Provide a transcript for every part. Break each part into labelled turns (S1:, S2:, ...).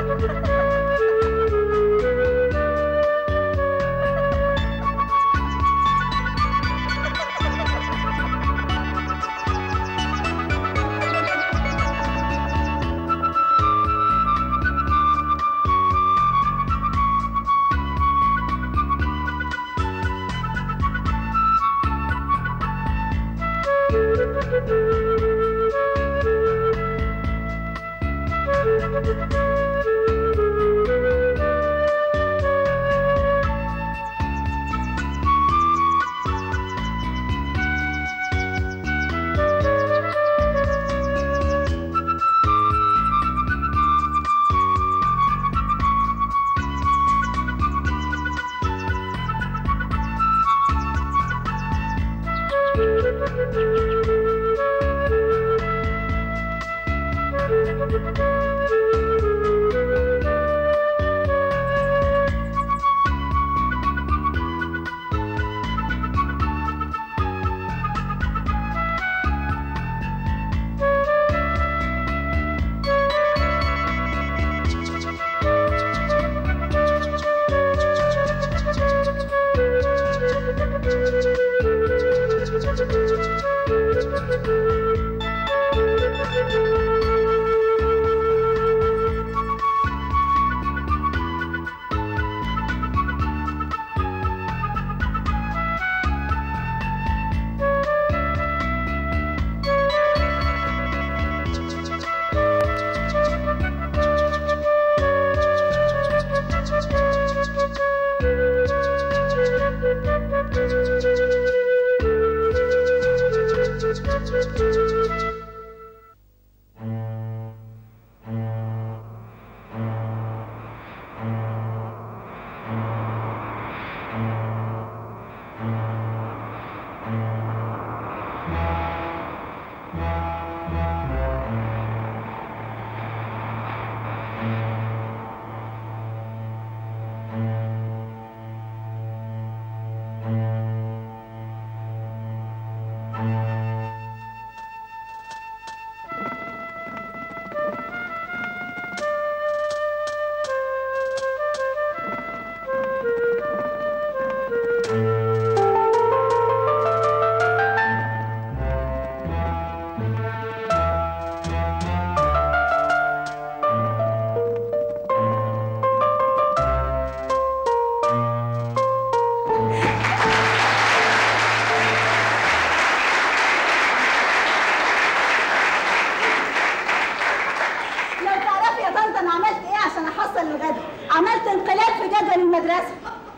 S1: لو تعرفي يا طنط انا عملت ايه عشان احصل الغدا عملت انقلاب في جدول المدرسه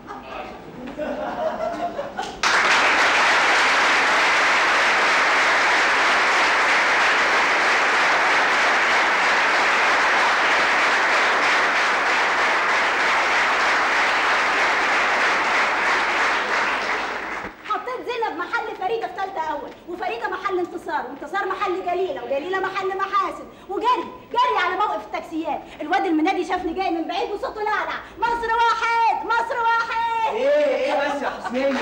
S1: حطيت زينب محل فريده في ثالثه اول وفريده محل انتصار وانتصار محل جليله وجليله محل محاسن وجري جري على موقف التاكسيات الواد المنادي شافني جاي من بعيد وصوته لعلع مصر واحد مصر واحد
S2: ايه ايه بس يا حسنية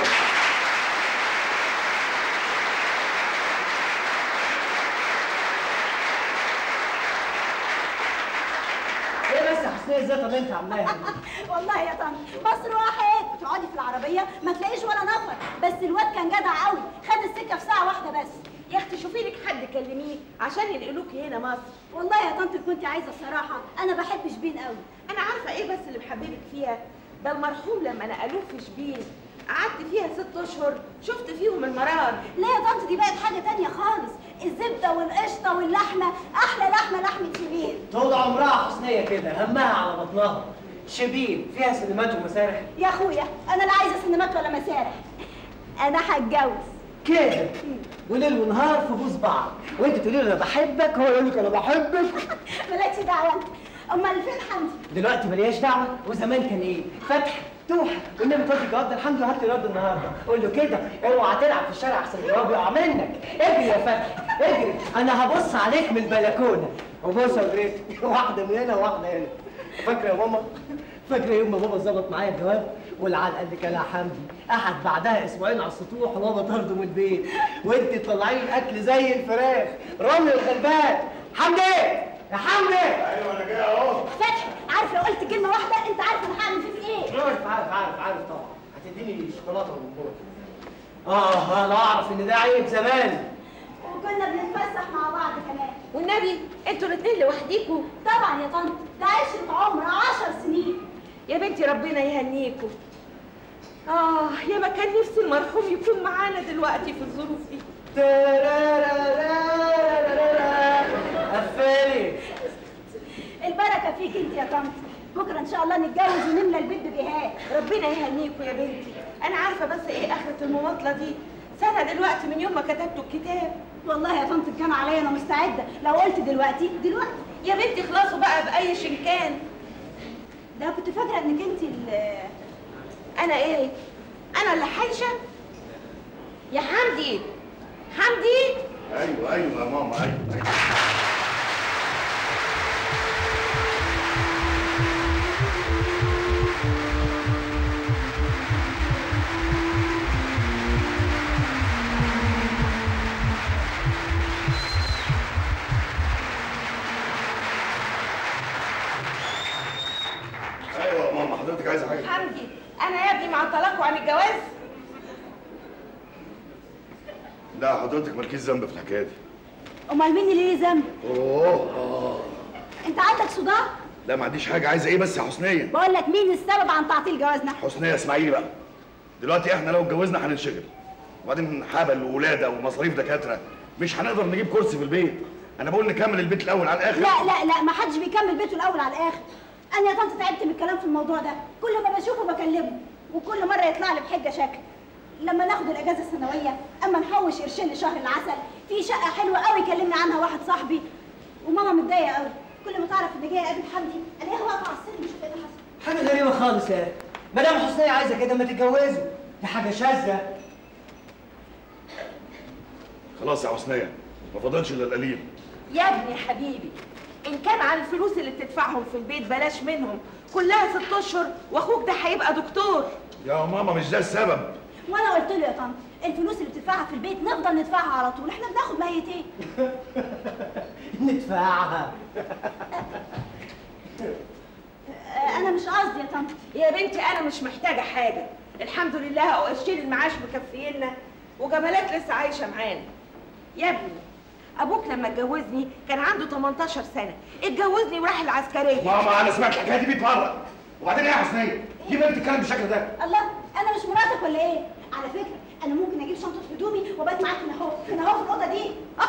S2: ايه بس يا حسنية ازاي طب انت عاملاها دي؟
S1: والله يا طنط مصر واحد تقعدي في العربيه ما تلاقيش ولا نفر بس الواد كان جدع قوي خد السكه في ساعه واحده بس
S3: يا اختي شوفي لك حد كلميه عشان ينقلوكي هنا مصر
S1: والله يا طنط كنت عايزه الصراحه انا بحب شبين قوي
S3: انا عارفه ايه بس اللي محببك فيها ده المرحوم لما نقلوه في شبين قعدت فيها ست اشهر شفت فيهم المرار
S1: لا يا طنط دي بقت حاجه تانية خالص الزبده والقشطه واللحمه احلى لحمه لحمه شبين
S2: طول عمرها حسنية كده همها على بطنها شبين فيها سينمات ومسارح
S1: يا اخويا انا لا عايزه سينمات ولا مسارح انا هتجوز
S2: كده وليل ونهار في بوز بعض وانت تقولي له انا بحبك هو يقول لك انا بحبك
S1: مالكش دعوه انت امال فين حمدي
S2: دلوقتي ملياش دعوه وزمان كان ايه فتح توحه والنبي تودي الجواب ده الحمد لله هات لي رد النهارده قول له كده اوعى تلعب في الشارع احسن الجواب يقع منك اجري يا فتحي اجري انا هبص عليك من البلكونه وبص يا جريت واحده من هنا وواحده هنا فاكره يا ماما فاكره يوم ما بابا ظبط معايا الجواب والعيال قال لك يا حمدي قعد بعدها اسبوعين على السطوح وبابا طرده من البيت وانت تطلعي لي الاكل زي الفراخ رامي الغلبان حمدي يا حمدي
S4: ايوه انا جاي اهو
S1: فتحي عارف لو قلت كلمه واحده انت عارف انا هعمل فيك ايه
S2: عارف عارف عارف عارف طبعا هتديني شوكولاته من فوق اه انا اعرف ان ده عيب زمان
S1: وكنا بنتفسح مع بعض كمان
S3: والنبي انتوا الاثنين لوحديكوا
S1: طبعا يا طنط ده عشرة عمر عشر سنين
S3: يا بنتي ربنا يهنيكوا اه يا ما كان نفسي المرحوم يكون معانا دلوقتي في الظروف دي
S2: قفلي
S1: البركه فيك انت يا طنط بكره ان شاء الله نتجوز ونملى البيت بجهاد
S3: ربنا يهنيكوا يا بنتي انا عارفه بس ايه اخره المماطله دي سنه دلوقتي من يوم ما كتبتوا الكتاب
S1: والله يا طنط كان عليا انا مستعده لو قلت دلوقتي دلوقتي
S3: يا بنتي خلاصوا بقى باي شنكان
S1: ده كنت فاكره انك انت ال
S3: انا ايه انا اللي حايشه يا حمدي حمدي
S4: ايوه ايوه يا ماما ايوه ايوه ايوه يا ماما حضرتك عايزه حاجه
S3: حمدي انا يا ابني مع طلاق عن الجواز
S4: لا حضرتك مالكيش ذنب في الحكايه دي
S1: امال مين اللي ليه ذنب
S4: اوه اه
S1: انت عندك صداع
S4: لا ما عنديش حاجه عايزه ايه بس يا حسنيه
S1: بقول لك مين السبب عن تعطيل جوازنا
S4: حسنيه اسمعيني بقى دلوقتي احنا لو اتجوزنا هننشغل وبعدين حبل وولاده ومصاريف دكاتره مش هنقدر نجيب كرسي في البيت انا بقول نكمل البيت الاول على الاخر
S1: لا لا لا ما حدش بيكمل بيته الاول على الاخر انا يا طنط تعبت من الكلام في الموضوع ده كل ما بشوفه بكلمه وكل مره يطلع لي بحجه شكل لما ناخد الاجازه السنويه اما نحوش قرشين لشهر العسل في شقه حلوه قوي كلمني عنها واحد صاحبي وماما متضايقه قوي كل ما تعرف ان جايه اقابل حمدي الاقيها واقفه على السلم مش ايه اللي حصل
S2: حاجه غريبه خالص يا مدام حسنية عايزه كده ما تتجوزوا دي حاجه شاذه
S4: خلاص يا حسنيه ما فاضلش الا القليل
S3: يا ابني حبيبي ان كان على الفلوس اللي بتدفعهم في البيت بلاش منهم كلها ست اشهر واخوك ده هيبقى دكتور
S4: يا ماما مش ده السبب
S1: وانا قلت له يا طنط الفلوس اللي بتدفعها في البيت نفضل ندفعها على طول احنا بناخد ميتين
S2: ندفعها
S1: آه، انا مش قصدي يا طنط
S3: يا بنتي انا مش محتاجه حاجه الحمد لله قرشين المعاش مكفينا وجمالات لسه عايشه معانا يا ابني ابوك لما اتجوزني كان عنده 18 سنه اتجوزني وراح العسكريه
S4: ماما انا سمعت الحكايه دي 100 مره وبعدين ايه يا حسنيه دي بنت بتتكلم بالشكل ده
S1: الله انا مش مراتك ولا ايه على فكره انا ممكن اجيب شنطه هدومي وابات معاك هنا اهو هنا اهو في الاوضه دي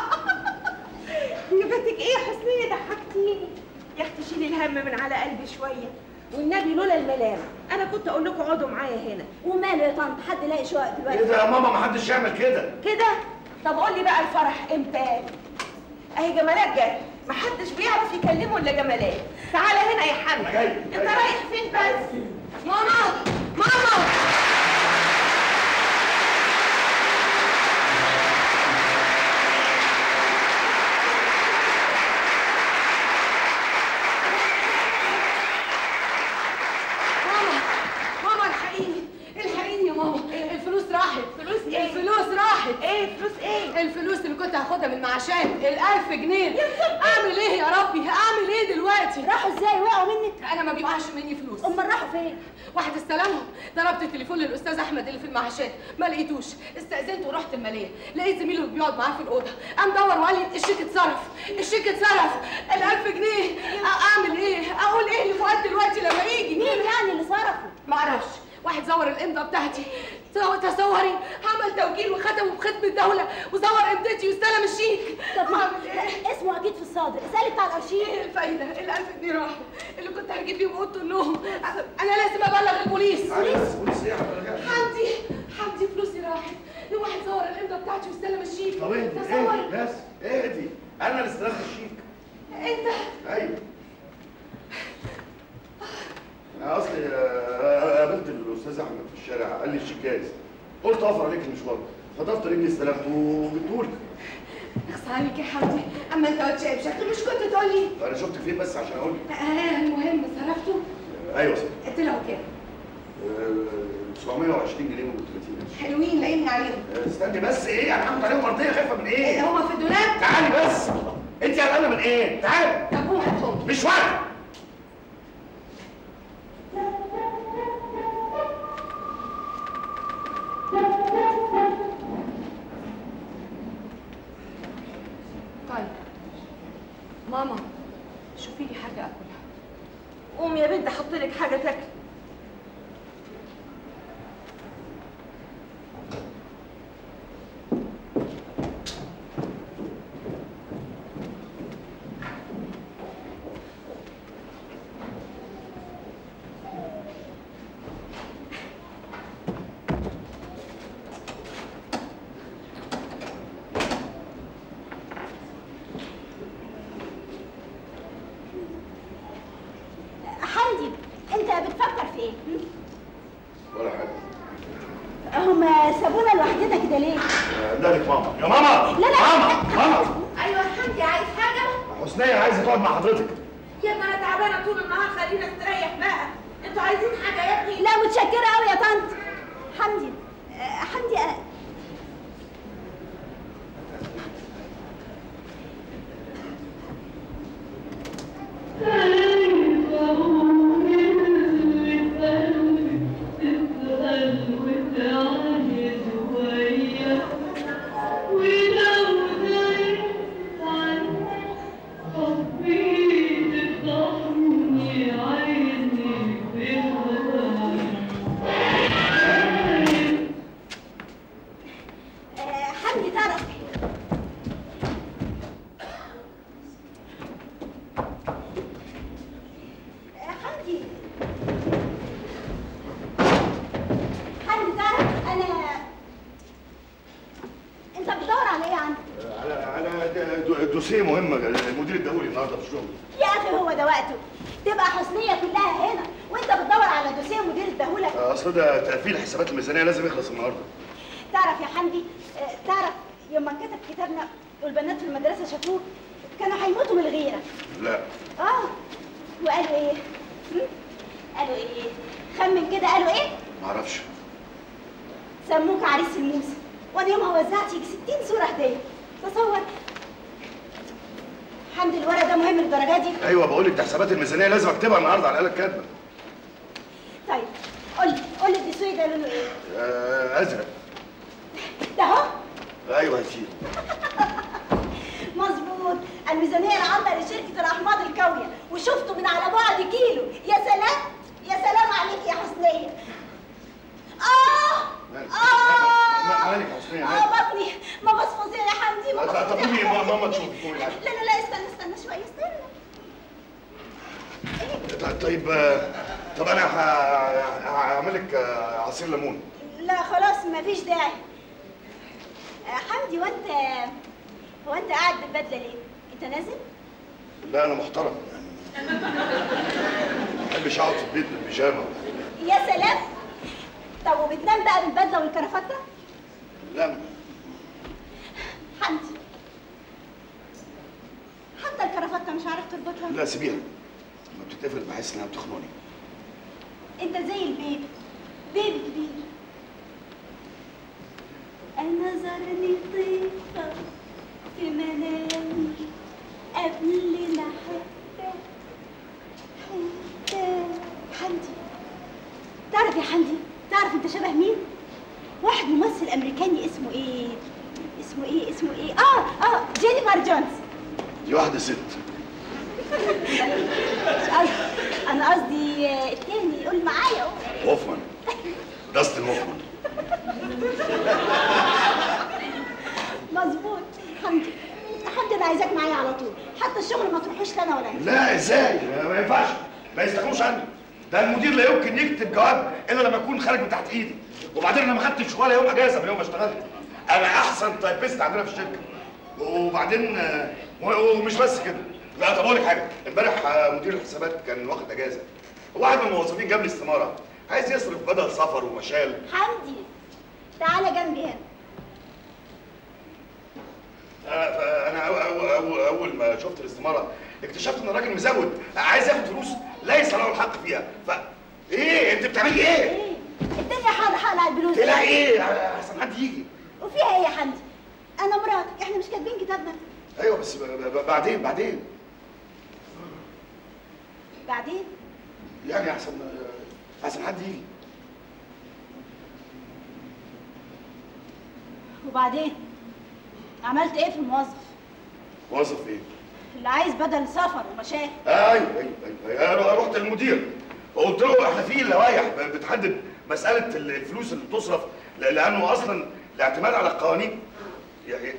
S3: يا بنتك ايه يا حسنيه ضحكتيني يا اختي شيلي الهم من على قلبي شويه والنبي لولا الملامه انا كنت اقول لكم اقعدوا معايا هنا
S1: وماله يا طنط حد لاقي شقق
S4: ايه
S1: دلوقتي
S4: ده يا ماما ما حدش يعمل كده
S3: كده طب قول لي بقى الفرح امتى اهي جمالات جاي محدش بيعرف يكلمه الا جمالات تعالى هنا يا حمد
S4: أنا جاي.
S3: انت رايح فين بس ماما ماما
S5: ماما ماما الحقيني الحقيني يا ماما الفلوس راحت
S3: فلوس ايه؟
S5: الفلوس راحت
S3: ايه فلوس ايه
S5: الفلوس اللي كنت هاخدها من المعاشات الألف جنيه اعمل ايه يا ربي اعمل ايه دلوقتي
S1: راحوا ازاي وقعوا منك
S5: انا ما بيقعش مني فلوس
S1: امال راحوا فين
S5: واحد استلمهم ضربت التليفون للاستاذ احمد اللي في المعاشات ما لقيتوش استاذنت ورحت الماليه لقيت زميله اللي بيقعد معاه في الاوضه قام دور وقال لي الشيك اتصرف الشيك اتصرف الألف جنيه أ- اعمل ايه اقول ايه لفؤاد دلوقتي لما يجي
S1: مين يعني اللي صرفوا
S5: معرفش واحد زور الامضه بتاعتي تصو- تصوري عمل توكيل وختمه بختم الدوله وزور امضتي واستلم الشيك
S1: طب ما
S5: اعمل ايه
S1: اسمه اكيد في الصادر اسالي بتاع الارشيف
S5: ايه الفايده الالف جنيه راحوا اللي كنت هجيب بيهم اوضه النوم انا لازم ابلغ البوليس
S4: بوليس بوليس ايه يا حضرتك
S5: حمدي حمدي فلوسي راحت واحد زور الامضه بتاعتي واستلم الشيك
S4: طب اهدي
S5: تصور
S4: اهدي بس اهدي انا اللي استلمت الشيك
S5: انت
S4: ايوه انا اصلي آه، قابلت الاستاذ احمد في الشارع قال لي الشيك جاهز قلت اوفر عليك المشوار خطفت رجلي استلمته وجبته لك
S5: اخص عليك يا حمدي اما انت قلت شايف شكله مش كنت تقول لي
S4: انا شفت فين بس عشان اقول لك
S5: آه المهم صرفته
S4: ايوه صح
S5: طلعوا كام
S4: آه، 720 جنيه و 30 قرش
S5: حلوين لاقيني عليهم
S4: آه، استني بس ايه انا هاخد عليهم مرضيه خايفه من ايه؟
S5: هما في الدولاب
S4: تعالي بس انت قلقانه من ايه تعالي
S5: طب قوم هاتهم
S4: مش وقت
S5: طيب ماما شوفي لي حاجه اكلها
S3: قوم يا بنت احط لك حاجه تاكل
S1: حمدي انت بتفكر في ايه؟
S4: ولا حاجه
S1: هما سابونا لوحدنا كده ليه؟
S4: ده لك ماما يا ماما
S1: لا، لا.
S4: ماما ماما
S3: ايوه حمدي عايز حاجه
S4: حسنية عايزه تقعد مع حضرتك
S3: يا ابني انا تعبانه طول النهار خلينا نستريح بقى انتوا عايزين حاجه يا ابني
S1: لا متشكرة قوي يا طنط حمدي آه، حمدي آه، آه، حمدي تعرف آه، حمدي حمدي تعرف انا انت بتدور على ايه عندي
S4: على على د- دوسيه مهم المدير الدولي النهارده في الشغل
S1: يا اخي هو ده وقته تبقى حسنية كلها هنا وانت بتدور على دوسيه مدير الدهولة
S4: اصل ده تقفيل حسابات الميزانيه لازم يخلص النهارده
S1: تعرف يا حمدي آه، تعرف يوم ما كتب كتابنا والبنات في المدرسة شافوه كانوا هيموتوا من الغيرة
S4: لا
S1: اه وقالوا ايه؟ هم؟ قالوا ايه؟ خمن كده قالوا ايه؟
S4: معرفش
S1: سموك عريس الموسى وانا يومها وزعت يجي 60 صورة هدية تصور حمدي الورق ده مهم للدرجة دي
S4: ايوه بقول لك ده حسابات الميزانيه لازم اكتبها النهارده على الاله الكاتبه
S1: طيب قول لي قول لي الدسوقي ده لونه ايه؟
S4: آه ازرق
S1: ده اهو
S4: ايوه يا سيدي
S1: مظبوط الميزانية العامة لشركة الأحماض الكاوية وشفته من على بعد كيلو يا سلام يا سلام عليك يا حسنية آه
S4: مالك؟
S1: آه
S4: مالك يا حسنية؟
S1: آه
S4: مالك؟
S1: بطني ما بس فظيع يا حمدي ما
S4: طب-
S1: بس
S4: طب
S1: فظيع.
S4: قومي يا ماما تشوفي، قومي
S1: لا
S4: تعالي.
S1: لا لا استنى استنى شوية استنى
S4: ط- طيب آه، طب انا ه- هعمل لك آه، عصير ليمون
S1: لا خلاص ما فيش داعي آه، حمدي وانت هو انت قاعد بالبدلة ليه؟ انت نازل؟
S4: لا انا محترم يعني ما بحبش اقعد في البيت بالبيجامه
S1: يا سلام طب وبتنام بقى بالبدلة والكرافتة؟
S4: لا
S1: حمدي حتى الكرافتة مش عارف تربطها
S4: لا سيبيها لما بتتقفل بحس انها بتخنقني
S1: انت زي البيبي بيبي كبير انا زارني طيفة في منامي قبل ما احبك حبك حمدي تعرف يا حمدي تعرف انت شبه مين واحد ممثل امريكاني اسمه ايه اسمه ايه اسمه ايه اه اه جينيفر جونز
S4: دي واحده ست
S1: مش قصدي انا قصدي آه، التاني قول معايا قول
S4: هوفمان داستن هوفمان
S1: مظبوط حمدي حمدي انا عايزاك معايا على طول حتى الشغل ما تروحوش لا انا ولا انت
S4: لا ازاي ما- ما ينفعش ما يستغنوش عني ده المدير لا يمكن يكتب جواب الا لما يكون خارج من تحت ايدي وبعدين انا ما خدتش ولا يوم اجازه من يوم ما اشتغلت انا احسن تايبست عندنا في الشركه وبعدين آه، و- ومش بس كده لا طب اقول لك حاجه امبارح آه، مدير الحسابات كان واخد اجازه واحد من الموظفين جاب لي استماره عايز يصرف بدل سفر ومشال
S1: حمدي تعالى جنبي هنا
S4: انا انا أو أو أو اول ما شفت الاستماره اكتشفت ان الراجل مزود عايز ياخد فلوس ليس له الحق فيها ف ايه انت بتعملي ايه؟
S1: ايه الدنيا حر حلقة البلوز
S4: تلاقي ايه؟ احسن حد يجي
S1: وفيها ايه يا حمدي انا مراتك احنا مش كاتبين كتابنا
S4: ايوه بس ب- ب- بعدين بعدين
S1: بعدين
S4: يعني احسن احسن حد يجي
S1: وبعدين عملت ايه في الموظف
S4: موظف ايه؟
S1: اللي عايز بدل سفر ومشاكل
S4: آه ايوه ايوه ايوه انا رحت للمدير وقلت له احنا في لوائح بتحدد مساله ال- الفلوس اللي بتصرف ل- لانه اصلا الاعتماد على القوانين يعني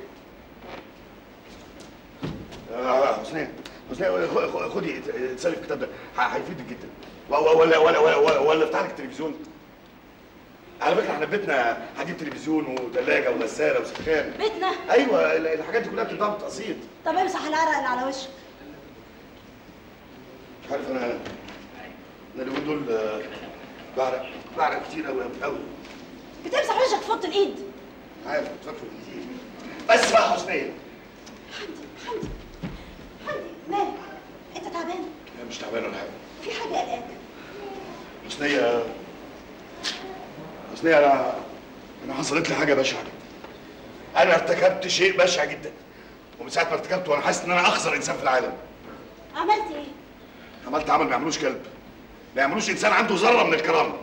S4: آه حسنية حسنية خ- خ- خدي اتسالي في الكتاب ده ه- هيفيدك جدا و- و- ولا ولا ولا ولا, ولا افتح لك التلفزيون على فكره احنا بيتنا هجيب تلفزيون وثلاجه وغساله وسخان
S1: بيتنا
S4: ايوه ال- الحاجات دي كلها بتتباع بالتقسيط
S1: طب امسح العرق اللي على وشك
S4: مش عارف انا انا اليومين دول آه، بعرق بعرق كتير قوي قوي قوي
S1: بتمسح وشك في اوضه الايد
S4: عارف كنت فاكره كتير بس بقى حسنية
S1: حمدي حمدي حمدي مالك انت تعبان
S4: انا مش تعبان ولا حاجه
S1: في حاجه قلقاك
S4: حسنية حسنية انا انا حصلت لي حاجه بشعه جدا انا ارتكبت شيء بشع جدا ومن ساعه ما ارتكبته وانا حاسس ان انا اخسر انسان في العالم
S1: عملت ايه
S4: عملت عمل ما يعملوش كلب ما يعملوش انسان عنده ذره من الكرامه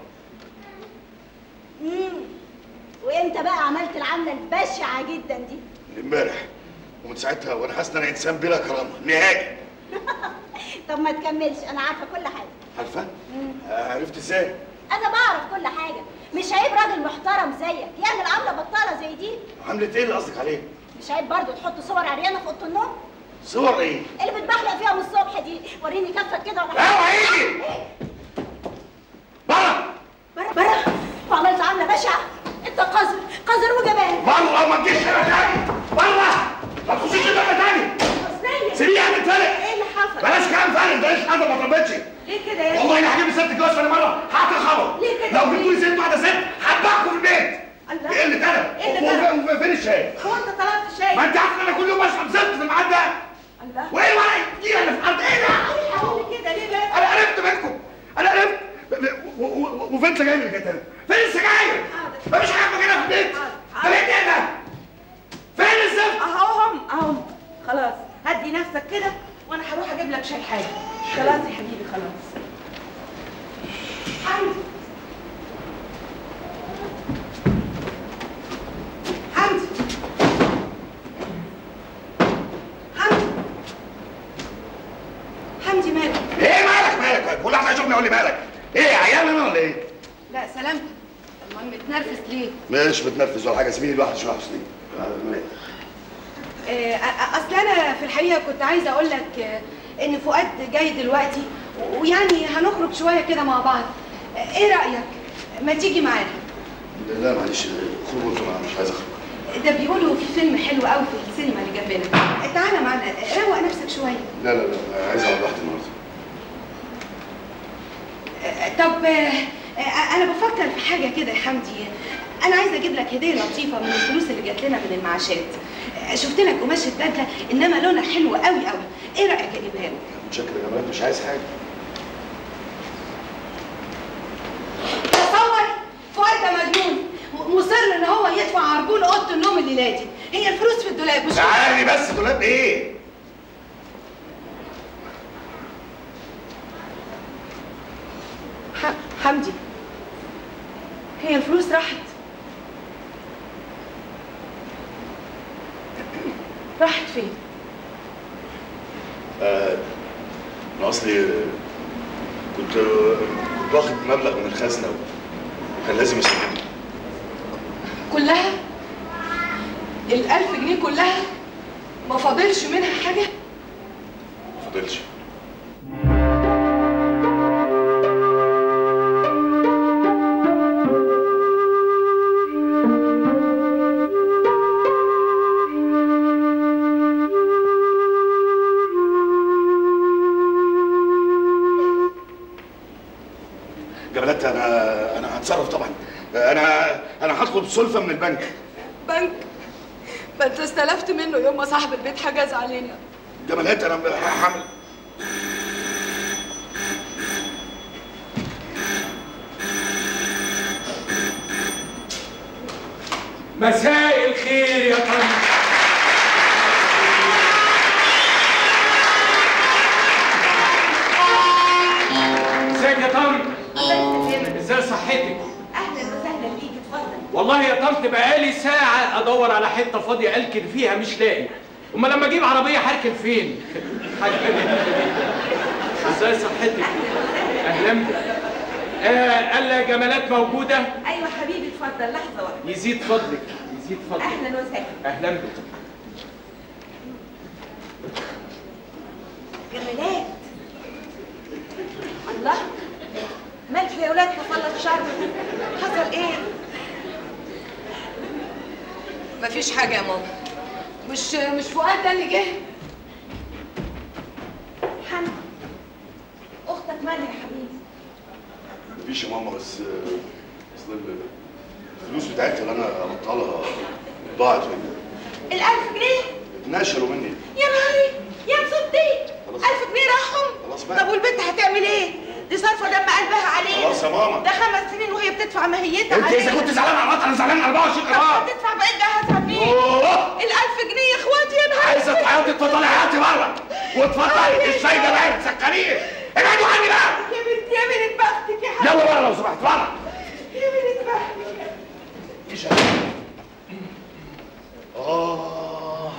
S1: امم وامتى بقى عملت العمله البشعه جدا دي
S4: امبارح ومن ساعتها وانا حاسس ان انا انسان بلا كرامه نهائي
S1: طب ما تكملش انا عارفه كل حاجه
S4: عارفه؟ آه، عرفت ازاي؟
S1: انا بعرف كل حاجه مش عيب راجل محترم زيك يعمل عمله بطاله زي دي
S4: عملت ايه اللي قصدك عليه؟
S1: مش عيب برضه تحط صور عريانه في اوضه النوم
S4: صور ايه؟
S1: اللي بتبحلق فيها من الصبح دي وريني كفك كده ولا
S4: اوعى يجي بره
S1: بره بره وعملت عمله بشعه انت قذر قذر وجبان
S4: بره ما تجيش هنا تاني بره ما تخشيش هنا تاني
S1: حسنية
S4: سيبيه يعمل فلق
S3: ايه اللي حصل؟
S4: بلاش كلام فارغ ده حاجه ما ضربتش
S3: ليه كده يا
S4: والله انا هجيب ست جواز انا مره هعطي خبر
S3: ليه كده؟
S4: لو جبتوا لي ست واحده ست هذبحكم في البيت
S3: الله.
S4: ايه اللي اتقلب؟
S3: إيه اللي اتقلب؟
S4: وف- وفين الشاي؟
S3: هو انت طلبت شاي؟
S4: ما انت عارف ان انا كل يوم بشرب زفت في الميعاد ده
S3: الله
S4: وايه الورق الكتير اللي في الارض ايه ده؟
S3: حاول كده ليه بس؟
S4: انا عرفت منكم انا عرفت و- و- و- وفين السجاير اللي كانت هنا؟ فين السجاير؟
S3: حاضر.
S4: مفيش حاجه مكانها في البيت
S3: حاضر.
S4: ده بيت ايه ده؟ فين الزفت؟
S3: اهو هم اهو خلاص هدي نفسك كده وانا هروح اجيب لك شاي حاجه خلاص يا حبيبي خلاص حمدي حمدي حمدي حمدي مالك
S4: ايه مالك مالك؟ كل واحد هيشوفني يقول لي مالك؟ ايه عيال انا ولا ايه؟
S5: لا سلامتك المهم متنرفز ليه
S4: مش متنرفز ولا حاجه سيبيني لوحدي شويه حسنين
S5: آه، أ- اصل انا في الحقيقه كنت عايزه اقول لك آه، ان فؤاد جاي دلوقتي و- ويعني هنخرج شويه كده مع بعض آه، ايه رايك ما تيجي معانا
S4: لا معلش خرجوا انتوا أنا مش عايز اخرج
S5: ده بيقولوا في فيلم حلو قوي في السينما اللي جنبنا آه، تعالى معانا آه، روق نفسك شويه
S4: لا لا لا عايز اقعد لوحدي النهارده
S5: آه، طب آه، آه، انا بفكر في حاجه كده يا حمدي انا عايزه اجيب لك هديه لطيفه من الفلوس اللي جات لنا من المعاشات آه، شفت لك قماشه بدله انما لونها حلو قوي قوي ايه رايك اجيبها لك
S4: متشكر يا جمال مش عايز حاجه
S5: تصور فؤاد ده مجنون م- مصر ان هو يدفع عربون اوضه النوم الليله دي هي الفلوس في الدولاب مش
S4: تعالي بس دولاب ايه؟
S5: ح- حمدي هي الفلوس راحت راحت فين
S4: آه، انا اصلي كنت كنت واخد مبلغ من الخزنه وكان لازم اسلمه
S5: كلها الألف جنيه كلها ما فاضلش منها حاجة
S4: ما فضلش جمالات انا انا هتصرف طبعا انا انا هطلب سلفه من البنك
S5: بنك ما انت استلفت منه يوم ما صاحب البيت حجز علينا
S4: جمالات انا هعمل
S6: مساء الخير يا طنط ازاي صحتك
S3: اهلا وسهلا بيك اتفضل
S6: والله يا طنط بقالي ساعة أدور على حتة فاضية أركن فيها مش لاقي أما لما أجيب عربية هركن فين؟ حاجة إزاي صحتك؟ أهلا بك آه قال لي جمالات موجودة
S3: ايوه حبيبي اتفضل لحظه واحده
S6: يزيد فضلك يزيد فضلك
S3: اهلا وسهلا
S6: أهلا بك
S3: جمالات الله مالك يا ولاد حصل شر حصل ايه
S5: مفيش حاجه يا ماما مش مش فؤاد ده اللي جه
S3: حنا اختك مالها يا حبيبي
S4: مفيش يا ماما بس اصل الفلوس بتاعتي اللي انا قبضتها لها ضاعت مني
S3: الألف جنيه
S4: اتنشروا مني
S3: يا نهاري يا مصدي
S4: خلاص.
S3: ألف جنيه راحهم
S4: خلاص بقى.
S3: طب والبنت هتعمل ايه؟ دي صارفة دم قلبها عليه
S4: خلاص يا ماما.
S3: ده خمس سنين وهي بتدفع ماهيتها
S4: انت اذا
S3: عليه.
S4: كنت زعلان على الوطن انا زعلان على 24
S3: طب
S4: قرار
S3: هتدفع بقى جهازها فيه
S4: أوه.
S3: الألف جنيه يا اخواتي يا نهار
S4: عايزه تعيطي اتفضلي عيطي بره واتفضلي الشاي ده بقى تسكريه ابعدوا عني بقى
S3: يا بنت يا بنت بختك يا حبيبي
S4: يلا بره لو سمحت بره
S3: يا بنت بختك
S4: ايش اه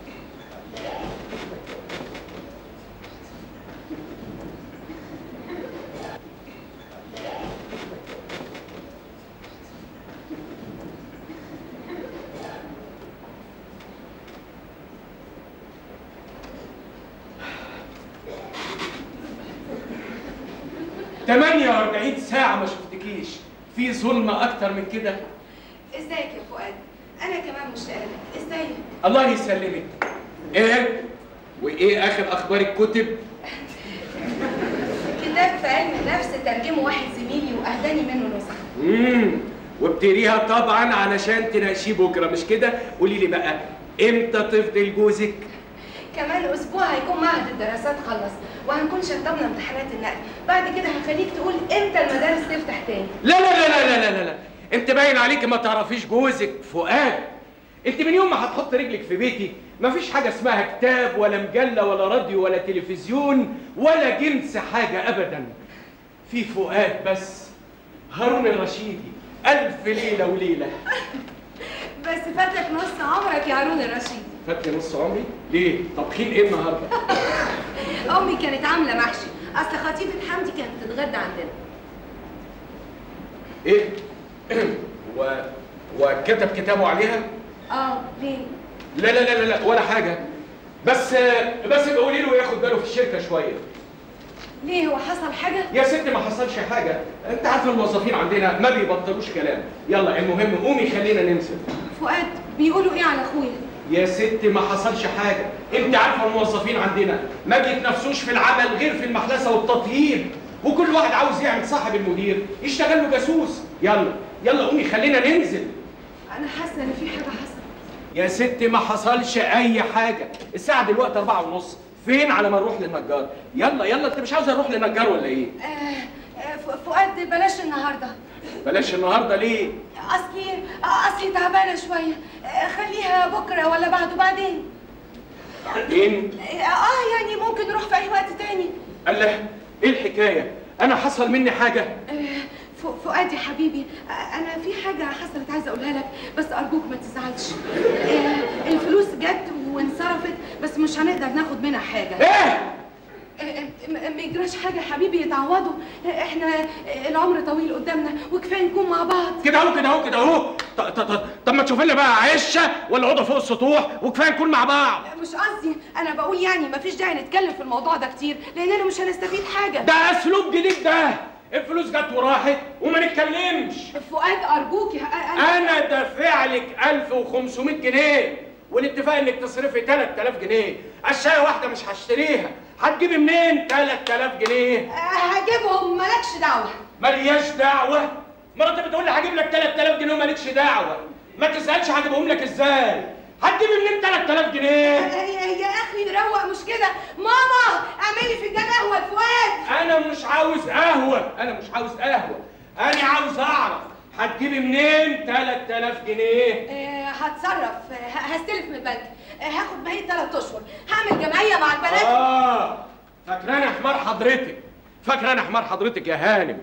S6: تمانية وأربعين ساعة ما شفتكيش في ظلمة أكتر من كده
S5: ازيك يا فؤاد انا كمان مشتاقه لك ازيك
S6: الله يسلمك إيه؟ وإيه آخر أخبار الكتب؟
S5: كتاب في علم النفس ترجمه واحد زميلي واهداني منه نسخه
S6: امم وبتقريها طبعا علشان تناقشيه بكره مش كده قولي لي بقى امتى تفضل جوزك
S5: كمان اسبوع هيكون معهد الدراسات خلص وهنكون شطبنا امتحانات النقل بعد كده هخليك تقول امتى المدارس تفتح تاني
S6: لا لا لا لا لا لا لا انت باين عليك ما تعرفيش جوزك فؤاد انت من يوم ما هتحط رجلك في بيتي مفيش حاجه اسمها كتاب ولا مجله ولا راديو ولا تلفزيون ولا جنس حاجه ابدا في فؤاد بس هارون الرشيدي الف ليله وليله
S5: بس فاتلك نص عمرك يا هارون الرشيد
S6: فات لي نص عمري ليه طبخين ايه النهارده
S5: امي كانت عامله محشي اصل خطيبه حمدي كانت بتتغدى عندنا
S6: ايه و... وكتب كتابه عليها
S5: اه ليه
S6: لا لا لا لا, لا ولا حاجه بس بس قولي له ياخد باله في الشركه شويه
S5: ليه هو حصل حاجه
S6: يا ست ما حصلش حاجه انت عارف الموظفين عندنا ما بيبطلوش كلام يلا المهم قومي خلينا ننزل
S5: فؤاد بيقولوا ايه على اخويا
S6: يا ست ما حصلش حاجه انت عارفه الموظفين عندنا ما بيتنافسوش في العمل غير في المحلسه والتطهير وكل واحد عاوز يعمل صاحب المدير يشتغل له جاسوس يلا يلا قومي خلينا ننزل
S5: انا حاسه ان في حاجه حصلت
S6: يا ست ما حصلش اي حاجه الساعه دلوقتي أربعة ونص فين على ما نروح للنجار يلا يلا انت مش عاوز اروح للنجار ولا ايه
S5: آه آه، ف- فؤاد بلاش النهارده
S6: بلاش النهارده ليه
S5: اصلي آه، اصلي تعبانه شويه آه، خليها بكره ولا بعده بعدين
S6: بعدين
S5: اه آه، يعني ممكن نروح في اي وقت تاني
S6: قال له ايه الحكايه انا حصل مني حاجه
S5: آه، ف- فؤاد يا حبيبي آه، انا في حاجه حصلت عايزه اقولها لك بس ارجوك ما تزعلش آه، الفلوس جت وانصرفت بس مش هنقدر ناخد منها حاجه
S6: ايه
S5: آه، م- ما يجراش حاجه يا حبيبي يتعوضوا آه، احنا آه، العمر طويل قدامنا وكفايه نكون مع بعض
S6: كده اهو كده اهو كده اهو ط- ط- ط- طب ما تشوف لنا بقى عشه ولا اوضه فوق السطوح وكفايه نكون مع بعض
S5: مش قصدي انا بقول يعني مفيش داعي نتكلم في الموضوع ده كتير لاننا مش هنستفيد حاجه
S6: ده اسلوب جديد ده الفلوس جت وراحت وما نتكلمش
S5: فؤاد ارجوك يا انا
S6: انا دافع لك 1500 جنيه والاتفاق انك تصرفي 3000 جنيه الشاي واحده مش هشتريها هتجيبي منين 3000 جنيه
S5: هجيبهم مالكش دعوه
S6: ملياش دعوه مراتي بتقول لي هجيب لك 3000 جنيه ومالكش دعوه ما تسالش هجيبهم لك ازاي هتجيبي منين 3000 جنيه
S5: يا يا اخي روق مش كده ماما اعملي فنجان قهوه لفؤاد
S6: انا مش عاوز قهوه انا مش عاوز قهوه انا عاوز اعرف هتجيبي منين 3000 جنيه
S5: آه، هتصرف آه، ه- هستلف من البنك آه، هاخد بقية ثلاث اشهر هعمل جمعيه مع البنات
S6: اه فاكراني حمار حضرتك فاكراني حمار حضرتك يا هانم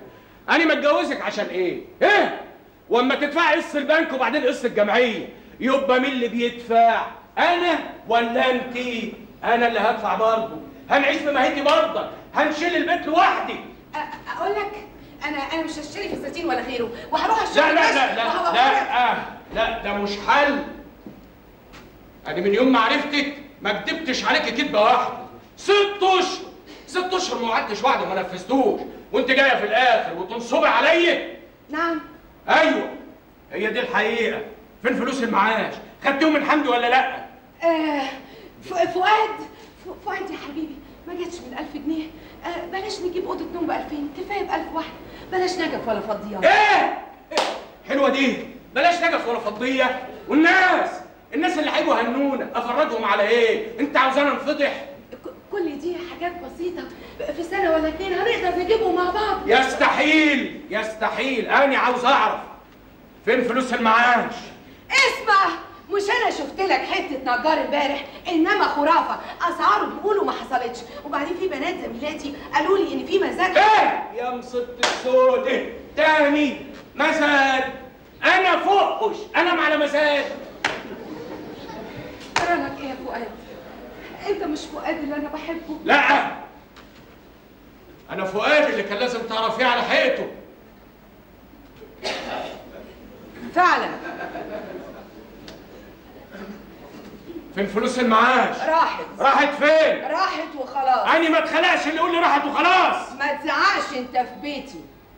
S6: انا متجوزك عشان ايه ايه واما تدفعي قسط البنك وبعدين قسط الجمعيه يبقى مين اللي بيدفع انا ولا انت انا اللي هدفع برضه هنعيش بمهيتي برضه هنشيل البيت لوحدي
S5: أ- اقول لك انا انا مش هشتري فساتين ولا غيره وهروح اشتري
S6: لا لا
S5: بس
S6: لا لا
S5: وهبقى
S6: لا آه لا ده مش حل انا من يوم ما عرفتك ما كدبتش عليكي كدبه واحده ست اشهر ست اشهر ما وعدتش وعد وما نفذتوش وانت جايه في الاخر وتنصبي عليا
S5: نعم
S6: ايوه هي دي الحقيقه فين فلوس المعاش خدتهم من حمدي ولا لا
S5: آه ف- فؤاد ف- فؤاد يا حبيبي ما جاتش من 1000 جنيه آه بلاش نجيب اوضه نوم ب 2000 كفايه ب 1000 واحد بلاش نجف ولا فضيات
S6: ايه إيه؟ حلوه دي بلاش نجف ولا فضيه والناس الناس اللي هيجوا هنونا افرجهم على ايه انت عاوزانا نفضح
S5: ك- كل دي حاجات بسيطه في سنه ولا اتنين هنقدر نجيبهم مع بعض
S6: يستحيل يستحيل انا عاوز اعرف فين فلوس المعاش
S5: اسمع مش انا شفت لك حته نجار امبارح انما خرافه اسعاره بيقولوا ما حصلتش وبعدين في بنات زميلاتي قالوا لي ان في مزاد
S6: ايه يا مصيبة السود ايه تاني مزاد انا فوقش انا على مزاد
S5: كرمك ايه يا فؤاد انت مش فؤاد اللي انا بحبه
S6: لا انا فؤاد اللي كان لازم تعرفيه على حقيقته
S5: فعلا
S6: فين فلوس المعاش
S5: راحت
S6: راحت فين
S5: راحت وخلاص
S6: اني ما اتخلقش اللي يقول لي راحت وخلاص
S5: ما تزعقش انت في بيتي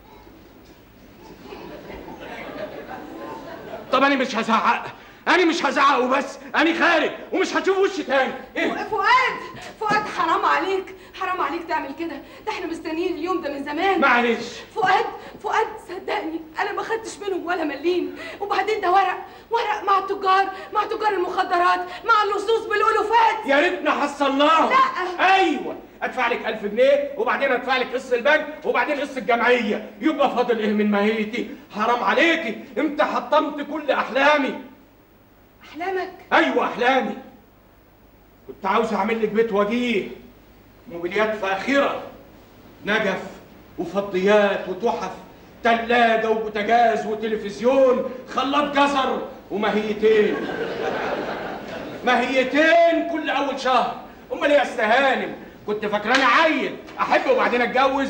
S6: طب انا مش هزعق انا مش هزعق وبس انا خارج ومش هتشوف وشي تاني ايه
S5: فؤاد فؤاد حرام عليك حرام عليك تعمل كده ده احنا مستنيين اليوم ده من زمان
S6: معلش
S5: فؤاد فؤاد صدقني انا ما خدتش منهم ولا مليم وبعدين ده ورق ورق مع التجار مع تجار المخدرات مع اللصوص بالالوفات
S6: يا ريتنا حصلناهم
S5: لا.
S6: ايوه ادفع لك 1000 جنيه وبعدين ادفع لك قسط البنك وبعدين قسط الجمعيه يبقى فاضل ايه من ماهيتي حرام عليكي انت حطمت كل احلامي
S5: احلامك
S6: ايوه احلامي كنت عاوز اعمل لك بيت وجيه موبيليات فاخره نجف وفضيات وتحف تلاجة وبوتاجاز وتلفزيون خلاط جزر وماهيتين ماهيتين كل اول شهر امال ايه يا أستاذ هانم كنت فاكراني عيل احب وبعدين اتجوز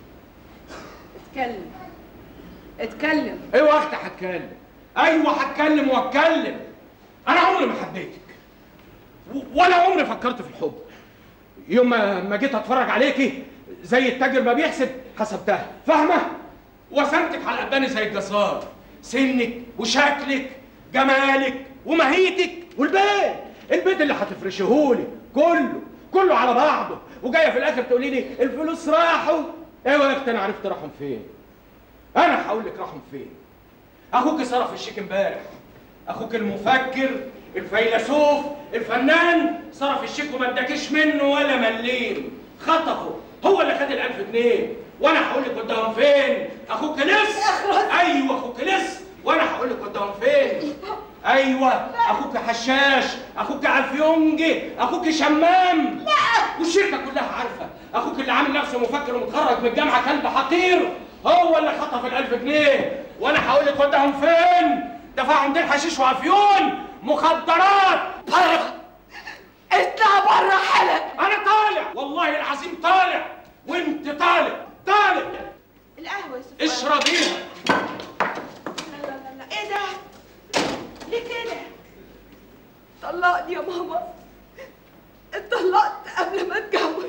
S5: اتكلم اتكلم
S6: ايوه اختي هتكلم ايوه هتكلم واتكلم انا عمري ما حبيتك و- ولا عمري فكرت في الحب يوم ما ما جيت اتفرج عليكي زي التاجر ما بيحسب حسبتها فاهمه وسمتك على قداني زي الجزار سنك وشكلك جمالك ومهيتك والبيت البيت اللي هتفرشهولي كله كله على بعضه وجايه في الاخر تقولي لي الفلوس راحوا ايوه يا اختي انا عرفت راحوا فين انا هقول لك راحوا فين اخوك صرف الشيك امبارح اخوك المفكر الفيلسوف الفنان صرف الشيك وما اداكيش منه ولا مليم خطفه هو اللي خد الألف جنيه وانا هقول لك قدامهم فين اخوك لص ايوه اخوك لص وانا هقول لك قدامهم فين ايوه اخوك حشاش اخوك عفيونجي اخوك شمام لا والشركه كلها عارفه اخوك اللي عامل نفسه مفكر ومتخرج من الجامعه كلب حقير هو اللي خطف الألف جنيه وانا هقول لك وداهم فين دفعهم دين حشيش وعفيون مخدرات بره
S5: اطلع بره حالا
S6: انا طالع والله العظيم طالع وانت طالع طالع
S5: القهوه يا سفيان
S6: اشربيها
S5: لا لا لا لا ايه ده ليه كده طلقني يا ماما اتطلقت قبل ما اتجوز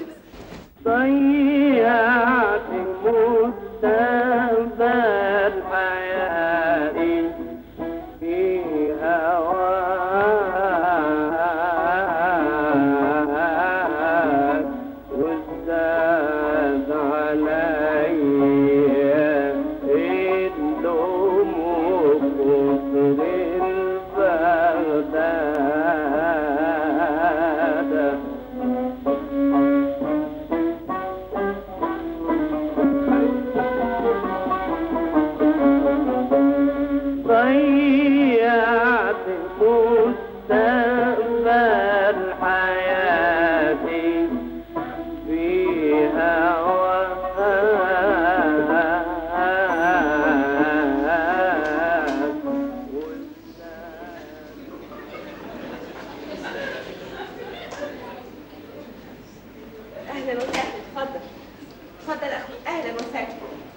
S7: ضيعت مستقبل حياتي في هواك وازداد عليا النوم وكتر البغداد
S3: اتفضل يا اخوي اهلا وسهلا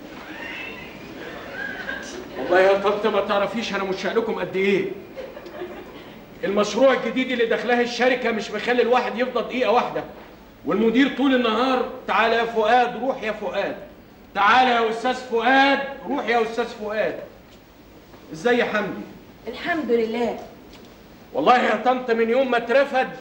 S6: والله يا طنط ما تعرفيش انا مشتاق لكم قد ايه المشروع الجديد اللي داخلها الشركه مش مخلي الواحد يفضل دقيقه واحده والمدير طول النهار تعالى يا فؤاد روح يا فؤاد تعالى يا استاذ فؤاد روح يا استاذ فؤاد ازاي يا حمدي
S3: الحمد لله
S6: والله يا طنط من يوم ما اترفد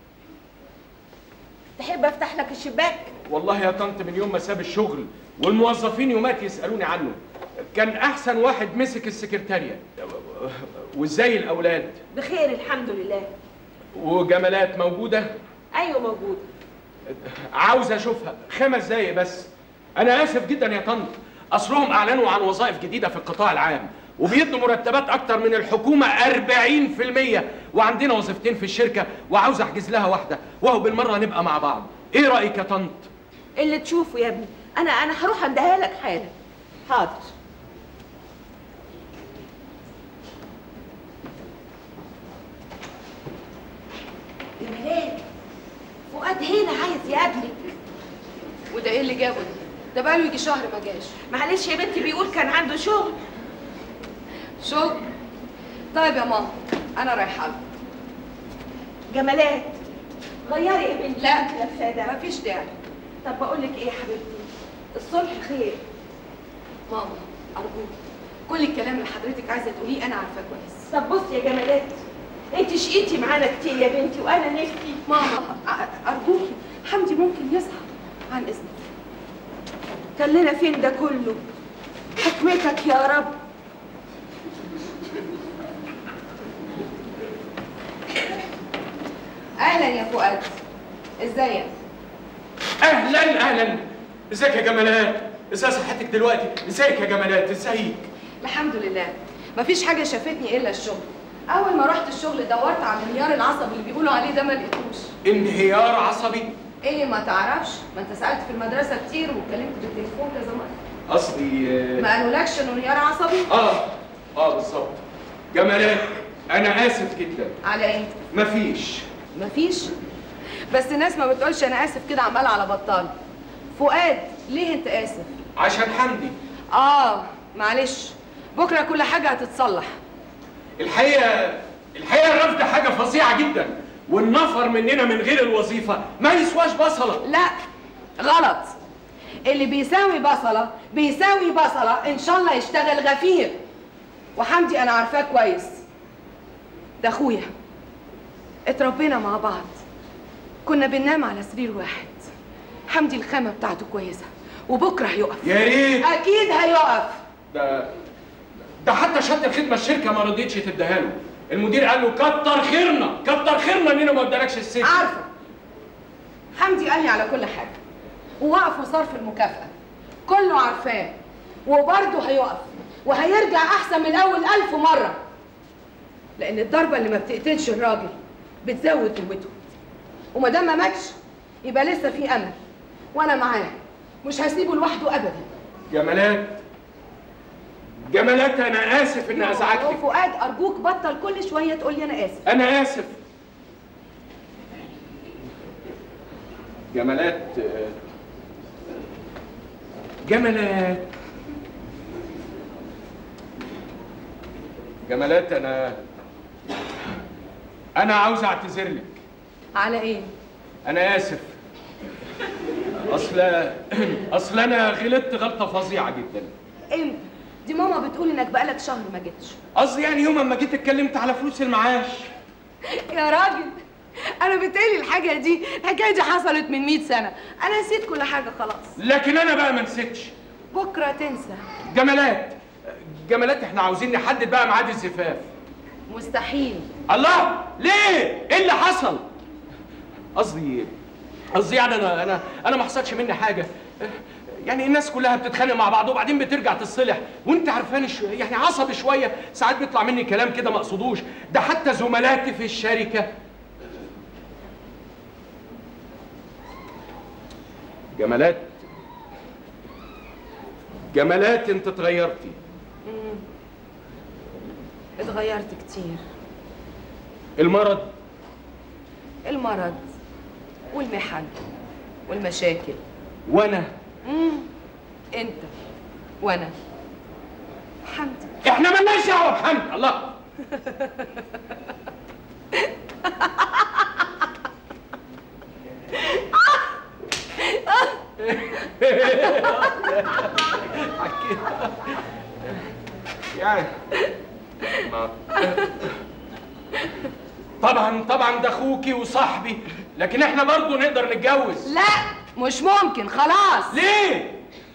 S3: تحب افتح لك الشباك
S6: والله يا طنط من يوم ما ساب الشغل والموظفين يومات يسالوني عنه كان احسن واحد مسك السكرتاريه وازاي الاولاد
S3: بخير الحمد لله
S6: وجمالات موجوده
S3: ايوه موجود
S6: عاوز اشوفها خمس دقايق بس انا اسف جدا يا طنط اصلهم اعلنوا عن وظائف جديده في القطاع العام وبيدوا مرتبات اكتر من الحكومه 40% وعندنا وظيفتين في الشركه وعاوز احجز لها واحده وهو بالمره نبقى مع بعض ايه رايك يا طنط
S3: اللي تشوفه يا ابني انا انا هروح اديها لك حالا حاضر جمالات فؤاد هنا عايز يقابلك
S5: وده ايه اللي جابه ده؟ ده بقاله يجي شهر ما جاش
S3: معلش يا بنتي بيقول كان عنده شغل
S5: شغل طيب يا ماما انا رايحه له
S3: جمالات غيري يا بنتي
S5: لا
S3: انت لابساه ده
S5: مفيش داعي
S3: طب بقول لك ايه يا حبيبتي الصلح خير
S5: ماما ارجوك كل الكلام اللي حضرتك عايزه تقوليه انا عارفاه كويس
S3: طب بصي يا جمالات انت شقيتي معانا كتير يا بنتي وانا نفسي
S5: ماما أ- ارجوكي حمدي ممكن يصحى عن اذنك
S3: كان لنا فين ده كله حكمتك يا رب
S5: اهلا يا فؤاد ازيك
S6: اهلا اهلا ازيك يا جمالات ازاي صحتك دلوقتي ازيك يا جمالات ازيك
S5: الحمد لله مفيش حاجه شافتني الا الشغل اول ما رحت الشغل دورت على الانهيار العصبي اللي بيقولوا عليه ده ما لقيتوش
S6: انهيار عصبي
S5: ايه ما تعرفش ما انت سالت في المدرسه كتير واتكلمت بالتليفون كذا مره
S6: قصدي آه،
S5: ما قالولكش انه انهيار عصبي
S6: اه اه بالظبط جمالات انا اسف جدا
S5: على ايه
S6: مفيش
S5: مفيش بس الناس ما بتقولش انا اسف كده عمال على بطال فؤاد ليه انت اسف
S6: عشان حمدي
S5: اه معلش بكره كل حاجه هتتصلح
S6: الحقيقه الحقيقه الرفض حاجه فظيعه جدا والنفر مننا من غير الوظيفه ما يسواش بصله
S5: لا غلط اللي بيساوي بصله بيساوي بصله ان شاء الله يشتغل غفير وحمدي انا عارفاه كويس ده اخويا اتربينا مع بعض كنا بننام على سرير واحد حمدي الخامه بتاعته كويسه وبكره هيقف
S6: يا ريت
S5: اكيد هيقف
S6: ده ده حتى شهاده الخدمه الشركه ما رضيتش تديها له المدير قال له كتر خيرنا كتر خيرنا اننا ما ادالكش السجن
S5: عارفه حمدي قال لي على كل حاجه ووقف وصرف المكافاه كله عارفاه وبرضه هيقف وهيرجع احسن من الاول الف مره لان الضربه اللي ما بتقتلش الراجل بتزود قوته وما دام ما ماتش يبقى لسه في امل وانا معاه مش هسيبه لوحده ابدا
S6: جمالات جمالات انا اسف اني ازعجتك
S5: فؤاد ارجوك بطل كل شويه تقول لي انا اسف
S6: انا اسف جمالات آه، جمالات جمالات انا انا عاوز اعتذر لك
S5: على ايه
S6: انا اسف اصل اصل انا غلطت غلطه فظيعه جدا
S5: امتى دي ماما بتقول انك بقالك شهر ما جيتش
S6: قصدي يعني يوم ما جيت اتكلمت على فلوس المعاش
S5: يا راجل انا بتقولي الحاجه دي الحكايه دي حصلت من 100 سنه انا نسيت كل حاجه خلاص
S6: لكن انا بقى ما نسيتش
S5: بكره تنسى
S6: جمالات جمالات احنا عاوزين نحدد بقى ميعاد الزفاف
S5: مستحيل
S6: الله ليه ايه اللي حصل قصدي قصدي يعني انا انا انا ما حصلش مني حاجه يعني الناس كلها بتتخانق مع بعض وبعدين بترجع تصلح وانت عارفاني شو يعني عصبي شويه ساعات بيطلع مني كلام كده ما اقصدوش ده حتى زملاتي في الشركه جمالات جمالات انت اتغيرتي
S5: اتغيرت كتير
S6: المرض
S5: المرض والمحن والمشاكل
S6: وانا
S5: امم انت وانا حمدي
S6: احنا مالناش دعوه بحمد الله يعني ما- طبعا طبعا ده اخوكي وصاحبي لكن احنا برضه نقدر نتجوز
S5: لا مش ممكن خلاص
S6: ليه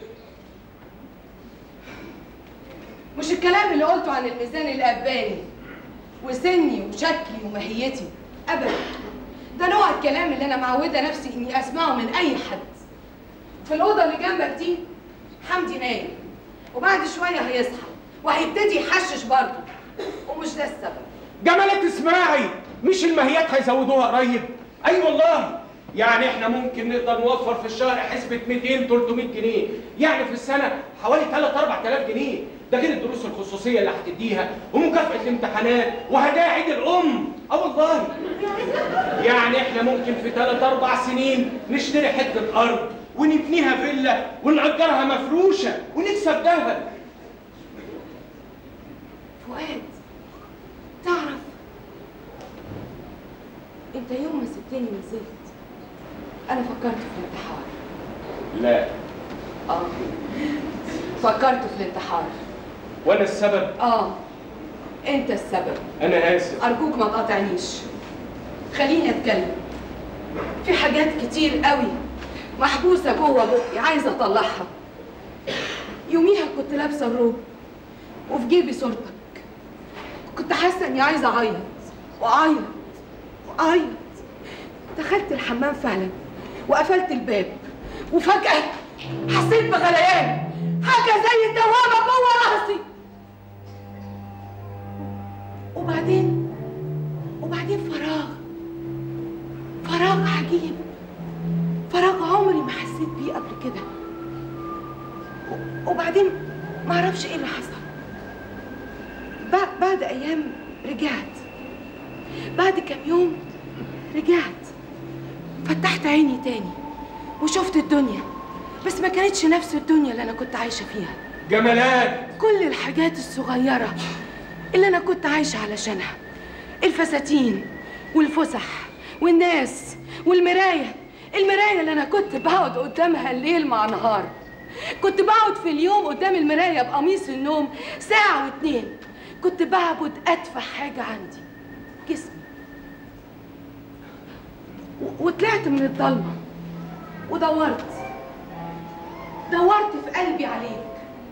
S5: مش الكلام اللي قلته عن الميزان الأباني وسني وشكلي وماهيتي أبدا ده نوع الكلام اللي أنا معودة نفسي إني أسمعه من أي حد في الأوضة اللي جنبك دي حمدي نايم وبعد شوية هيصحى وهيبتدي يحشش برضه ومش ده السبب
S6: جمالك اسمعي مش الماهيات هيزودوها قريب اي والله يعني احنا ممكن نقدر نوفر في الشهر حسبة 200 300 جنيه يعني في السنة حوالي 3 4000 جنيه ده غير الدروس الخصوصية اللي هتديها ومكافأة الامتحانات وهدايا عيد الأم اه والله يعني احنا ممكن في 3 4 سنين نشتري حتة أرض ونبنيها فيلا ونأجرها مفروشة ونكسب ذهب
S5: فؤاد تعرف انت يوم ما سبتني ونزلت انا فكرت في الانتحار
S6: لا
S5: اه فكرت في الانتحار
S6: وأنا السبب
S5: اه انت السبب
S6: أنا آسف
S5: ارجوك ما تقاطعنيش خليني اتكلم في حاجات كتير قوي محبوسه جوه بقي عايزه اطلعها يوميها كنت لابسه الروب وفي جيبي صورتك كنت حاسه اني عايزه اعيط واعيط واعيط دخلت الحمام فعلا وقفلت الباب وفجاه حسيت بغليان حاجه زي الدوامه جوه راسي وبعدين وبعدين فراغ فراغ عجيب فراغ عمري ما حسيت بيه قبل كده و- وبعدين ما اعرفش ايه اللي حصل بع- بعد ايام رجعت بعد كام يوم رجعت فتحت عيني تاني وشفت الدنيا بس ما كانتش نفس الدنيا اللي انا كنت عايشه فيها
S6: جمالات
S5: كل الحاجات الصغيرة اللي أنا كنت عايشة علشانها الفساتين والفسح والناس والمراية المراية اللي أنا كنت بقعد قدامها الليل مع نهار كنت بقعد في اليوم قدام المراية بقميص النوم ساعة واتنين كنت بعبد أدفع حاجة عندي جسمي و- وطلعت من الضلمة ودورت دورت في قلبي عليك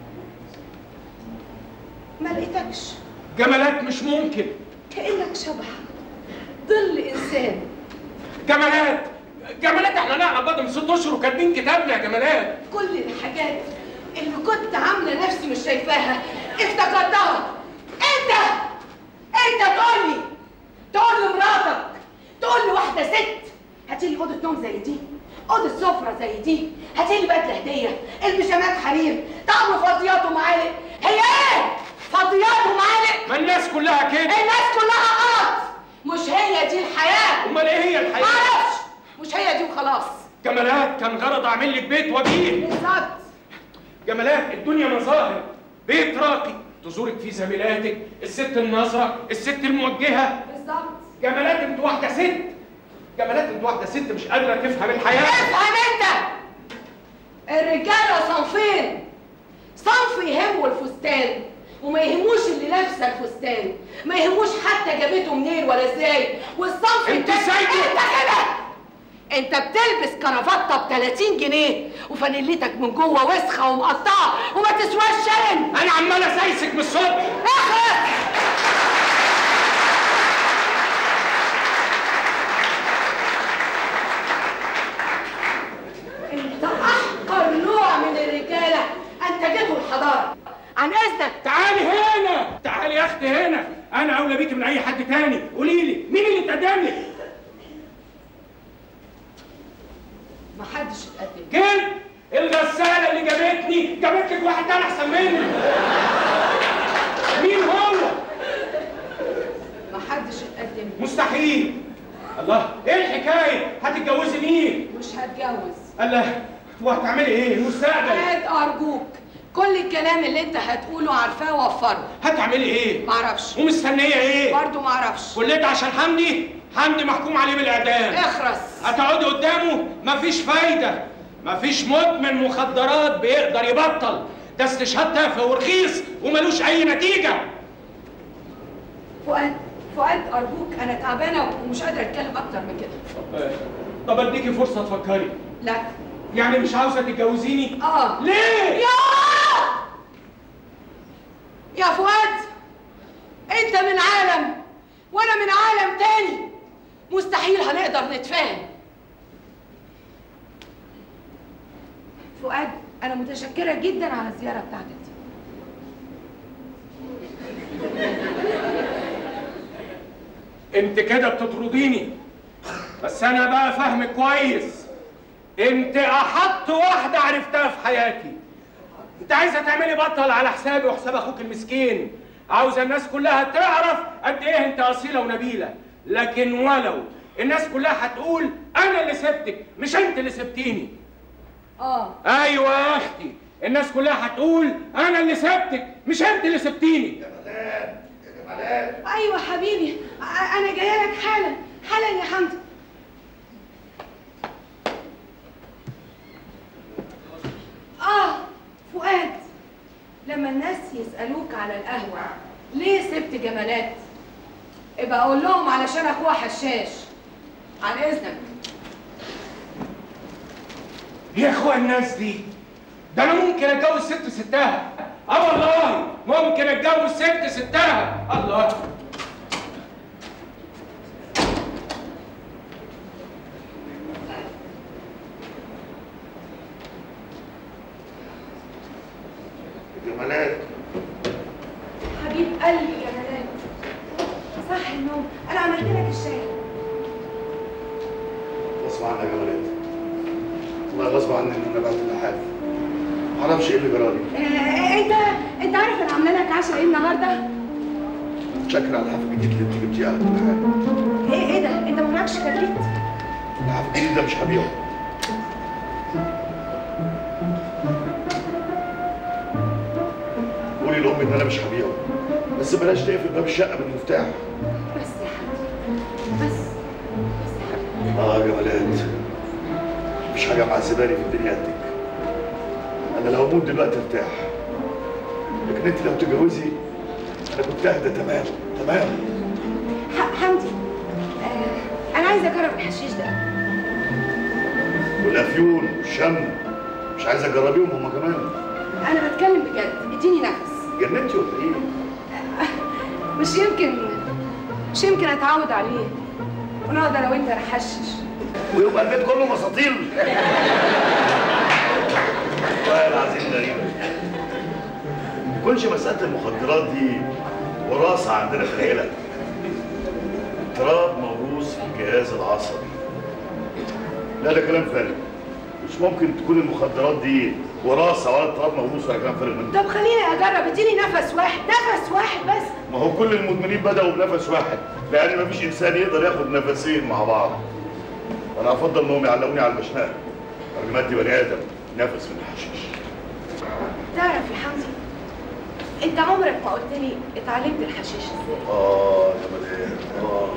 S5: ما لقيتكش
S6: جمالات مش ممكن
S5: كأنك شبح ظل إنسان
S6: جمالات جمالات احنا نعرف بعض من ست اشهر وكاتبين كتابنا يا جمالات
S5: كل الحاجات اللي كنت عاملة نفسي مش شايفاها افتكرتها انت انت تقول لي تقول لمراتك تقول لي واحدة ست هاتي لي أوضة نوم زي دي أوضة سفرة زي دي هاتي لي بدلة هدية البيجامات حرير طعم فضيات ومعالق هي ايه؟ فضيات ومعالق
S6: ما الناس كلها كده
S5: الناس كلها غلط مش هي دي الحياة
S6: امال ايه هي الحياه
S5: معرفش مش هي دي وخلاص
S6: جمالات كان غرض اعمل لك بيت وجيه
S5: بالظبط
S6: جمالات الدنيا مظاهر بيت راقي تزورك فيه زميلاتك الست الناظره الست الموجهه
S5: بالظبط
S6: جمالات انت واحده ست جمالات انت واحده ست مش قادره تفهم الحياه
S5: افهم انت الرجاله صنفين صنف يهمه الفستان وما يهموش اللي لابسه الفستان ما يهموش حتى جابته منين ولا ازاي والصنف
S6: انت
S5: التاني-
S6: ازاي كده؟
S5: انت كده انت بتلبس كرافته ب 30 جنيه وفانيلتك من جوه وسخه ومقطعه وما تسواش شلن
S6: انا عمال اسايسك من الصبح
S5: اخرس انت احقر نوع من الرجاله انتجته الحضاره عن اذنك
S6: تعالي هنا تعالي يا اختي هنا انا اولى بيكي من اي حد تاني قولي لي مين اللي اتقدم لك
S5: ما حدش اتقدم
S6: كده الغساله اللي جابتني جابت لك واحد تاني احسن مني مين هو
S5: ما حدش اتقدم
S6: مستحيل الله ايه الحكايه هتتجوزي مين
S5: مش هتجوز
S6: الله وهتعملي ايه المستقبل
S5: هات ارجوك كل الكلام اللي انت هتقوله عارفاه وفره
S6: هتعملي ايه
S5: معرفش
S6: ومستنيه ايه
S5: برضه معرفش
S6: كل ده عشان حمدي حمدي محكوم عليه بالاعدام
S5: اخرس
S6: هتقعدي قدامه مفيش فايده مفيش مدمن مخدرات بيقدر يبطل ده استشهاد تافه ورخيص وملوش اي نتيجه
S5: فؤاد فؤاد ارجوك انا تعبانه ومش قادره اتكلم اكتر من كده
S6: طب- طب اديكي فرصه تفكري
S5: لا
S6: يعني مش عاوزه تتجوزيني
S5: اه
S6: ليه
S5: يا يا فؤاد انت من عالم وانا من عالم تاني مستحيل هنقدر نتفاهم فؤاد انا متشكره جدا على الزياره بتاعتك دي
S6: انت كده بتطرديني بس انا بقى فاهمك كويس انت احط واحده عرفتها في حياتي انت عايزه تعملي بطل على حسابي وحساب اخوك المسكين عاوزه الناس كلها تعرف قد ايه انت اصيله ونبيله لكن ولو الناس كلها هتقول انا اللي سبتك مش انت اللي سبتيني
S5: اه
S6: ايوه يا اختي الناس كلها هتقول انا اللي سبتك مش انت اللي سبتيني
S5: ايوه حبيبي أ- انا جايه لك حالا حالا يا حمدي اه فؤاد لما الناس يسالوك على القهوه ليه سبت جمالات ابقى اقول لهم علشان اخوها حشاش عن اذنك
S6: يا اخويا الناس دي ده انا ممكن اتجوز ست ستها اه والله ممكن اتجوز ست ستها الله
S4: جمالات
S5: حبيب قلبي جمالات صح النوم انا عملت لك الشاي
S4: غصب عني يا جمالات والله غصب عني ان انا بعت لحالي معرفش ايه اللي جرالي
S5: آه، انت انت عارف انا عامله لك عشاء ايه النهارده
S4: شكرا على الحفل الجديد اللي انت جبتيه على الامتحان
S5: ايه ايه ده انت ما معكش كبريت
S4: الحفل الجديد ده مش هبيعه قولي لامي ان انا مش هبيعه بس بلاش تقفل باب الشقه بالمفتاح
S5: بس يا حبيبي بس بس يا حبيبي
S4: اه يا جمالات مفيش حاجه معذباني في الدنيا قدك انا لو اموت دلوقتي ارتاح لكن انت لو تتجوزي انا كنت اهدى تمام تمام
S5: ح- حمدي آه، انا عايزه اجرب الحشيش ده
S4: والافيون والشم مش عايز اجربيهم هما كمان
S5: انا بتكلم بجد اديني نفس
S4: جننتي ولا ايه؟
S5: مش يمكن مش يمكن اتعود عليه ونقعد انا وانت نحشش
S4: ويبقى البيت كله مساطيل والله العظيم غريبة ما يكونش مسألة المخدرات دي وراثة عندنا في العيلة اضطراب موروث في الجهاز العصبي لا ده كلام فارغ مش ممكن تكون المخدرات دي وراثة ولا اضطراب موروث ولا كلام فارغ من ده
S5: طب خليني اجرب اديني نفس واحد نفس واحد بس
S4: ما هو كل المدمنين بدأوا بنفس واحد لأن مفيش إنسان يقدر ياخد نفسين مع بعض أنا أفضل إنهم يعلقوني على المشنقة قبل ما أدي بني آدم نفس من الحشيش
S5: تعرف يا حمدي انت عمرك ما قلت لي اتعلمت الحشيش ازاي
S4: آه يا مدام آه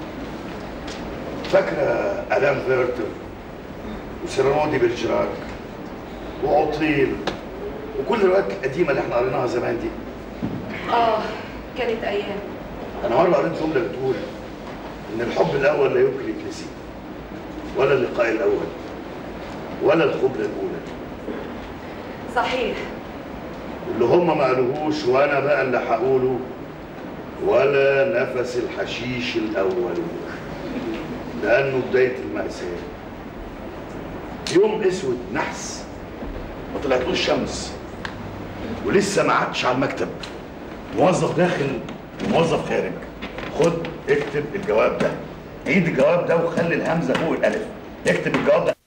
S4: فاكرة ألام فيرتر وسيرانو دي بيرجراك وعطيل وكل الروايات القديمة اللي احنا قريناها زمان دي
S5: اه كانت ايام
S4: أنا مرة قريت جملة بتقول إن الحب الأول لا يمكن يتنسي ولا اللقاء الأول ولا القبلة الأولى
S5: صحيح
S4: اللي هم ما قالوهوش وأنا بقى اللي هقوله ولا نفس الحشيش الأول لأنه بداية المأساة يوم أسود نحس ما طلعتلوش شمس ولسه ما عادش على المكتب موظف داخل وموظف خارج خد اكتب الجواب ده عيد الجواب ده وخلي الهمزه فوق الالف اكتب الجواب ده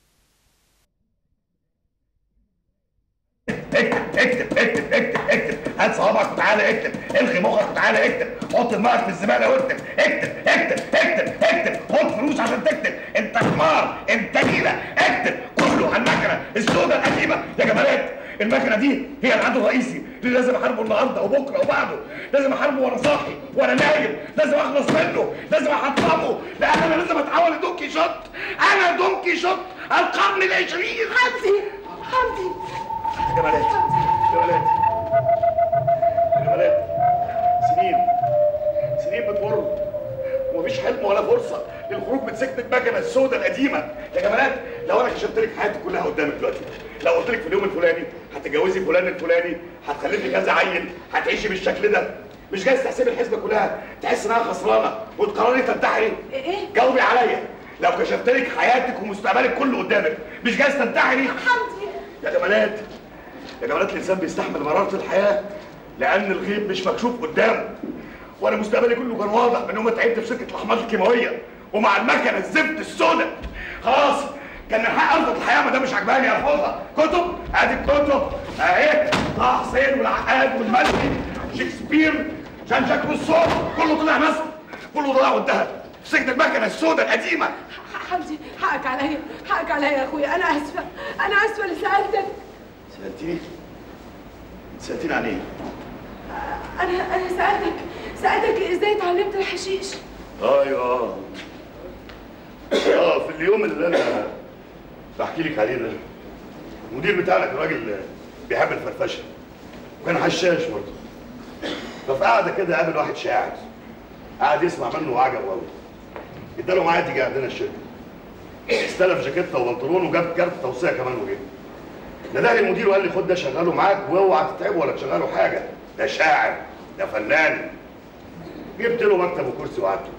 S4: اكتب اكتب اكتب اكتب اكتب هات صوابعك وتعالى اكتب الغي مخك وتعالى اكتب حط دماغك في الزباله واكتب اكتب اكتب اكتب اكتب خد فلوس عشان تكتب انت حمار انت نيله اكتب كله على المكنه السوداء القديمه يا جمالات المكنه دي هي العدو الرئيسي اللي لازم احاربه النهارده وبكره وبعده لازم احاربه وانا صاحي وانا نايم لازم اخلص منه لازم احطمه لان انا لازم اتحول لدونكي شوت انا دونكي شوت القرن العشرين
S3: حمدي حمدي
S4: جمالات جمالات جمالات سنين سنين بتمر ومفيش حلم ولا فرصه للخروج من سكه المكنه السوداء القديمه يا جمالات لو انا كشفت لك حياتي كلها قدامك دلوقتي لو قلت لك في اليوم الفلاني هتتجوزي فلان الفلاني هتخلفي كذا عيل هتعيشي بالشكل ده مش جايز تحسبي الحسبه كلها تحس انها خسرانه وتقرري تنتحري
S3: ايه
S4: جاوبي عليا لو كشفت لك حياتك ومستقبلك كله قدامك مش جايز تنتحري
S3: حمدي
S4: يا جمالات يا جمالات الانسان بيستحمل مرارة الحياة لأن الغيب مش مكشوف قدامه وأنا مستقبلي كله كان واضح من يوم ما تعبت في شركة الأحماض الكيماوية ومع المكنة الزفت السوداء خلاص كان من حق أرفض الحياة ما ده مش عجباني أرفضها كتب أدي الكتب أهي طه حسين والعقاد والملكي شكسبير جان جاك روسو كله طلع مصر كله ضاع وانتهى في سجن المكنة السوداء القديمة
S5: ح- حمدي حقك عليا حقك عليا يا اخويا انا اسفه انا اسفه اللي سالتك
S4: سألتني سألتني عن إيه؟
S5: انا انا سالتك سالتك ازاي اتعلمت الحشيش
S4: ايوه اه اه في اليوم اللي انا بحكي لك عليه ده المدير بتاعنا كان راجل بيحب الفرفشه وكان حشاش برضه ففي قعده كده قابل واحد شاعر قعد يسمع منه وعجبه قوي اداله معايا تيجي عندنا الشركه استلف جاكيته وبنطلون وجاب كارت توصيه كمان وجه ندهلي المدير وقال لي خد ده شغله معاك واوعى تتعبه ولا تشغله حاجه ده شاعر ده فنان جبت له مكتب وكرسي وقعدته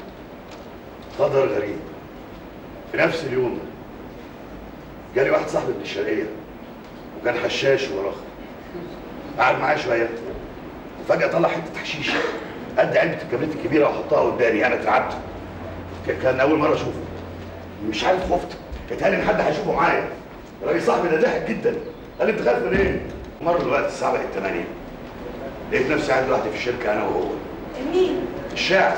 S4: قدر غريب في نفس اليوم ده جالي واحد صاحبي من الشرقيه وكان حشاش وراخ قعد معايا شويه وفجاه طلع حته حشيش قد علبه الكبريت الكبيره وحطها قدامي انا اترعبت ك- كان اول مره اشوفه مش عارف خفت اتهيألي ان حد هيشوفه معايا الراجل صاحبي ده ضحك جدا قال لي انت خايف من ايه؟ مر الوقت الساعه بقت 8 لقيت نفسي قاعد لوحدي في الشركه انا وهو
S3: مين
S4: الشاعر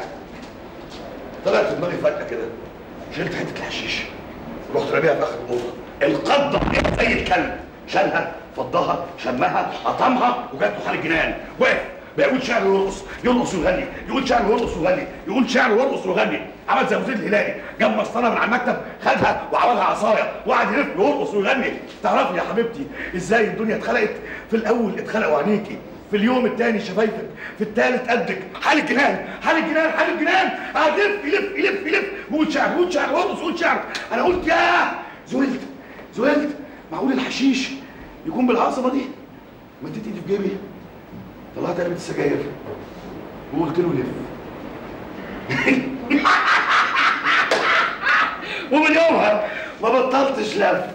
S4: طلعت في دماغي فجأة كده شلت حتة الحشيش رحت راميها في آخر الأوضة القضة زي الكلب شالها فضها شمها قطمها وجات له حال الجنان وقف بيقول شعر ويرقص يرقص ويغني يقول شعر ويرقص ويغني يقول شعر ويرقص ويغني عمل زي وزير الهلالي جاب مسطره من على المكتب خدها وعملها عصايه وقعد يلف ويرقص ويغني تعرفي يا حبيبتي ازاي الدنيا اتخلقت في الاول اتخلقوا عينيكي في اليوم الثاني شفايفك في الثالث قدك حال الجنان حال الجنان حال الجنان قعد يلف يلف يلف يلف قول شعر قول شعر وارقص قول شعر انا قلت ياه زولت زولت معقول الحشيش يكون بالعصبه دي مديت ايدي في جيبي طلعت علبه السجاير وقلت له لف ومن يومها ما بطلتش لف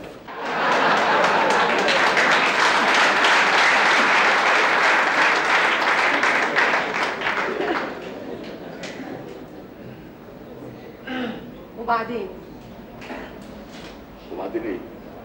S5: وبعدين
S4: وبعدين ايه؟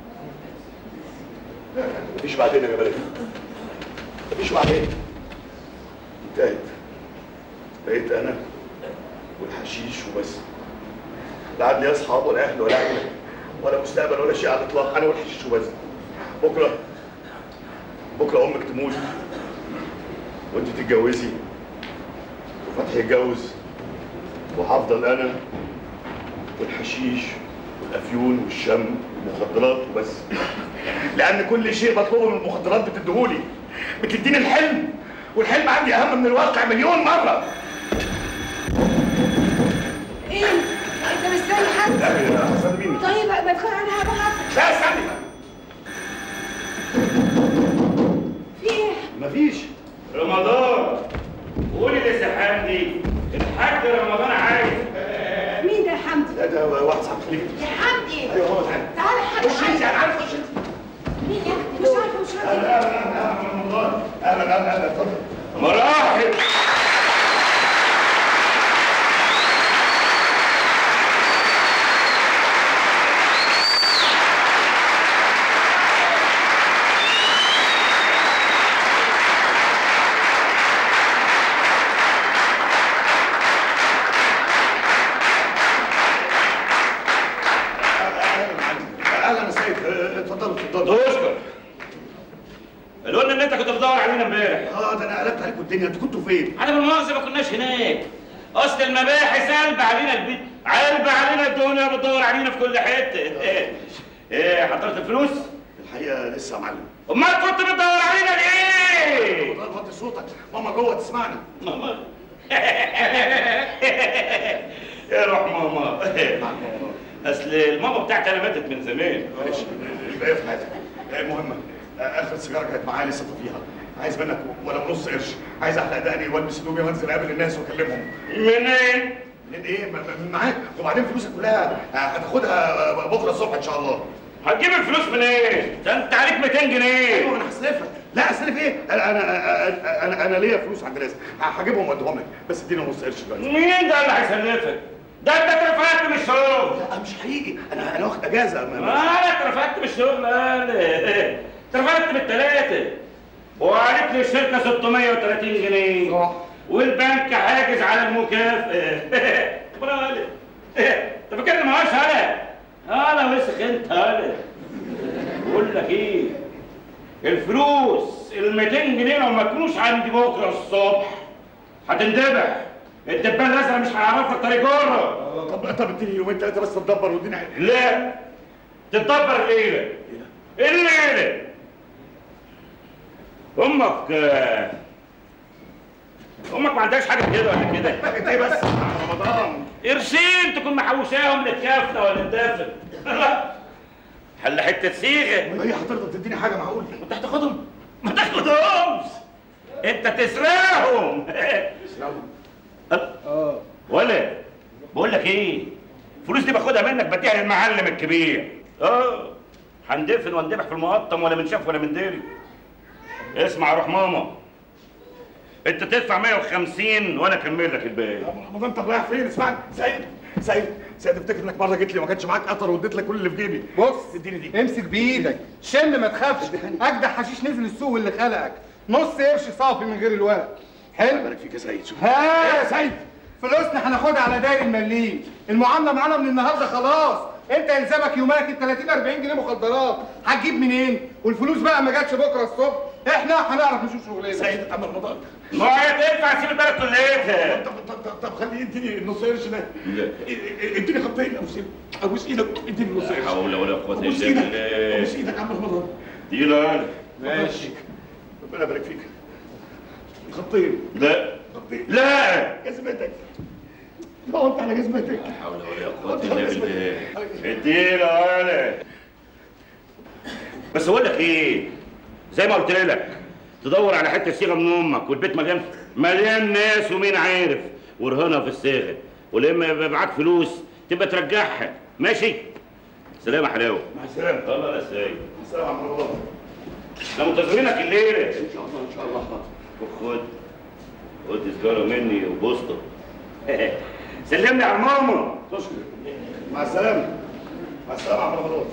S4: مفيش بعدين يا جبلتي مفيش بعدين انتهت بقيت انا والحشيش وبس لا عاد لي اصحاب ولا اهل ولا عيله ولا مستقبل ولا شيء على الاطلاق انا والحشيش وبس بكره بكره امك تموت وانت تتجوزي وفتحي يتجوز وهفضل انا والحشيش والافيون والشم والمخدرات وبس لان كل شيء بطلبه من المخدرات بتديهولي بتديني الحلم والحلم عندي اهم من الواقع مليون مره
S5: ايه انت مش زي حد
S4: لا يا حسن مين
S5: طيب ما تخيل انا هبعت
S4: لا استني
S5: في ايه
S4: مفيش
S8: رمضان قولي لسحان دي الحاج رمضان عايز
S3: مين ده يا حمدي
S4: لا ده واحد صاحب خليك
S3: يا حمدي
S4: ايوه هو تعالى
S3: تعالى يا حمدي
S4: خش انت انا عارف خش انت
S3: مين يا اختي مش عارفه مش عارفه
S4: اهلا اهلا اهلا رمضان اهلا اهلا اهلا اتفضل
S8: مراحب
S4: اهلا يا سيد آه، اتفضلوا اتفضلوا
S8: تشكر قلنا ان انت كنت بتدور علينا امبارح
S4: اه ده انا قلبت عليكم الدنيا انتوا كنتوا فين؟
S8: انا بالمؤاخذه ما كناش هناك اصل المباحث قلب علينا البيت قلب علينا الدنيا بتدور علينا في كل حته ايه حضرت الفلوس؟
S4: الحقيقه لسه يا معلم
S8: امال كنت بتدور علينا ليه؟
S4: اتفضل وطي صوتك ماما جوه تسمعنا
S8: ماما يا روح ماما اصل الماما بتاعتي انا ماتت من زمان
S4: معلش الباقي في حياتك آه، المهم آه، اخر سيجاره كانت معايا لسه طفيها عايز منك ولا نص قرش عايز احلق دقني والبس هدومي وانزل اقابل الناس واكلمهم
S8: منين؟
S4: من ايه م- م- من معاك وبعدين فلوسك كلها آه، هتاخدها آه، بكره الصبح ان شاء الله
S8: هتجيب الفلوس منين؟ ده انت عليك 200
S4: ايوه
S8: جنيه
S4: انا هسلفك لا اسلف ايه انا انا انا انا, أنا ليا فلوس عند ناس هجيبهم واديهم لك بس اديني نص قرش دلوقتي
S8: مين ده اللي هيسلفك؟ ده انت اترفدت من الشغل
S4: لا مش حقيقي انا انا واخد اجازه ما- ما-
S8: انا اترفدت من الشغل انا اترفدت من الثلاثه وقالت لي الشركه 630 جنيه
S4: صح.
S8: والبنك حاجز على المكافاه طب انا قال انت فاكرني معاش انا انا وسخ انت انا بقول لك ايه الفلوس ال 200 جنيه لو ما كانوش عندي بكره الصبح هتندبح الدبان الازرق مش هيعرفك طريق جره
S4: طب طب اديني يومين ثلاثه بس تدبر واديني حاجة.
S8: لا تتدبر الليلة الليلة أمك آه، أمك ما عندهاش حاجة كده ولا كده
S4: انت ايه بس رمضان
S8: قرشين تكون محوشاهم للكافة ولا الدافن حل حتة صيغة
S4: ما هي هترضى تديني حاجه معقول
S8: وانت هتاخدهم ما تاخدهمش انت تسرقهم اه ولا بقول لك ايه الفلوس دي باخدها منك بديها للمعلم الكبير اه هندفن واندبح في المقطم ولا من شاف ولا من داري اسمع يا روح ماما انت تدفع 150 وانا اكمل لك الباقي
S4: رمضان طب رايح فين اسمعني سيد سيد سيد افتكر انك مره جيت لي وما كانش معاك قطر واديت لك كل اللي في جيبي
S9: بص
S4: اديني دي
S9: امسك بايدك شم ما تخافش اجدع حشيش نزل السوق واللي خلقك نص قرش صافي من غير الورق حلو
S4: بارك فيك يا سيد شوف
S9: ها
S4: يا سيد
S9: فلوسنا هناخدها على داير المليم المعامله معانا من النهارده خلاص انت يلزمك يومك ال 30 40 جنيه مخدرات هتجيب منين والفلوس بقى ما جاتش بكره الصبح احنا هنعرف نشوف شغلنا
S4: سيد عم رمضان
S8: ما هي تنفع سيب البلد كليتها
S4: طب طب طب, طب خليه يديني النص قرش ده
S8: لا.
S4: اديني خطين ابوس ايدك ابوس ايدك اديني النص
S8: لا
S4: قرش
S8: حول ولا قوة
S4: ابوس
S8: الا
S4: ايدك ابوس
S8: بالله
S4: ايدك يا عم رمضان
S8: دي لا
S9: ماشي
S4: ربنا يبارك فيك خطين
S8: لا
S4: خطين
S8: لا
S4: جزمتك ما هو انت على جزمتك
S8: حول ولا قوة الا بالله اديله انا بس اقول لك ايه زي ما قلت لك تدور على حته صيغه من امك والبيت مليان مليان ناس ومين عارف ورهنها في الصيغه ولما يبقى معاك فلوس تبقى ترجعها ماشي سلام يا حلاوه
S4: مع السلامه
S8: الله يا سيد
S4: مع السلامه يا عم رمضان
S8: احنا منتظرينك الليله
S4: ان شاء الله ان شاء الله
S8: خد خد سجاره مني وبوسطه سلمني على ماما
S4: تشكر مع السلامه مع السلامه يا عم رمضان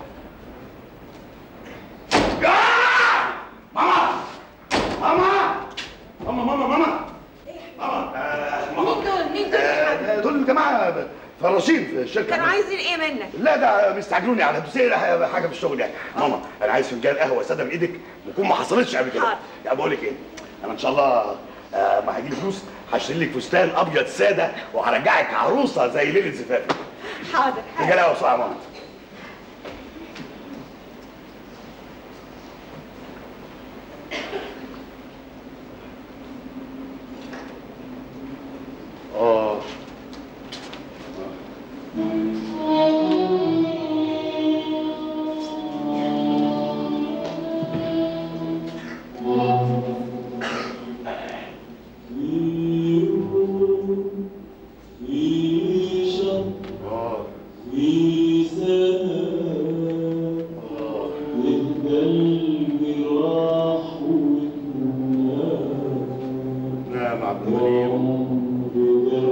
S4: يا ماما ماما ماما ماما ماما ماما آه، ماما
S3: مين دول؟ مين دول؟
S4: آه، دول الجماعه فراشين في الشركه
S3: كانوا عايزين ايه منك؟
S4: لا ده بيستعجلوني على بس حاجه في الشغل يعني ماما انا عايز فنجان قهوه ساده بايدك وتكون ما حصلتش قبل كده
S3: حاضر.
S4: يعني بقول لك ايه انا ان شاء الله آه، ما هيجي لي فلوس هشتري لك فستان ابيض ساده وهرجعك عروسه زي ليله زفافك
S3: حاضر
S4: فنجان قهوه بسرعه يا ماما اه اه نعم عبد الغني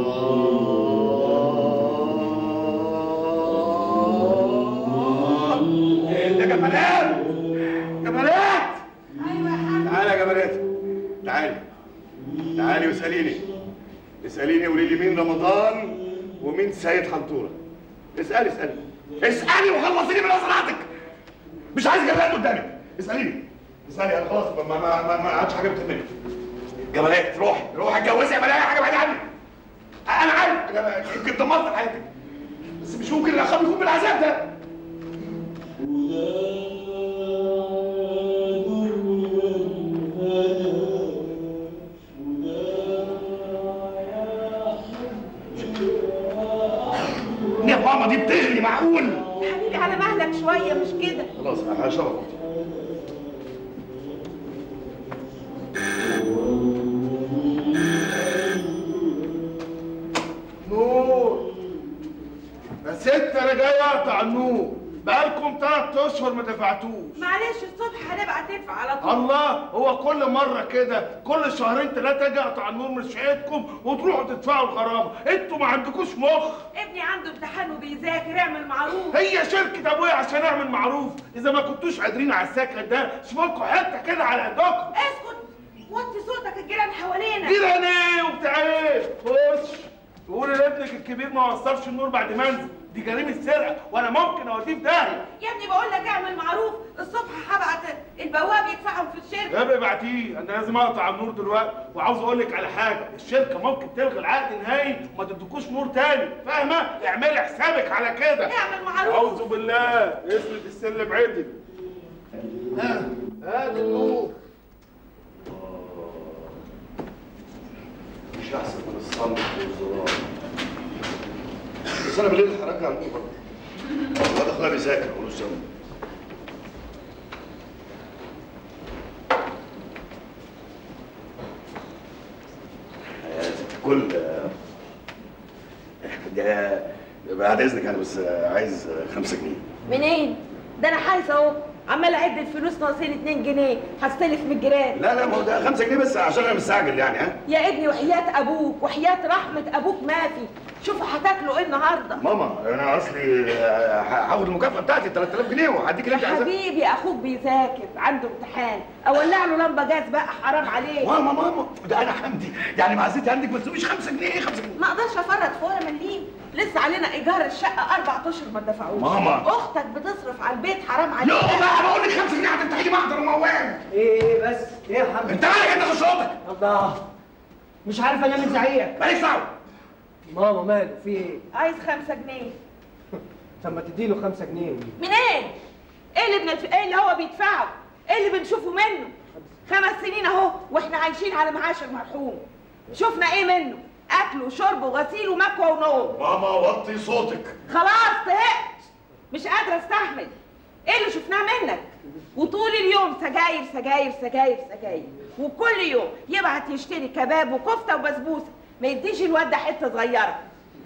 S4: يا جمالات جمالات
S1: ايوه يا حاج
S4: تعالي يا جمالات تعالي تعالي واساليني اساليني قولي لي مين رمضان ومين سيد حنطوره اسالي اسالي اسالي وخلصيني من نظراتك مش عايز جمالات قدامك اساليني اسالي انا خلاص ما ما ما, ما عادش حاجه بتهمني جمالات روحي روحي اتجوزي اعملي اي حاجه بعيد عني انا عارف انا يمكن دمرت حياتك بس مش ممكن الاخر يكون بالعذاب ده يا ماما دي بتغلي معقول
S3: حبيبي على مهلك شويه مش كده
S4: خلاص هشرب
S9: نور يا ست انا جاي اقطع النور بقالكم ثلاث اشهر ما دفعتوش
S3: معلش الصبح هنبقى تدفع على طول
S9: الله هو كل مره كده كل شهرين ثلاثه اجي اقطع النور من شقتكم وتروحوا تدفعوا الغرامه انتوا ما عندكوش مخ
S3: ابني عنده امتحان وبيذاكر اعمل معروف
S9: هي شركة أبويا عشان أعمل معروف، إذا ما كنتوش قادرين على السكن ده، شوفوا لكم حتة كده على قدكم.
S3: اسكت وطي صوتك الجيران حوالينا
S9: جيران إيه وبتاع إيه؟ خش تقولي لابنك الكبير ما وصلش النور بعد ما انزل، دي جريمة سرقة وأنا ممكن أوديه في داهية.
S3: يا ابني بقول لك اعمل معروف الصبح هبعت البواب يدفعهم في الشركه
S9: يا ابني ابعتيه، أنا لازم أقطع النور دلوقتي، وعاوز أقول لك على حاجة، الشركة ممكن تلغي العقد نهائي وما تديكوش نور تاني، فاهمة؟ اعملي حسابك على كده.
S3: اعمل معروف
S9: أعوذ بالله، اسند السلم عدل. ها، هات النور.
S4: مش احسن من الصمت والزرار بس انا بالليل هرجع النور برضه الواد اخويا بيذاكر ملوش ذنب يا ست الكل ده بعد اذنك انا بس عايز خمسة جنيه
S3: منين ده انا حاسس اهو عمال اعد الفلوس ناقصين 2 جنيه هستلف من الجيران
S4: لا لا ما هو ده خمسة جنيه بس عشان انا مستعجل يعني ها
S3: يا ابني وحياة ابوك وحياة رحمة ابوك ما في شوفوا هتاكلوا ايه النهارده
S4: ماما انا اصلي هاخد المكافأة بتاعتي 3000 جنيه وهديك اللي انت عايزاه
S3: حبيبي اخوك بيذاكر عنده امتحان اولع له لمبه جاز بقى حرام عليك
S4: ماما ماما ده انا حمدي يعني معزتي عندك ما تسويش 5 جنيه 5 جنيه
S3: ما اقدرش افرط في ولا مليم لسه علينا ايجار الشقه اربع اشهر ما دفعوش
S4: ماما.
S3: اختك بتصرف على البيت حرام عليك
S4: لا بقى بقول لك 5 جنيه هتفتحي لي محضر موال
S2: ايه ايه بس ايه يا محمد
S4: انت مالك انت خش اوضتك
S2: الله مش عارف انام من زعيقك
S4: مالكش دعوه
S2: ماما ماله في ايه
S3: عايز خمسة جنيه
S2: طب ما تديله خمسة جنيه
S3: منين ايه اللي بندف... ايه اللي هو بيدفعه ايه اللي بنشوفه منه خمس سنين اهو واحنا عايشين على معاش المرحوم شفنا ايه منه اكل وشرب وغسيل ومكوى ونوم
S4: ماما وطي صوتك
S3: خلاص طهقت مش قادره استحمل ايه اللي شفناه منك وطول اليوم سجاير سجاير سجاير سجاير وكل يوم يبعت يشتري كباب وكفته وبسبوسه ما يديش الواد ده حته صغيره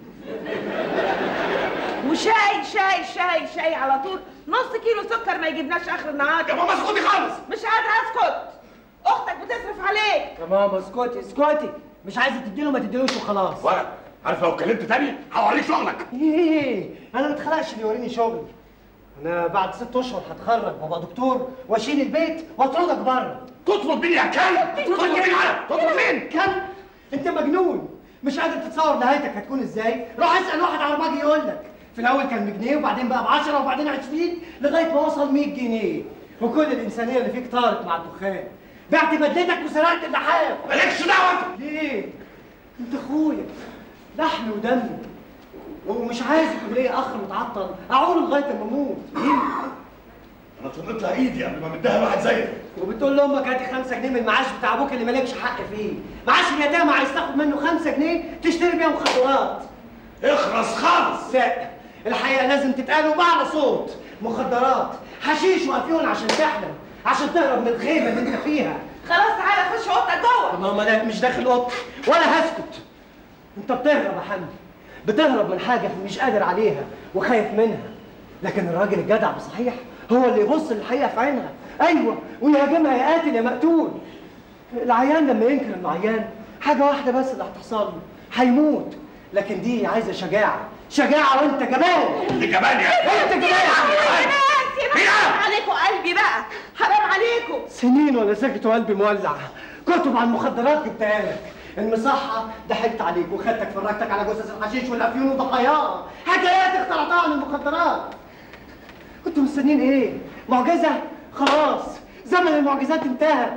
S3: وشاي شاي شاي شاي على طول نص كيلو سكر ما يجيبناش اخر النهار
S4: يا ماما اسكتي خالص
S3: مش قادره اسكت اختك بتصرف عليك
S2: يا ماما اسكتي اسكتي مش عايزه تديله ما تديلوش وخلاص
S4: ولا عارف لو اتكلمت تاني هوريك شغلك
S2: ايه انا ما اتخلقش اللي يوريني شغلي انا بعد ست اشهر هتخرج وابقى دكتور واشيل البيت واطردك بره
S4: تطلب مني يا كلب تطلب مني على تطلب مين
S2: كلب انت مجنون مش قادر تتصور نهايتك هتكون ازاي روح اسال واحد عرباجي يقول لك في الاول كان بجنيه وبعدين بقى ب 10 وبعدين 20 لغايه ما وصل 100 جنيه وكل الانسانيه اللي فيك طارت مع الدخان بعت بدلتك وسرقت اللحاف
S4: مالكش دعوه انت
S2: ليه انت اخويا لحم ودم ومش عايز يكون ليا اخ متعطل اعوله لغايه ما اموت
S4: انا طلبت لها ايدي قبل ما مديها لواحد زيك
S2: وبتقول لامك هاتي 5 جنيه من المعاش بتاع ابوك اللي مالكش حق فيه معاش اليتامى عايز تاخد منه 5 جنيه تشتري بيها مخدرات
S4: اخرس خالص
S2: لا الحقيقه لازم تتقال وبعلى صوت مخدرات حشيش وافيون عشان تحلم عشان تهرب من الخيبه اللي انت فيها
S3: خلاص تعالى خش اوضتك جوه
S2: ماما لا مش داخل اوضتي ولا هسكت انت بتهرب يا حمدي بتهرب من حاجه مش قادر عليها وخايف منها لكن الراجل الجدع بصحيح هو اللي يبص للحقيقه في عينها ايوه ويهاجمها يا قاتل يا مقتول العيان لما ينكر انه عيان حاجه واحده بس اللي هتحصل له هيموت لكن دي عايزه شجاعه شجاعه وانت جبان
S4: اللي كمان يا
S2: انت جبان
S3: حرام عليكم قلبي بقى حرام عليكم
S2: سنين وانا ساكت وقلبي مولع كتب عن المخدرات جبتها لك المصحة ضحكت عليك وخدتك فرجتك على جثث الحشيش والافيون وضحاياها حكايات اخترعتها عن المخدرات كنتوا مستنيين ايه؟ معجزة؟ خلاص زمن المعجزات انتهى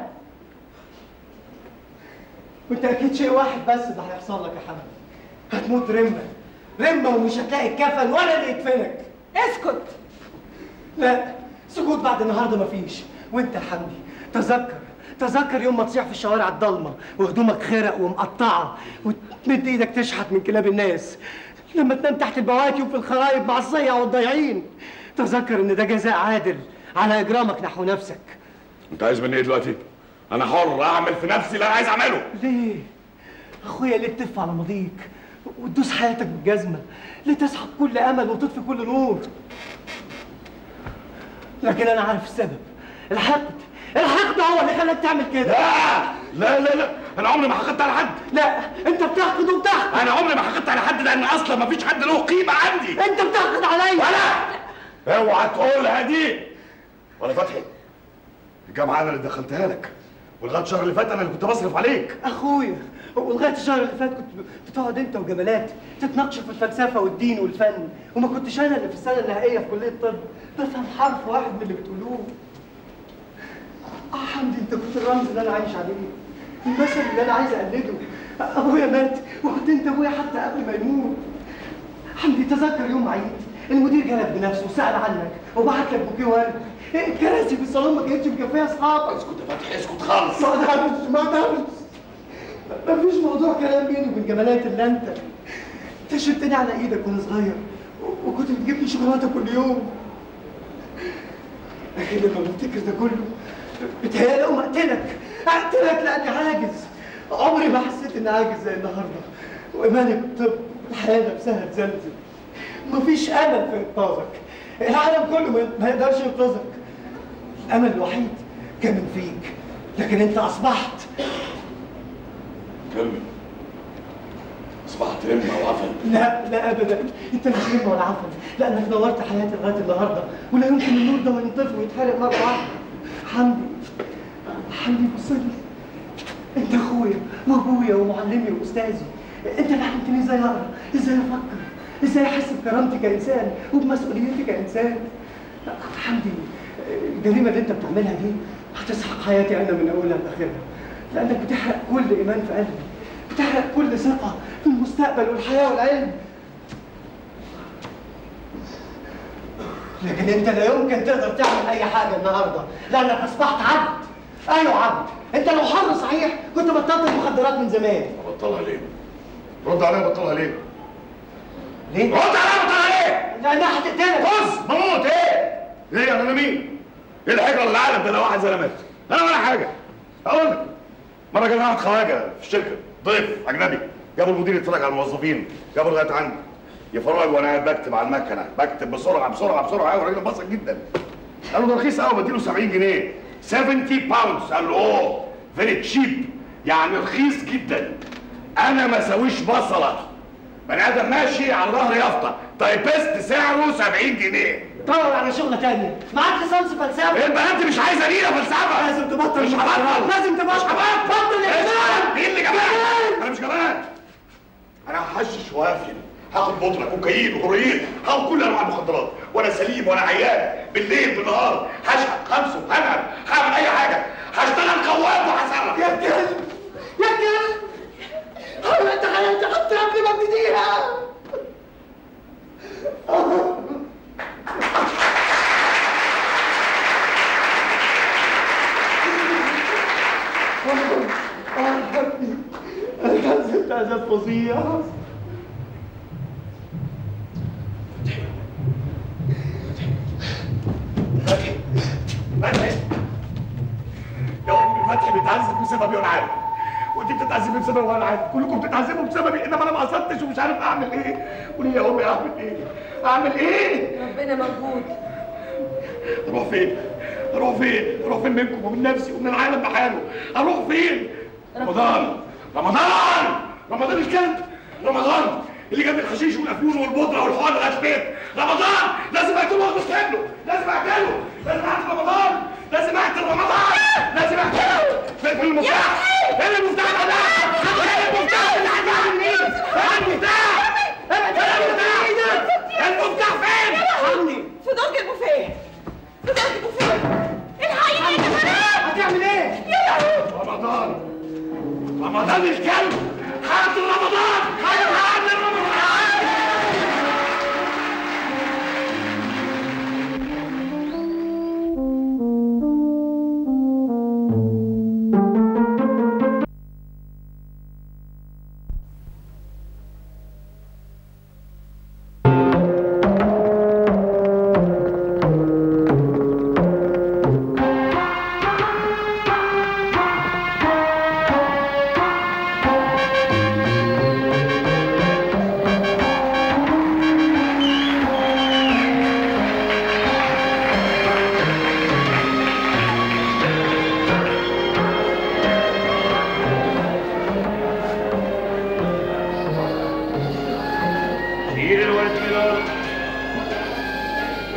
S2: وانت اكيد شيء واحد بس اللي هيحصل لك يا حمد هتموت رمة رمة ومش هتلاقي الكفن ولا اللي يدفنك
S3: اسكت
S2: لا سكوت بعد النهارده مفيش وانت يا حمدي تذكر تذكر يوم ما تصيح في الشوارع الضلمه وهدومك خرق ومقطعه وتمد ايدك تشحت من كلاب الناس لما تنام تحت البواكي وفي الخرايب مع الصيع والضايعين تذكر ان ده جزاء عادل على اجرامك نحو نفسك
S4: انت عايز مني ايه دلوقتي؟ انا حر اعمل في نفسي اللي انا عايز اعمله
S2: ليه اخويا ليه تلف على ماضيك وتدوس حياتك بالجزمه ليه تسحب كل امل وتطفي كل نور لكن انا عارف السبب الحقد الحقد هو اللي خلاك تعمل كده
S4: لا لا لا لا انا عمري ما حقدت على حد
S2: لا انت بتحقد وبتحقد
S4: انا عمري ما حقدت على حد لان اصلا ما فيش حد له قيمه عندي
S2: انت بتحقد عليا
S4: ولا اوعى تقولها دي ولا فتحي الجامعه انا اللي دخلتها لك ولغايه الشهر اللي فات انا اللي كنت بصرف عليك
S2: اخويا ولغايه الشهر اللي فات كنت بتقعد انت وجمالات تتناقشوا في الفلسفه والدين والفن وما كنتش انا اللي في السنه النهائيه في كليه الطب بفهم حرف واحد من اللي بتقولوه اه حمدي انت كنت الرمز اللي انا عايش عليه المثل اللي انا عايز اقلده ابويا مات وكنت انت ابويا حتى قبل ما يموت حمدي تذكر يوم عيد المدير جلب بنفسه وسال عنك وبعت لك بوكيه ورد الكراسي في الصالون ما كانتش مكفيه اصحابك
S4: اسكت يا فتحي اسكت خالص
S2: ما اقدرش ما اقدرش مفيش موضوع كلام بيني وبين جمالات الا انت انت شلتني على ايدك وانا صغير و- وكنت بتجيب لي شوكولاته كل يوم لكن لما بفتكر ده كله بتهيألي اقوم اقتلك اقتلك لاني عاجز عمري ما حسيت اني عاجز زي النهارده وايماني بالطب الحياه نفسها تزلزل مفيش امل في انقاذك العالم كله ما- ما يقدرش ينقذك الامل الوحيد كان من فيك لكن انت اصبحت
S4: كمل اصبحت رمه وعفن
S2: لا لا ابدا انت مش رمى ولا عفن لانك نورت حياتي لغايه النهارده ولا يمكن النور ده ما ينطفي ويتحرق مره واحده حمدي حمدي بص لي انت اخويا وابويا ومعلمي واستاذي انت اللي علمتني ازاي اقرا ازاي افكر ازاي احس بكرامتي كانسان وبمسؤوليتي كانسان حمدي الجريمه اللي انت بتعملها دي هتسحق حياتي انا من اولها لاخرها لانك بتحرق كل ايمان في قلبي بتحرق كل ثقه في المستقبل والحياه والعلم لكن انت لا يمكن تقدر تعمل اي حاجه النهارده لانك اصبحت عبد ايوه عبد انت لو حر صحيح كنت بطلت المخدرات من زمان
S4: بطلها ليه؟ رد عليا بطلها ليه؟
S2: ليه؟
S4: رد عليا بطلها ليه؟
S2: لانها هتقتلك
S4: بص بموت ايه؟ ليه انا مين؟ ايه الحجره اللي العالم ده لو واحد زي مات؟ انا ولا حاجه اقول لك مره جالنا واحد خواجه في الشركه ضيف اجنبي جابوا المدير يتفرج على الموظفين جابوا لغايه عندي يفرج وانا قاعد بكتب على المكنه بكتب بسرعه بسرعه بسرعه قوي الراجل انبسط جدا قالوا ده رخيص قوي بديله 70 جنيه 70 باوندز قال له اوه فيري تشيب يعني رخيص جدا انا ما ساويش بصله بني ادم ماشي على ظهر يافطه تايبست سعره 70 جنيه
S2: دور على شغله تانية معاك ليسانس فلسفه
S4: ايه البنات مش عايزه نيله فلسفه
S2: لازم تبطل
S4: مش
S2: المخدرات.
S4: هبطل
S2: لازم تبطل
S4: مش هبطل
S2: بطل يا جمال
S4: مين اللي جبان انا مش جبان انا هحشش وافل هاخد بودره كوكايين وهيروين هاخد كل انواع المخدرات وانا سليم وانا عيان بالليل بالنهار هشحت خمسه هنهب هعمل اي حاجه هشتغل قوام وهسرح
S2: يا كلب يا كلب حاول انت حياتي حتى قبل ما ابتديها انا حسيت عذاب فظيع
S4: فتحي فتحي يا امي فتحي بيتعذب بسببي وانا عارف وانت بتتعذبي بسببي وانا عارف كلكم بتتعذبوا بسببي انما انا ما قصدتش ومش عارف اعمل ايه قولي يا امي اعمل ايه اعمل ايه
S3: ربنا موجود
S4: اروح فين اروح فين اروح فين منكم ومن نفسي ومن العالم بحاله اروح فين رمضان رمضان رمضان الكلب رمضان اللي جاب الحشيش والافيون والبودره والحوار لغايه البيت رمضان لازم اقتله واخلص منه لازم اقتله لازم اقتل رمضان لازم اقتل رمضان لازم اقتله فين فين المفتاح فين المفتاح ده فين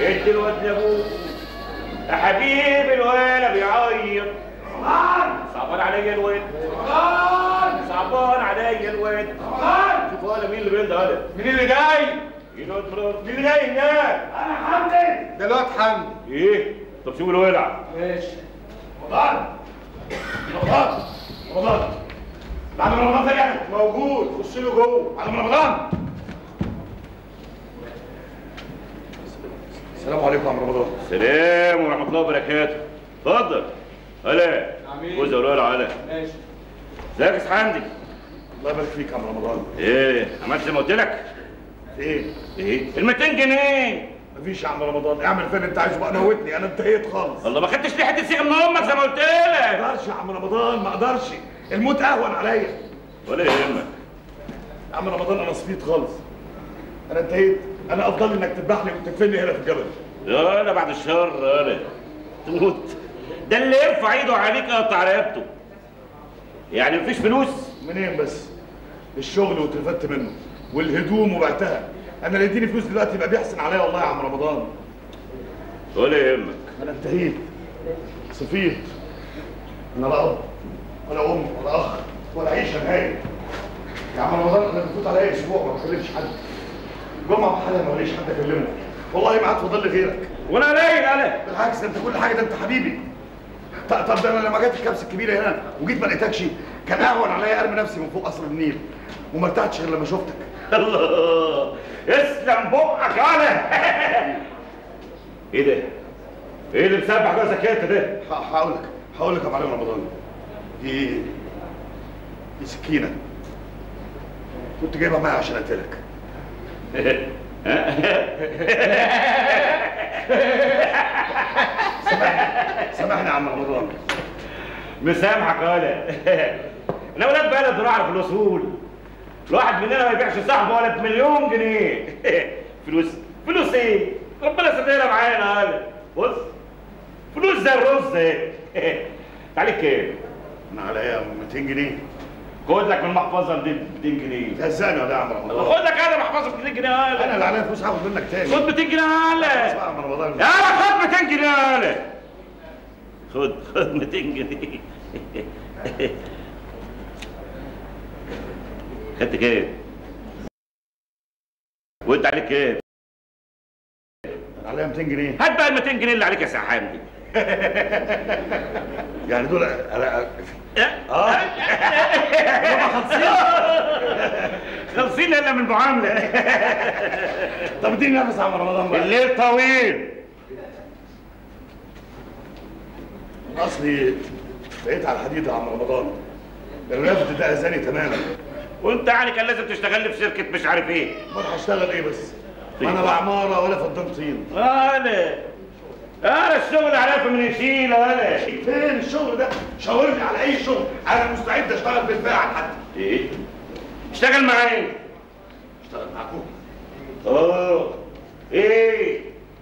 S8: ادي الواد لابوه يا حبيبي الولا بيعيط صعبان عليا الواد صعبان عليا الواد شوف ولا مين اللي بينده هذا
S9: مين اللي جاي؟
S8: مين الواد برافو؟ مين اللي جاي هناك
S9: ده الواد حمدي
S8: ايه طب شوف الولع
S9: ماشي
S4: رمضان رمضان رمضان بعد رمضان فين موجود خش له جوه على رمضان السلام عليكم يا عم رمضان
S8: سلام ورحمه الله وبركاته اتفضل هلا
S9: عميل.
S8: جوز الولع هلا
S9: ماشي
S8: ازيك يا أستاذ حمدي
S4: الله يبارك فيك يا عم رمضان
S8: ايه عملت زي ما قلت لك
S4: ايه
S8: ايه ال 200 جنيه
S4: مفيش يا عم رمضان اعمل فين انت عايزه بقى موتني انا انتهيت خالص
S8: الله ما خدتش ليه حته سيجاره من امك زي ما قلت
S4: ما
S8: لك
S4: اقدرش يا عم رمضان ما اقدرش الموت اهون عليا
S8: ولا يهمك
S4: يا عم رمضان انا صفيت خالص انا انتهيت انا افضل انك تذبحني وتدفني هنا في الجبل
S8: يا لا بعد الشر يا تموت ده اللي يرفع ايده عليك اقطع رقبته يعني مفيش فلوس
S4: منين بس الشغل واترفدت منه والهدوم وبعتها انا اللي يديني فلوس دلوقتي يبقى بيحسن عليا والله يا عم رمضان
S8: ولا يهمك
S4: انا انتهيت صفيت انا لا اب ولا ام ولا اخ ولا عيشه نهائي يا عم رمضان انا بفوت عليا اسبوع ما بكلمش حد جمعه بحالها ما ليش حد اكلمه والله ما عاد فاضل لي غيرك
S8: وانا قليل انا
S4: بالعكس ده انت كل حاجه ده انت حبيبي ط- طب ده انا لما جت الكبسه الكبيره هنا وجيت ما لقيتكش كان اهون عليا ارمي نفسي من فوق قصر النيل وما ارتحتش غير لما شفتك
S8: الله اسلم بقك انا ايه ده؟ ايه اللي مسبح جوزك انت ده؟
S4: ه- هقول لك هقول لك يا معلم رمضان دي دي سكينه كنت جايبها معايا عشان اقتلك سامحني سامحني يا عم رمضان
S8: مسامحك ولا انا ولاد بلد ونعرف الاصول الواحد مننا ما يبيعش صاحبه ولا بمليون جنيه فلوس فلوس ايه ربنا يسددها معانا هلا بص فلوس زي الرز ايه عليك كام
S4: انا عليا 200 جنيه
S8: خد لك من المحفظه دي 200 جنيه
S4: تهزقني ولا إيه يا عم رمضان
S8: خد لك انا محفظه ب 200 جنيه هلا
S4: انا اللي عليا فلوس هاخد منك تاني
S8: خد 200 جنيه هلا
S4: اسمع يا عم رمضان
S8: يلا خد 200 جنيه هلا خد خد 200 جنيه خدت كام؟ وانت عليك كام؟
S4: انا عليا 200 جنيه
S8: هات بقى ال 200 جنيه اللي عليك يا سحام دي
S4: يعني دول أنا-
S8: اه خلصين الا من المعامله
S4: طب اديني نفس يا عم رمضان بقى
S8: الليل طويل
S4: اصلي بقيت على الحديد يا عم رمضان الرفض ده اذاني تماما
S8: وانت يعني كان لازم تشتغل لي في شركه مش عارف ايه
S4: امال هشتغل ايه بس ما انا لا عماره ولا فدان طين
S8: انا انا الشغل عارف من يشيل انا
S4: فين الشغل ده شاور لي على اي شغل انا مستعد اشتغل بالفعل حتى
S8: ايه اشتغل معايا
S4: اشتغل معاكم
S8: اه ايه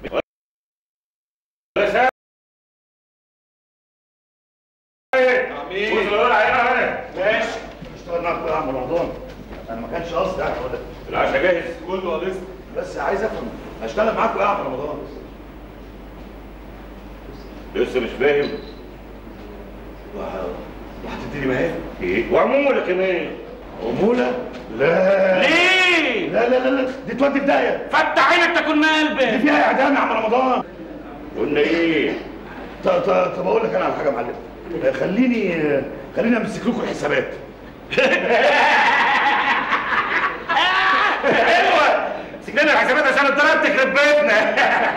S8: ولا سا-
S4: عميل.
S8: بص بقول علينا انا ماشي
S4: اشتغل معاكم يا عم رمضان انا ما كانش قصدي يعني ولا
S8: العشاء جاهز
S4: كله قلص بس عايز افهم اشتغل معاكم يا عم رمضان
S8: لسه مش فاهم
S4: وهتديني مهام
S8: ايه وعموله كمان
S4: عموله لا
S8: ليه
S4: لا لا لا لا دي تودي في داهيه
S8: فتح عينك تكون
S4: دي
S8: مقلبك
S4: فيها اعدام يا عم رمضان
S8: قلنا ايه
S4: ط- ط- طب اقول لك انا على حاجه يا معلم آه، خليني آه، خليني امسك لكم الحسابات
S8: ايوه سكننا الحسابات عشان الضرب تخرب بيتنا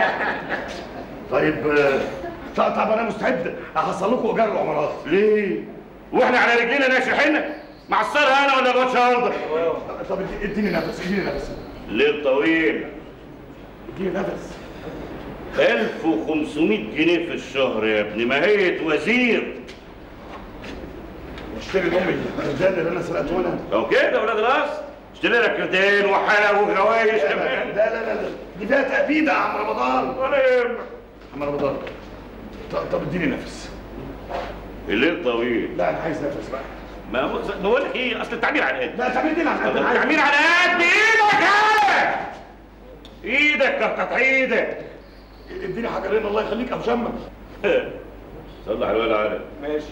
S4: طيب آه، ط- طب انا مستعد احصل لكم ايجار العمارات
S8: ليه واحنا على رجلينا ناشحين معصرها انا ولا الواد شاندر
S4: طب ادي- اديني نفس اديني نفس
S8: ليل طويل
S4: اديني نفس
S8: 1500 جنيه في الشهر يا ابني ماهية وزير
S4: واشتري لامي الكردان اللي انا سرقته منها
S8: لو كده ولاد راس اشتري لك كرتين وحلا وغوايش
S4: لا
S8: كمان
S4: لا لا لا دي فيها تأبيدة يا عم رمضان
S8: ولا يهمك
S4: عم رمضان ط- طب اديني نفس
S8: الليل طويل
S4: لا انا عايز نفس بقى
S8: ما بقول لك ايه اصل التعبير عن قد
S4: لا تعمل دي انا عايز
S8: التعبير عن قد ايدك يا ايدك قطعت ايدك
S4: اديني حجرين الله يخليك يا مشمع
S8: صلح الواد علي
S9: ماشي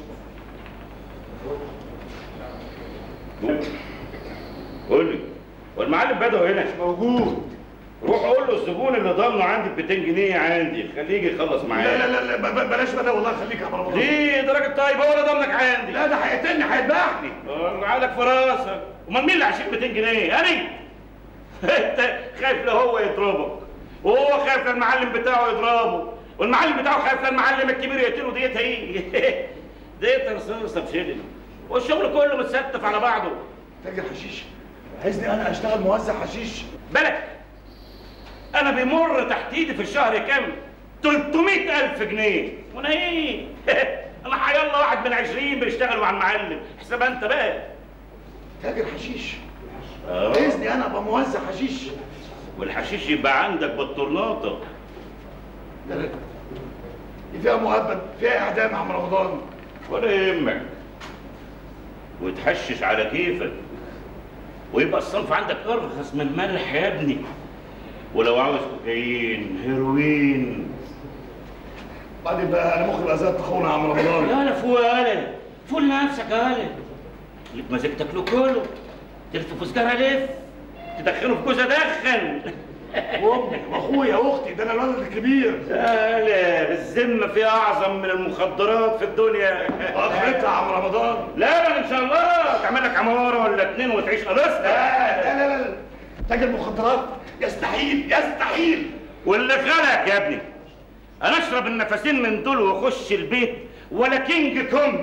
S8: قول لي هو المعلم بدوي هنا
S9: موجود
S8: روح قول له الزبون اللي ضامنه عندي ب 200 جنيه عندي خليه يجي يخلص معايا
S4: لا لا لا, لا ب- بلاش بدا والله يخليك يا عم رمضان
S8: ليه ده راجل طيب هو اللي ضامنك عندي
S4: لا ده هيقتلني هيذبحني
S8: آه، عقلك في راسك امال مين اللي هيشيل 200 جنيه انا انت خايف لا هو يضربك وهو خايف لا المعلم بتاعه يضربه والمعلم بتاعه خايف لا المعلم الكبير يقتله ديتها ايه ديتها رصاصه بشدل والشغل كله متستف على بعضه
S4: تاجر حشيش عايزني انا اشتغل موزع حشيش
S8: بالك انا بيمر تحت ايدي في الشهر كام 300 الف جنيه وانا ايه انا حيالله واحد من 20 بيشتغلوا مع المعلم حساب انت بقى
S4: تاجر حشيش
S8: آه.
S4: عايزني انا ابقى موزع حشيش
S8: والحشيش يبقى عندك بالطرناطه
S4: لا لا دي فيها مؤبد فيها اعدام يا عم رمضان
S8: ولا يهمك وتحشش على كيفك ويبقى الصنف عندك ارخص من الملح يا ابني ولو عاوز كوكايين هيروين
S4: بعدين بقى انا مخي بقى زي الطاحونه يا عم رمضان
S8: لا لا فوق يا ولد فوق نفسك يا ولد اللي بمزاج تاكله كله تلف في سجاره لف تدخله في كوزه دخن
S4: وامي واخويا واختي ده انا الولد الكبير
S8: لا لا الذمه فيها اعظم من المخدرات في الدنيا
S4: اخرتها يا عم رمضان
S8: لا لا ان شاء الله تعمل لك عماره ولا اتنين وتعيش
S4: لا
S8: قرصت
S4: لا لا لا تاجر مخدرات يستحيل يستحيل
S8: واللي خلقك يا ابني انا اشرب النفسين من دول واخش البيت ولا كينج كونج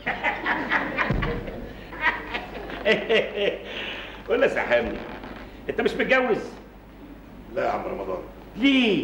S8: ولا سحامني انت مش متجوز
S4: لا يا عم رمضان
S8: ليه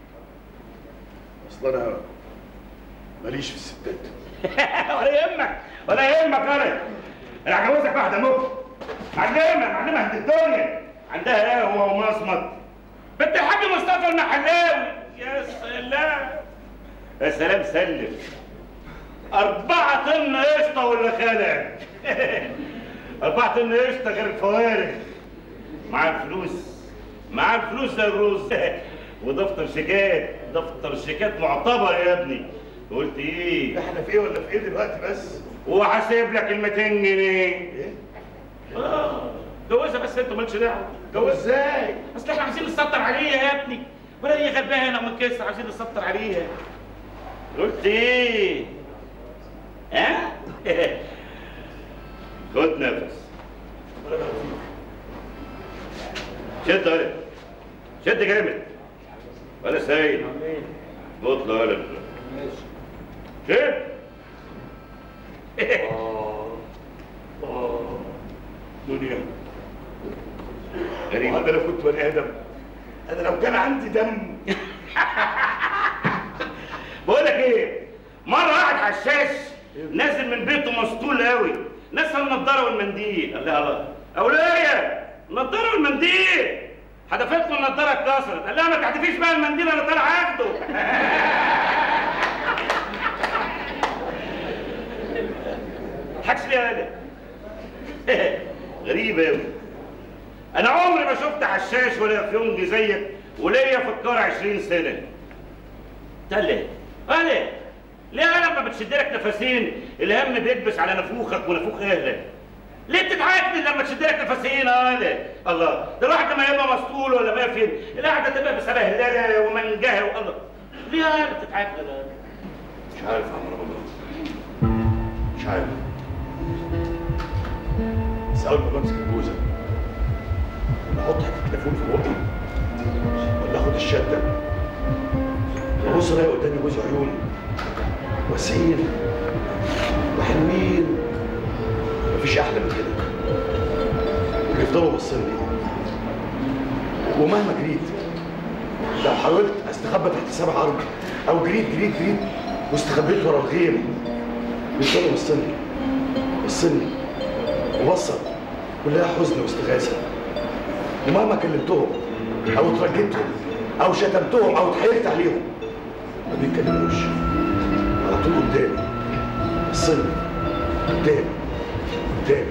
S4: اصل انا ماليش في الستات
S8: ولا يهمك ولا يهمك انا انا هجوزك واحده موت معلمه معلمه قد الدنيا عندها قهوه ومصمت بنت الحاج مصطفى المحلاوي يا سلام يا سلام سلم أربعة طن قشطة ولا خلع أربعة طن قشطة غير الفوارغ معاك فلوس معاك فلوس زي الرز ودفتر شيكات دفتر شيكات معتبر يا ابني قلت ايه
S4: احنا في ايه ولا في ايه دلوقتي بس
S8: وهسيب لك ال 200 جنيه
S4: ايه
S8: اه جوزها بس انتوا مالكش دعوه
S4: جوز ازاي
S8: اصل احنا عايزين نسطر عليها يا ابني ولا هي غلبانه ومن كسر عايزين نسطر عليها قلت ايه ها خد نفس شد ولا شد جامد ولا سايل بطل ولا شد
S4: دنيا
S8: غريب
S4: وأنا لو كنت بني ادم انا لو كان عندي دم
S8: بقول لك ايه مره واحد حشاش نازل من بيته مسطول قوي نسى النضاره والمنديل قال لها الله اوليه النضاره والمنديل حدفت له النضاره اتكسرت قال لها ما تحدفيش بقى المنديل انا طالع اخده حكش ليه يا ولد غريبه قوي انا عمري ما شفت حشاش ولا فيونج زيك وليا في الكار 20 سنه ده ليه؟ اه ليه؟ ليه انا لما بتشد لك نفسين الهم بيكبس على نفوخك ونفوخ اهلك؟ ليه بتتعكنن لما تشد لك نفسين اه ليه؟ الله ده الواحد لما يبقى مسطول ولا ما فين القعده تبقى بسبهلله ومنجهه والله ليه انا بتتعكنن آه؟
S4: مش عارف يا عم رمضان مش عارف بس اول ما بمسك الجوزه ولا احط حته تليفون في بقي ولا اخد الشده وابص الاقي قدامي جوز عيون وسيم وحلوين مفيش احلى من كده ويفضلوا باصين لي ومهما جريت لو حاولت استخبى تحت سبع ارض او جريت جريت جريت واستخبيت ورا الغيم بيفضلوا باصين لي باصين لي وبصت كلها حزن واستغاثه ومهما كلمتهم او اترجيتهم او شتمتهم او اتحايلت عليهم ما بيتكلموش على طول قدامي باصين لي قدامي قدامي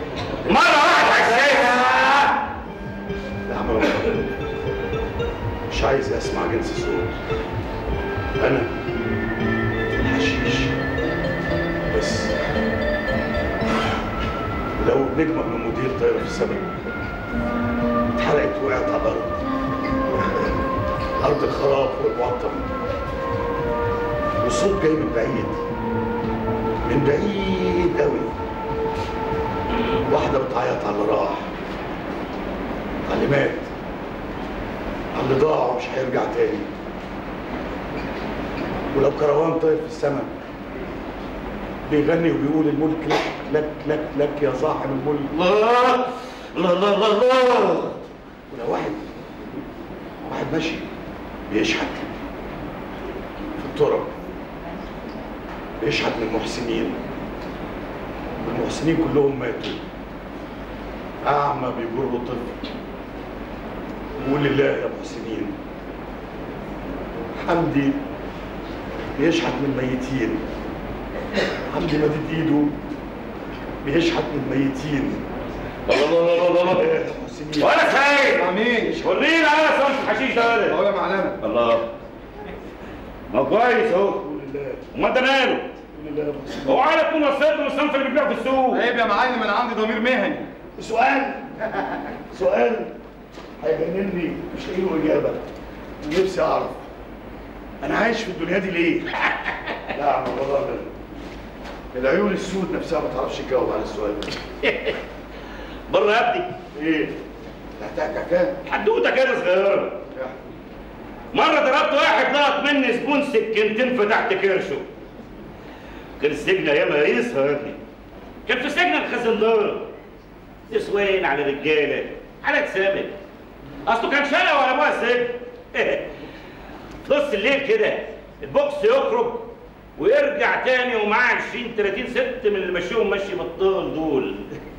S8: مره واحد حشاش
S4: يا عم رمضان مش مش عايز اسمع جنس صوت انا الحشيش بس لو نجمة من مدير طايرة في السماء اتحرقت وقعت على الأرض أرض الخراب والمعطل والصوت جاي من بعيد من بعيد قوي واحدة بتعيط على اللي راح على اللي مات على اللي ضاع ومش هيرجع تاني ولو كروان طاير في السماء بيغني وبيقول الملك لك لك لك لك يا صاحب الملك الله الله الله الله الله ولو واحد واحد ماشي بيشحت في الطرق بيشحت من المحسنين والمحسنين كلهم ماتوا أعمى بيجر له طفل قول لله يا محسنين حمدي بيشحت من ميتين حمدي مدد ايده بيشحت من ميتين الله الله الله الله الله يا محسنين
S8: ولا سعيد
S9: امين
S8: ورينا على صنف الحشيش ده ولا
S9: اهو يا معلمه
S8: الله ما كويس اهو
S4: قول لله
S8: امال ده ماله
S4: قول لله يا محسنين
S8: اوعى تكون وصلت من الصنف اللي بيبيعوا في السوق
S9: عيب يا معلم انا عندي ضمير مهني
S4: سؤال سؤال هيجنني مش لاقي له اجابه ونفسي اعرف انا عايش في الدنيا دي ليه؟ لا يا عم والله أبدا. العيون السود نفسها ما تعرفش تجاوب على السؤال ده
S8: بره يا ابني
S4: ايه؟ هتحكي حكايه؟
S8: حدوته كده صغيره مرة ضربت واحد لقط مني زبون سكينتين فتحت كرشه كان السجن ايامها يسهر يا ابني كان في سجن الخزندار نسوان على رجاله على سامج اصله كان شقه ولا ابوها السجن في نص الليل كده البوكس يخرج ويرجع تاني ومعاه 20 30 ست من اللي مشيهم مشي بطال دول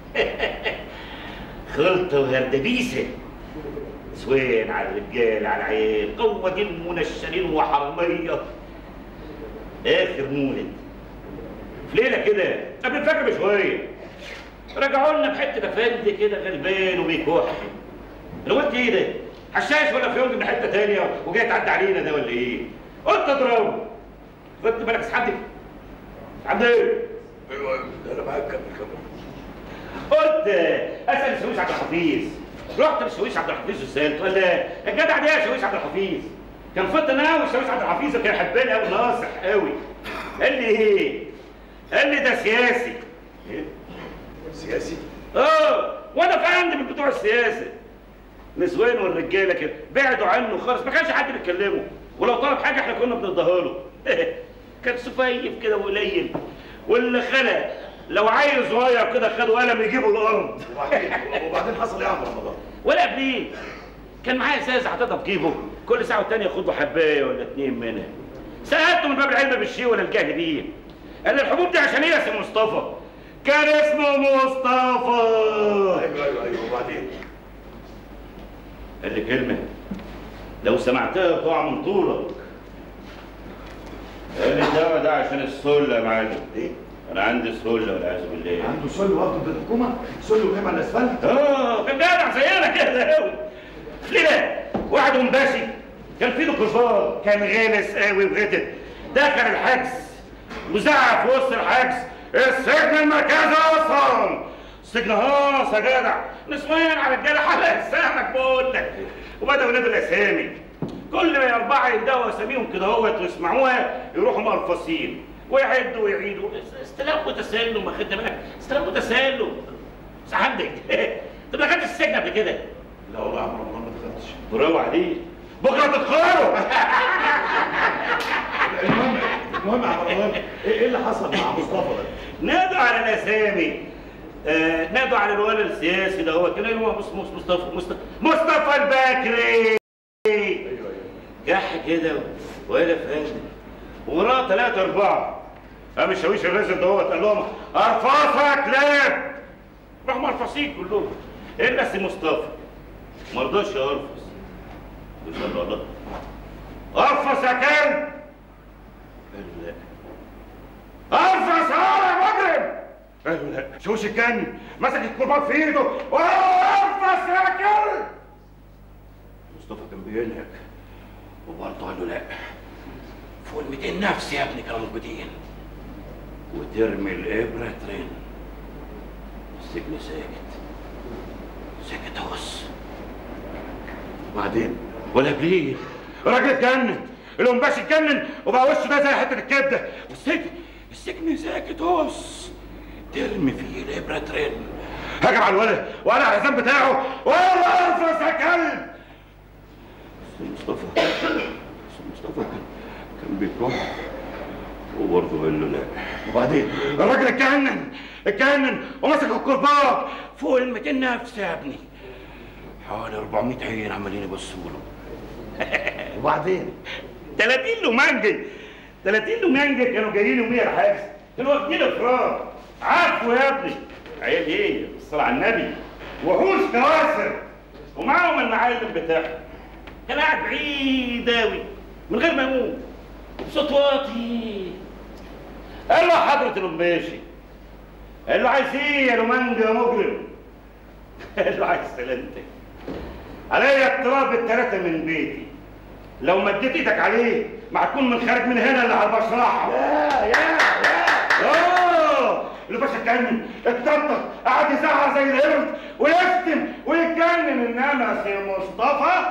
S8: خلطه وهردبيسه سوين على الرجال على العيال قوة منشرين وحرمية آخر مولد في ليلة كده قبل الفجر بشوية رجعوا لنا بحتة افندي كده غلبان وبيكح انا قلت ايه ده؟ حشاش ولا فيونج من حتة تانية وجاي تعدي علينا ده ولا ايه؟ قلت اضربه خدت بالك سحبتك سحبت ايه؟
S4: ايوه انا معاك كمل كمل
S8: قلت اسال الشاويش عبد الحفيظ رحت للشاويش عبد الحفيظ وسالته قال لي الجدع ده يا شاويش عبد الحفيظ كان فت انا والشاويش عبد الحفيظ وكان يحبني قوي ناصح قوي قال لي ايه؟ قال لي ده سياسي
S4: ايه؟ سياسي؟
S8: اه وانا فهمت من بتوع السياسه نسوان والرجاله كده بعدوا عنه خالص ما كانش حد بيتكلمه ولو طلب حاجه احنا كنا بنديها له كان سفيف كده وقليل واللي خلق لو عيل صغير كده خدوا قلم يجيبوا الارض
S4: وبعدين وبعدين حصل ايه يا عم رمضان؟
S8: ولا قبليه كان معايا ازازه حاططها في جيبه كل ساعه والتانيه ياخد له حبايه ولا اتنين منها سالته من باب العلم بالشيء ولا الجهل بيه قال لي الحبوب دي عشان ايه يا سي مصطفى كان اسمه مصطفى
S4: ايوه ايوه ايوه وبعدين؟
S8: قال لي كلمه لو سمعتها تقع من طولك قال لي الدواء ده عشان السله يا معلم
S4: ايه؟
S8: انا عندي سله والعياذ بالله
S4: عنده سل برضه ضد الحكومه؟ سل ونام على الاسفلت؟
S8: اه كان جدع زينا كده قوي ليه واحد مباشي كان في له كفار كان غلس قوي وغتت دخل الحجز وزعق في وسط الحجز السجن المركزي اصلا السجن هاص يا جدع نسوان على رجاله حلق السمك بقول لك وبداوا ينادوا الاسامي كل ما اربعه يندهوا اساميهم كده اهوت ويسمعوها يروحوا مقرفصين ويعدوا ويعيدوا استلام وتسلم ما خدت بالك استلام وتسلم سعادتك انت ما دخلتش السجن قبل كده
S4: لا والله يا عم رمضان ما دخلتش
S8: برافو عليك بكره تتخرج
S4: المهم المهم يا عم رمضان ايه إيه اللي حصل مع مصطفى ده؟
S8: نادوا على الاسامي آه نادوا على الولد السياسي ده هو كان هو مص- مص- مصطفى مصطفى مصطفى البكري
S4: ايوه ايوه
S8: كح كده ولا فاهم وراه ثلاثة أربعة قام الشاويش الرازل دوت قال لهم أرفاصة يا كلاب راحوا مرفصين كلهم إلا سي مصطفى ما رضاش يرفص قال له الله ارفص يا كلب قال له لا ارفص يا مجرم قال له لا شوش الجن مسك الكرباج في ايده ارفص يا كلب مصطفى كان بينهك وبرضه قال له لا فوق ال 200 نفس يا ابني كانوا موجودين وترمي الابره ترن السجن ساكت ساكت اهوس وبعدين ولا بليه الراجل اتجنن القنباش اتجنن وبقى وشه ده زي حته الكبده والسجن السجن ساكت هوس ترمي فيه الابره ترن هجم على الولد وقلع الحزام بتاعه ولا ارفس يا كلب أستاذ مصطفى أستاذ مصطفى كان كان بيكح وبرضه قال له لا وبعدين الراجل اتجنن اتجنن ومسك الكرباج فوق ال 200 نفس يا ابني حوالي 400 عين عمالين يبصوا له وبعدين 30 لومانجي 30 لومانجي كانوا جايين يوميا الحجز كانوا واخدين افراد عفوا يا ابني عيال ايه الصلاة على النبي وحوش كواسر ومعاهم المعلم بتاعهم كان قاعد بعيد اوي من غير ما يقوم بصوت واطي قال له يا حضرة القماشي قال له عايز ايه يا لومانجا يا مجرم قال له عايز سلامتك عليا التراب التلاتة من بيتي لو مديت ايدك عليه ما هتكون من خارج من هنا اللي على المشرحة يا يا يا اه الباشا اتجنن اتنطط قعد يزعق زي القرد ويشتم ويتجنن انما سي مصطفى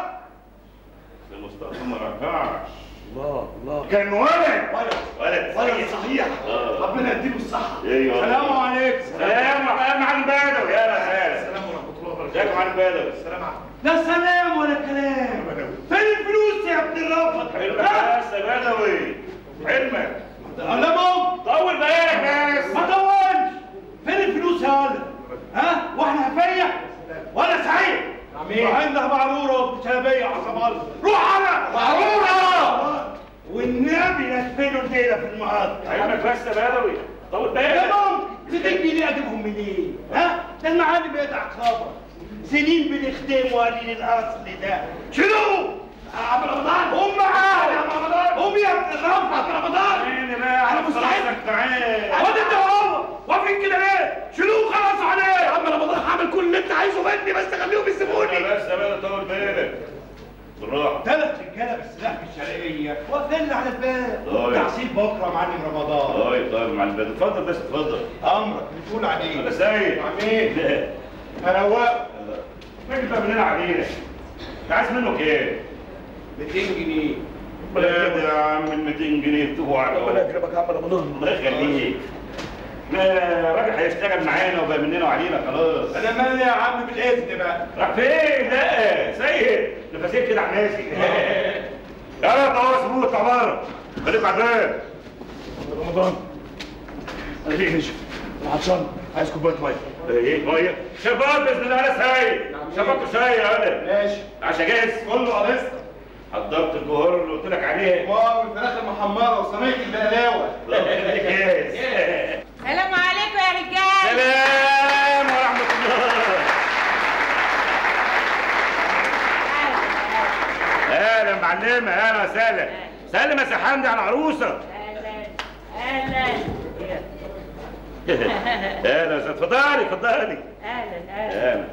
S8: سي مصطفى ما رجعش
S4: الله الله
S8: كان ولد
S4: ولد
S8: ولد
S4: ولد صحيح
S8: آه.
S4: ربنا يديله الصحة
S8: ايوه
S4: السلام عليكم
S8: سلام يا معلم بدوي يا سلام
S4: السلام ورحمة الله وبركاته
S8: ازيك يا معلم بدوي
S4: السلام عليكم
S6: لا سلام ولا كلام فين الفلوس يا ابن الرافض
S8: حلمك بس يا بدوي حلمك
S6: لا مو
S8: طول بالك بس
S6: ما طولش فين الفلوس يا ولد ها واحنا هفية ولا سعيد روح عندها معرورة وشلبية وعصام الله روح على معرورة والنبي نسفله الليلة في المقاطع
S8: حلمك بس يا بدوي طول
S6: يا
S8: بالك
S6: مام تديني ليه اجيبهم منين؟ ها؟ ده المعلم بيدع خبر سنين بنخدمه وقليل الاصل ده شنو؟ عم رمضان قوم معايا يا عم رمضان قوم يا ابن الرفض رمضان
S8: عيني بقى
S6: انا مستعد
S8: تعال
S6: خد انت وهو واقفين كده ليه؟ شنو خلاص عليه يا عم رمضان هعمل كل اللي انت عايزه مني بس خليهم يسيبوني
S8: بس يا بدوي طول بالك بالراحة
S6: ثلاث رجاله بالسلاح الشرقيه واقفين لي على الباب
S8: طيب.
S6: تحصيل بكره يا معلم رمضان
S8: طيب طيب يا معلم بدوي اتفضل بس اتفضل
S6: امرك بتقول عليه
S8: انا سيد
S6: عمين هروقه
S8: الراجل بقى مننا علينا انت عايز منه كام؟
S6: 200 جنيه
S8: لا ده يا عم ال 200 جنيه بتوعك
S6: ربنا يكرمك يا عم رمضان
S8: الله يخليك ما الراجل هيشتغل معانا وبقى مننا وعلينا خلاص
S6: انا مالي يا عم بالاذن بقى
S8: راح فين؟ لا سيد نفسيك كده على الناس يلا طوال سبوت اطلع بره خليك على الباب
S4: رمضان انا ليه نشف انا عطشان عايز كوبايه ميه
S8: ايه ميه شباب باذن الله انا سايق شباب وشاي يا ولد
S9: ماشي
S8: عشان جاهز
S9: كله على رزقك
S8: حضرت الجوهر اللي قلت لك عليه
S9: والفراخ المحمره وصينيه البقلاوه
S8: الله يخليك جاهز
S3: سلام عليكم يا رجال
S8: سلام ورحمه الله اهلا معلمه اهلا وسهلا سلم يا سحام دي على العروسه
S3: اهلا
S8: اهلا وسهلا اتفضلي اتفضلي
S3: اهلا اهلا
S8: اهلا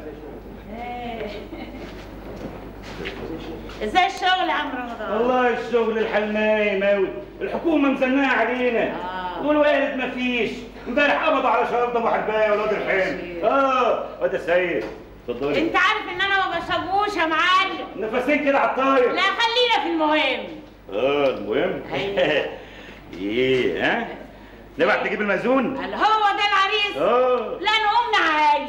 S3: ازاي الشغل يا عم رمضان؟
S8: والله الشغل الحال نايم اوي الحكومه مزنقه علينا
S3: آه.
S8: والوالد مفيش امبارح قبضوا على شرطه ابو حبايه ولاد الحين اه واد يا سيد اتفضلي
S3: انت عارف ان انا ما بشربوش يا معلم
S8: نفسين كده على الطاير
S3: لا خلينا في المهم
S8: اه المهم
S3: أيوة.
S8: ايه ها نبعت تجيب المأذون
S3: قال هو ده العريس
S8: اه
S3: لا نقوم نعايد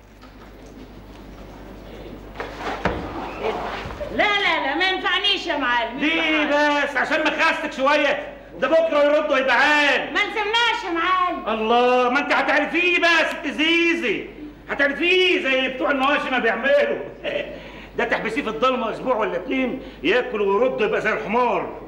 S3: لا لا لا ما ينفعنيش يا معلم
S8: ليه بس عشان مخاستك شويه ده بكره يردوا يبعان
S3: ما نسمعش يا معلم
S8: الله ما انت هتعرفيه بقى يا ست زيزي هتعرفيه زي بتوع النواشي ما بيعملوا ده تحبسيه في الضلمه اسبوع ولا اتنين ياكل ويرد يبقى زي الحمار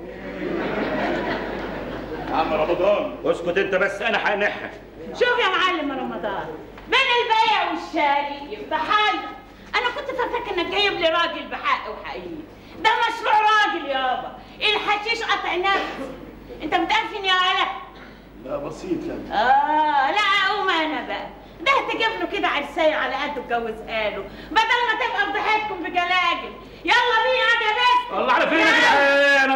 S6: يا عم رمضان
S8: اسكت انت بس انا هنحها
S3: شوف يا معلم رمضان بين البيع والشاري يفتح حل انا كنت فاكرك انك جايب لي راجل بحق وحقيقي ده مشروع راجل يابا الحشيش قطع نفس انت متأفن يا ولا
S4: لا بسيط يعني
S3: اه لا اقوم انا بقى ده تجيب له كده عرسايه على قده اتجوزها له بدل ما تبقى بضحككم بجلاجل يلا بينا يا بس
S8: الله على فين يا جدعان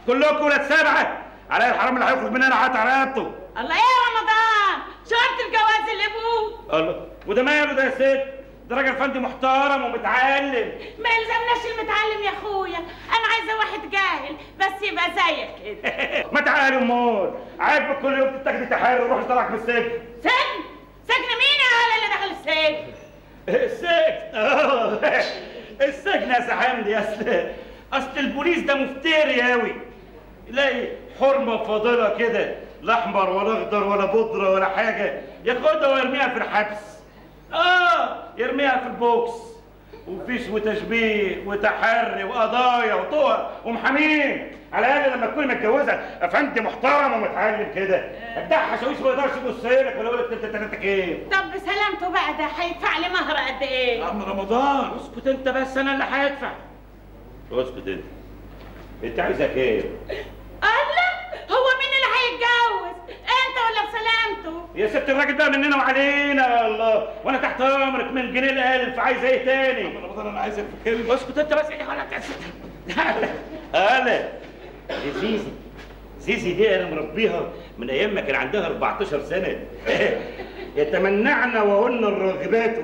S8: كلكم ولاد سبعه علي الحرام اللي هيخرج مننا عاد على رقبته
S10: الله يا رمضان شرط الجواز اللي ابوه
S8: الله وده ماله ده يا ست ده راجل فندي محترم ومتعلم
S10: ما يلزمناش المتعلم يا اخويا انا عايزه واحد جاهل بس يبقى زيك كده
S8: ما تعالي امال عاجبك كل يوم تتاخدي تحرر وروحي طلعك من السجن
S10: سجن سجن مين يا هلا اللي دخل السجن
S8: السجن اه السجن يا سحامدي اصل اصل البوليس ده مفتري قوي يلاقي حرمه فاضله كده لا احمر ولا اخضر ولا بودره ولا حاجه ياخدها ويرميها في الحبس اه يرميها في البوكس وفيش وتشبيه وتحري وقضايا وطوع ومحامين على الاقل لما تكوني متجوزه افندي محترم ومتعلم كده بتاع حشاويش ما يقدرش يبص لك ولا يقول لك انت انت كيف
S10: طب بسلامته بقى ده هيدفع لي مهر قد ايه
S8: عم رمضان اسكت انت بس انا اللي هيدفع اسكت انت انت عايزه كام
S10: الله هو مين اللي هيتجوز انت ولا بسلامته
S8: يا ست الراجل ده مننا وعلينا يا الله وانا تحت امرك من جنيه الالف عايز ايه تاني عم رمضان انا عايزك في كلمه اسكت انت بس ايه ولا هلا هلا يا زيزي زيزي دي انا مربيها من ايام ما كان عندها 14 سنه يتمنعن وهن الراغبات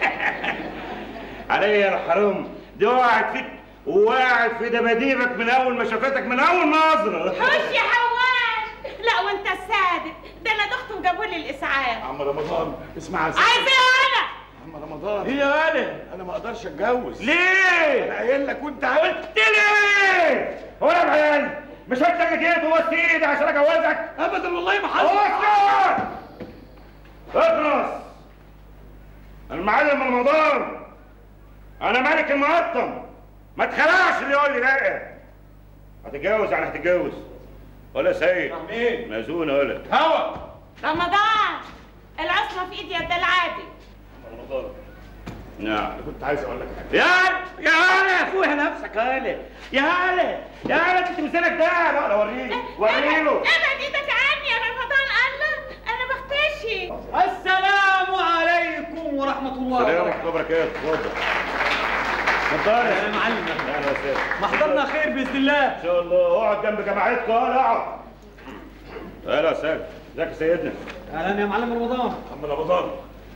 S8: عليا الحرام دي وقعت فيك وقعت في دباديبك من اول ما شافتك من اول نظره
S10: خش يا حواش لا وانت الصادق ده انا دخت وجابوا لي الاسعاف
S4: عم رمضان اسمع يا
S10: عايز ايه انا
S4: عم رمضان
S8: ايه يا ولد
S4: انا ما اقدرش اتجوز
S8: ليه
S4: انا قايل لك وانت عارف
S8: قلت ليه هو انا بعيال مش انت جيت وسط ايدي عشان اجوزك
S4: ابدا والله ما حصل
S8: اسكت اخلص المعلم رمضان انا ملك المقطم ما تخلعش اللي يقول لي لا هتتجوز يعني هتتجوز ولا سيد
S4: مين
S8: مأذون ولا
S4: هوا
S10: رمضان العصمه في ايدي يا العادي
S4: رمضان
S8: نعم
S4: انا كنت عايز اقول لك حاجه
S8: يا يا هلا يا اخويا نفسك يا هلا يا هلا يا هلا انت مثالك ده لا لا وريني وريله
S10: ابعد ايدك عني يا رمضان الله انا بختشي
S2: السلام عليكم ورحمة الله
S8: السلام
S2: وبركاته
S8: ورحمه الله وبركاته اتفضل اتفضل
S2: يا معلم
S8: اهلا وسهلا
S2: محضرنا خير بإذن الله
S8: ان شاء الله اقعد جنب جماعتكم اهلا اقعد اهلا وسهلا ازيك يا سيدنا
S2: أهلا يا معلم رمضان
S4: عم رمضان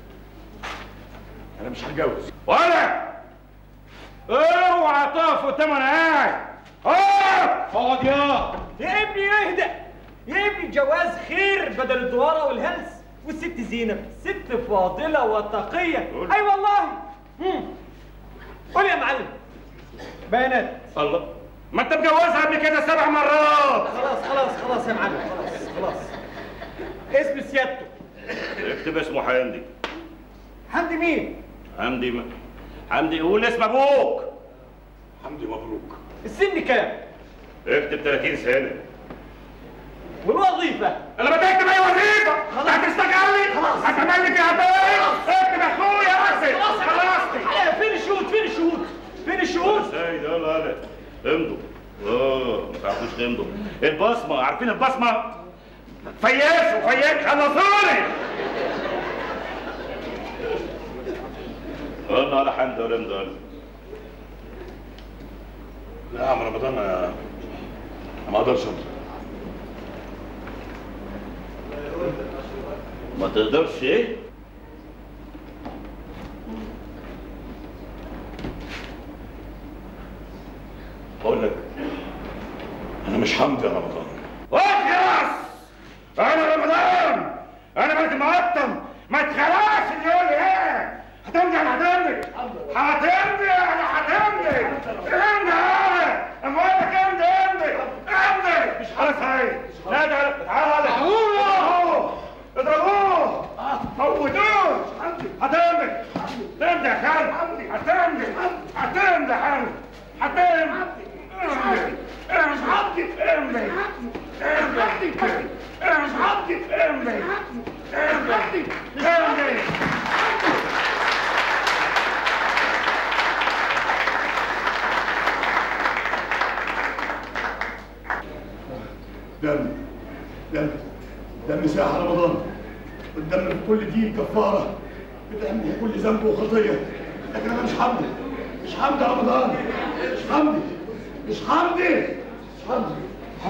S4: انا مش هتجوز
S8: ولا اوعى تقف قدام وانا قاعد اقف
S2: اقعد يا يا ابني اهدى يا ابني الجواز خير بدل الدوارة والهلس والست زينب ست فاضلة وتقية
S8: قول.
S2: اي والله مم. قول يا معلم بيانات
S8: الله ما انت مجوزها قبل كده سبع مرات
S2: خلاص خلاص خلاص يا معلم خلاص خلاص اسم سيادته
S8: اكتب اسمه حمدي
S2: حمدي مين
S8: حمدي ما. حمدي قول اسم ابوك
S4: حمدي مبروك
S2: السن كام
S8: اكتب 30 سنه
S2: والوظيفة
S8: انا ما تكتب اي وظيفه خلاص هتستقلي خلاص هتعمل لي فيها بيت اكتب يا اخويا بس خلصتي
S2: على فين الشهود فين الشهود فين الشهود
S8: سيد يلا يلا امضوا اه ما تعرفوش تمضوا البصمه عارفين البصمه فياس وفياك خلصوني قلنا ولا حمد ولا مدول
S4: لا يا عم رمضان انا أنا ما اقدرش امضي
S8: ما تقدرش ايه
S4: بقول لك انا مش حمدي يا رمضان
S8: اخلص انا رمضان انا ملك المقطم ما تخلاش اللي يقول لي ايه هتمضي انا هتمضي هتمضي انا هتمضي امضي انا اما اقول لك امضي امضي امضي مش خلاص هاي لا ده تعالى اضربوه اضربوه موتوه هتمضي تمضي يا خالد هتمضي هتمضي يا خالد هتمضي امضي امضي امضي امضي امضي امضي امضي امضي
S4: دم دم دم ساحة رمضان والدم في كل دين كفارة بتحمل كل ذنب وخطية لكن أنا مش حمدي مش حمدي يا رمضان مش حمدي مش حمدي مش حمدي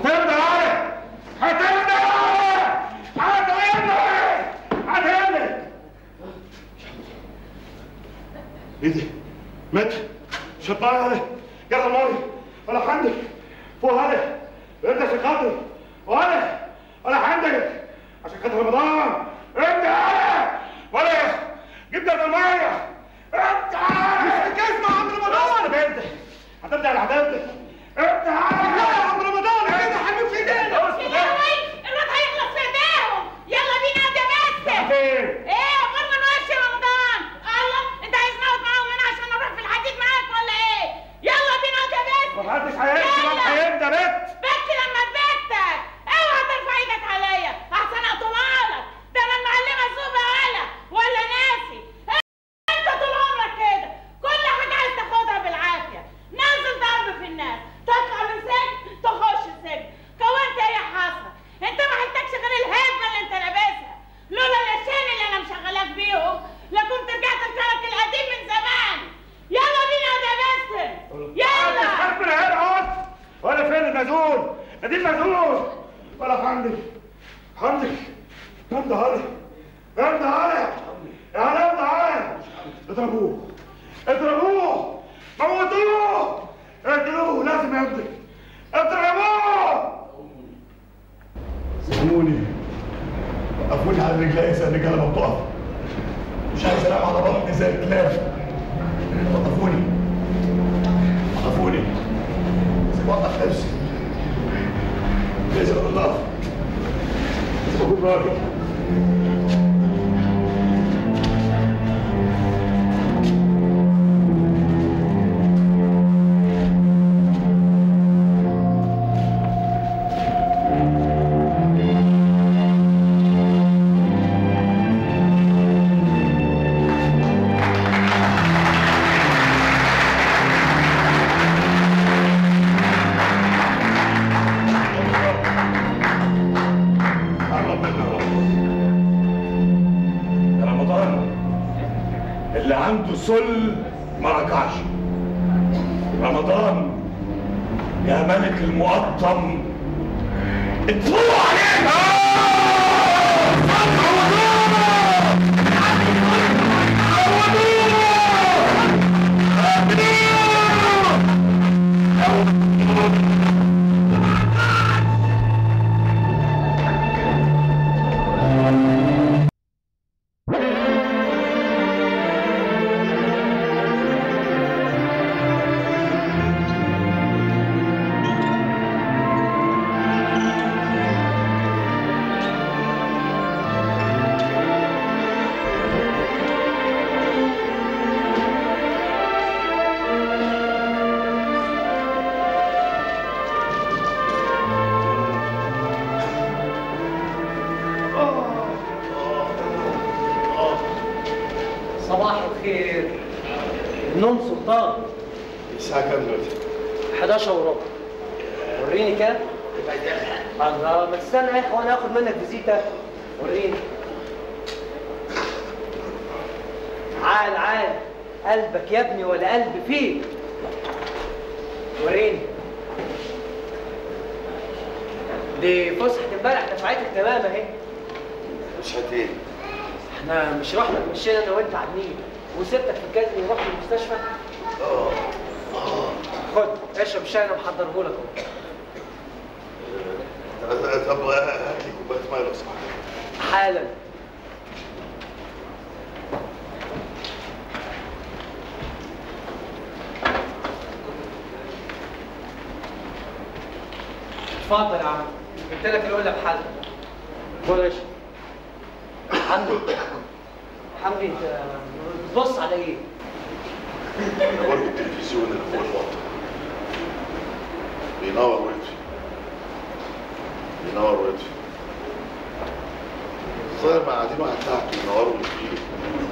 S4: خاطر ولا ولا عندك عشان خاطر رمضان انت انا ولا جبنا الميه انت مش الجزمه يا عم رمضان انت هترجع لعدالتك انت لا يا عم رمضان كده حبيب في ايدينا
S10: يا لهوي الواد هيخلص في ايديهم يلا بينا يا باسم
S4: فين؟
S10: ايه غير من وش يا رمضان الله انت عايز نقعد معاهم هنا عشان نروح في الحديد معاك ولا ايه يلا بينا يا باسم
S4: ما حدش هيمشي ما هيبدا بت
S10: بت لما تبتك اوعى ترفع ايدك عليا احسن اقطمها لك ده انا المعلمه زوبه على ولا ناسي انت طول عمرك كده كل حاجه عايز تاخدها بالعافيه نازل ضرب في الناس تطلع من سجن تخش السجن كونت ايه يا حسره انت ما حلتكش غير الهبه اللي انت لابسها لولا الاشياء اللي انا مشغلاك بيهم لكنت رجعت لكرك القديم من زمان يلا بينا يا باسم يلا
S4: خاف من هنا اهوت ولا فين المزول نادي المزول ولا حمدي حمدي حمدي هلا حمدي هلا يا حمدي هلا اضربوه اضربوه موتوه اقتلوه لازم يمضي اضربوه سيبوني وقفوني على رجلي زي الرجاله ما بتقف مش عايز انام على بطني زي الكلاب وقفوني وقفوني وقف نفسي لازم اقول الله لازم اكون راجل قرب مني يا رب. يا رمضان اللي عنده سل ما ركعش رمضان يا ملك المقطم اطلعوا عليك
S2: صباح الخير النوم سلطان
S4: الساعة كام دلوقتي؟
S2: 11 وربع وريني كده الله ما تستنى يا اخي وانا اخد منك فيزيتا وريني عال عال قلبك يا ابني ولا قلب فيك وريني دي فسحة امبارح دفعتك تمام اهي
S4: مش هتين
S2: احنا مش رحنا مشينا انا وانت على النيل وسبتك في الجزم ورحت المستشفى
S4: اه اه
S2: خد اشرب الشاي انا محضره لك اهو
S4: طب هات لي كوباية مية لو سمحت
S2: حالا اتفضل يا عم جبت لك القله بحل خد يا اشرب حمدي حمدي انت بتبص على ايه؟
S4: انا برضه التلفزيون اللي فوق الوطن بينور ويطفي بينور ويطفي الظاهر ما قاعدين واحد تحته ينوروا ويطفيه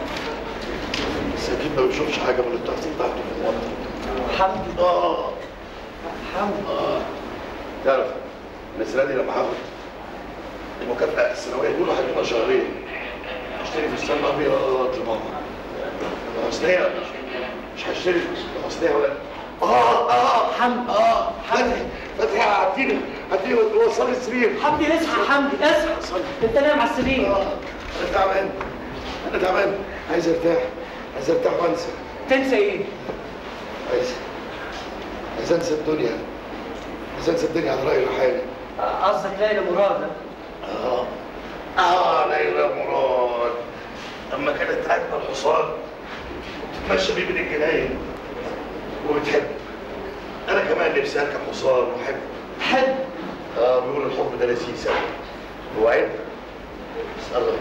S4: بس اكيد ما بيشوفش حاجه من التحصيل تحته في الوطن
S2: حمدي
S4: اه
S2: حمدي
S4: اه تعرف انا السنه دي لما هاخد المكافاه السنويه دول هجيبها شهرين اشتري فستان ابيض لماما اصل هي مش هشتري اصل هي ولا اه اه
S2: حمدي
S4: اه فتحي فتحي عديني عديني وصلي السرير
S2: حمدي اصحى حمدي اصحى انت نايم على السرير
S4: اه انا تعبان انا تعبان عايز ارتاح عايز ارتاح وانسى
S2: تنسى ايه؟
S4: عايز عايز انسى الدنيا عايز انسى الدنيا على راي الحالي
S2: قصدك ليلى مراد
S4: اه اه ليلى مراد اما كانت راكبه الحصان وتتمشى بيه بين الجناين وبتحب انا كمان نفسي اركب حصان واحب
S2: حب
S4: اه بيقولوا الحب ده لذيذ قوي هو عيب بس الله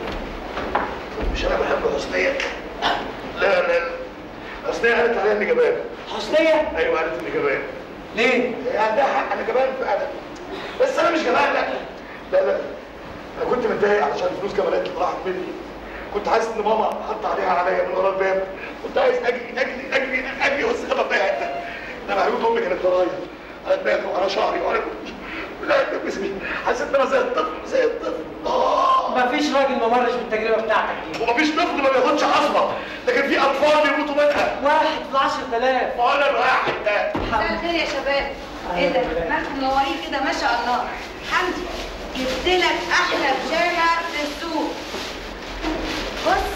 S4: مش انا بحب حسنية لا لا لا حسنية قالت عليا اني جبان
S2: حسنية
S4: ايوه قالت اني جبان
S2: ليه؟
S4: هي عندها حق انا جبان فعلا بس انا مش جبان لا لا لا انا كنت متضايق علشان فلوس جمالات اللي راحت مني كنت حاسس ان ماما حط عليها عليا من ورا الباب كنت عايز اجري اجري اجري اجري واستخبى في أي حته انما عيون امي كانت ورايا على دماغي وعلى شعري وعلى لا تلبسني حسيت ان انا زي الطفل زي الطفل اه
S2: مفيش راجل ما مرش بالتجربة بتاعتك دي
S4: ومفيش طفل ما بياخدش عصبه لكن في اطفال بيموتوا منها
S2: واحد في العشر تلاف
S4: وانا الواحد ده
S11: مساء الخير يا شباب ايه ده مالكم منورين كده ما شاء الله حمدي جبت لك احلى بيجامه في السوق بص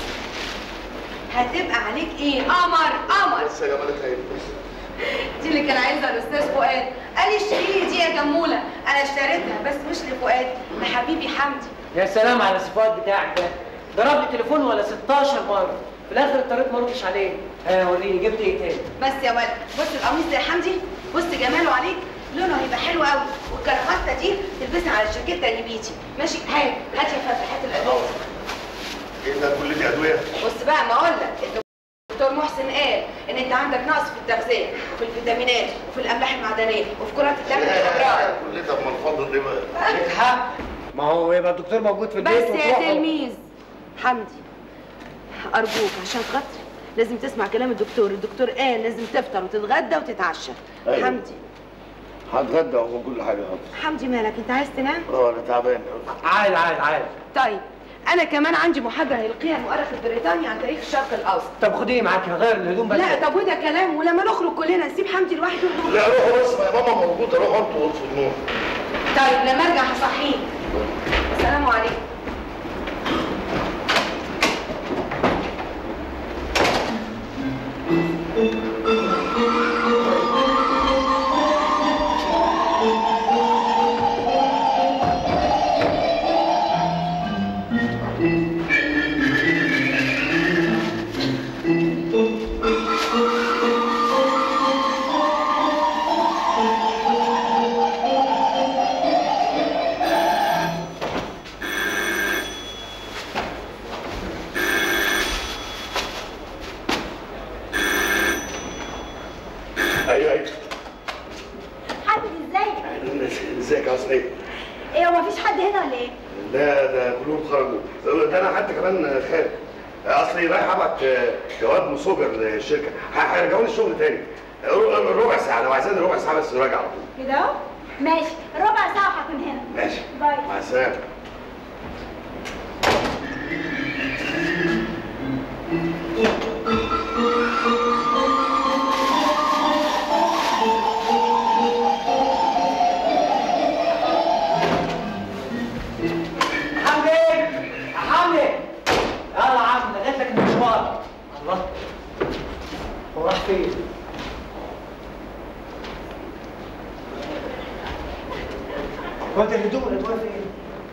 S11: هتبقى عليك ايه قمر قمر
S4: بس يا جمالتها ايه
S11: دي اللي كان عايزها الاستاذ فؤاد قال لي اشتري لي دي يا جموله انا اشتريتها بس مش لفؤاد لحبيبي حمدي
S2: يا سلام على الصفات بتاعك ده ضرب لي تليفون ولا 16 مرة في الآخر اضطريت ما اردش عليه ها وريني جبت ايه تاني؟
S11: بس يا ولد بص القميص ده يا حمدي بص جماله عليك لونه هيبقى حلو قوي والكرافته دي تلبسها على الجاكيته النبيتي ماشي هات هات يا فتحي هات الادويه
S4: ايه ده كل دي ادويه
S11: بص بقى ما اقول لك الدكتور محسن قال ان انت عندك نقص في التغذيه وفي الفيتامينات وفي الاملاح المعدنيه وفي كرات الدم الحمراء
S4: كل ده من الفضل دي بقى
S2: ليك حق ما هو يبقى الدكتور موجود في البيت
S11: بس يا
S2: وتروحوا.
S11: تلميذ حمدي ارجوك عشان خاطري لازم تسمع كلام الدكتور الدكتور قال لازم تفطر وتتغدى وتتعشى
S4: أيوة.
S11: حمدي
S4: هتغدى وكل حاجه حاضر
S11: حمدي مالك انت عايز تنام
S4: اه انا تعبان
S2: عال عال عال
S11: طيب انا كمان عندي محاضره هيلقيها المؤرخ البريطاني عن تاريخ الشرق الاوسط
S2: طب خديه معاك غير الهدوم بس
S11: لا طب وده كلام ولما نخرج كلنا نسيب حمدي لوحده
S4: لا روحوا بس يا ماما موجوده روحوا انتوا وطفوا النور
S11: طيب لما ارجع هصحيك السلام عليكم
S4: ايوه ايوه
S1: حامد ازيك؟
S4: ازيك يا حسنية
S1: ايه هو مفيش حد هنا ولا ايه؟
S4: لا ده كلهم خرجوا ده انا حتى كمان خارج اصلي رايح ابعت جواب مسوجر للشركه ه- هيرجعوني الشغل تاني ر- ربع ساعه لو عايزين ربع ساعه بس راجع على طول
S1: كده اهو ماشي ربع ساعة وهكون هنا
S4: ماشي
S1: باي
S4: مع السلامه
S2: حمدي يا حمدي يلا يا عم لغيت لك المشوار الله هو راح فين؟ هو انت الهدوم والادويه فين؟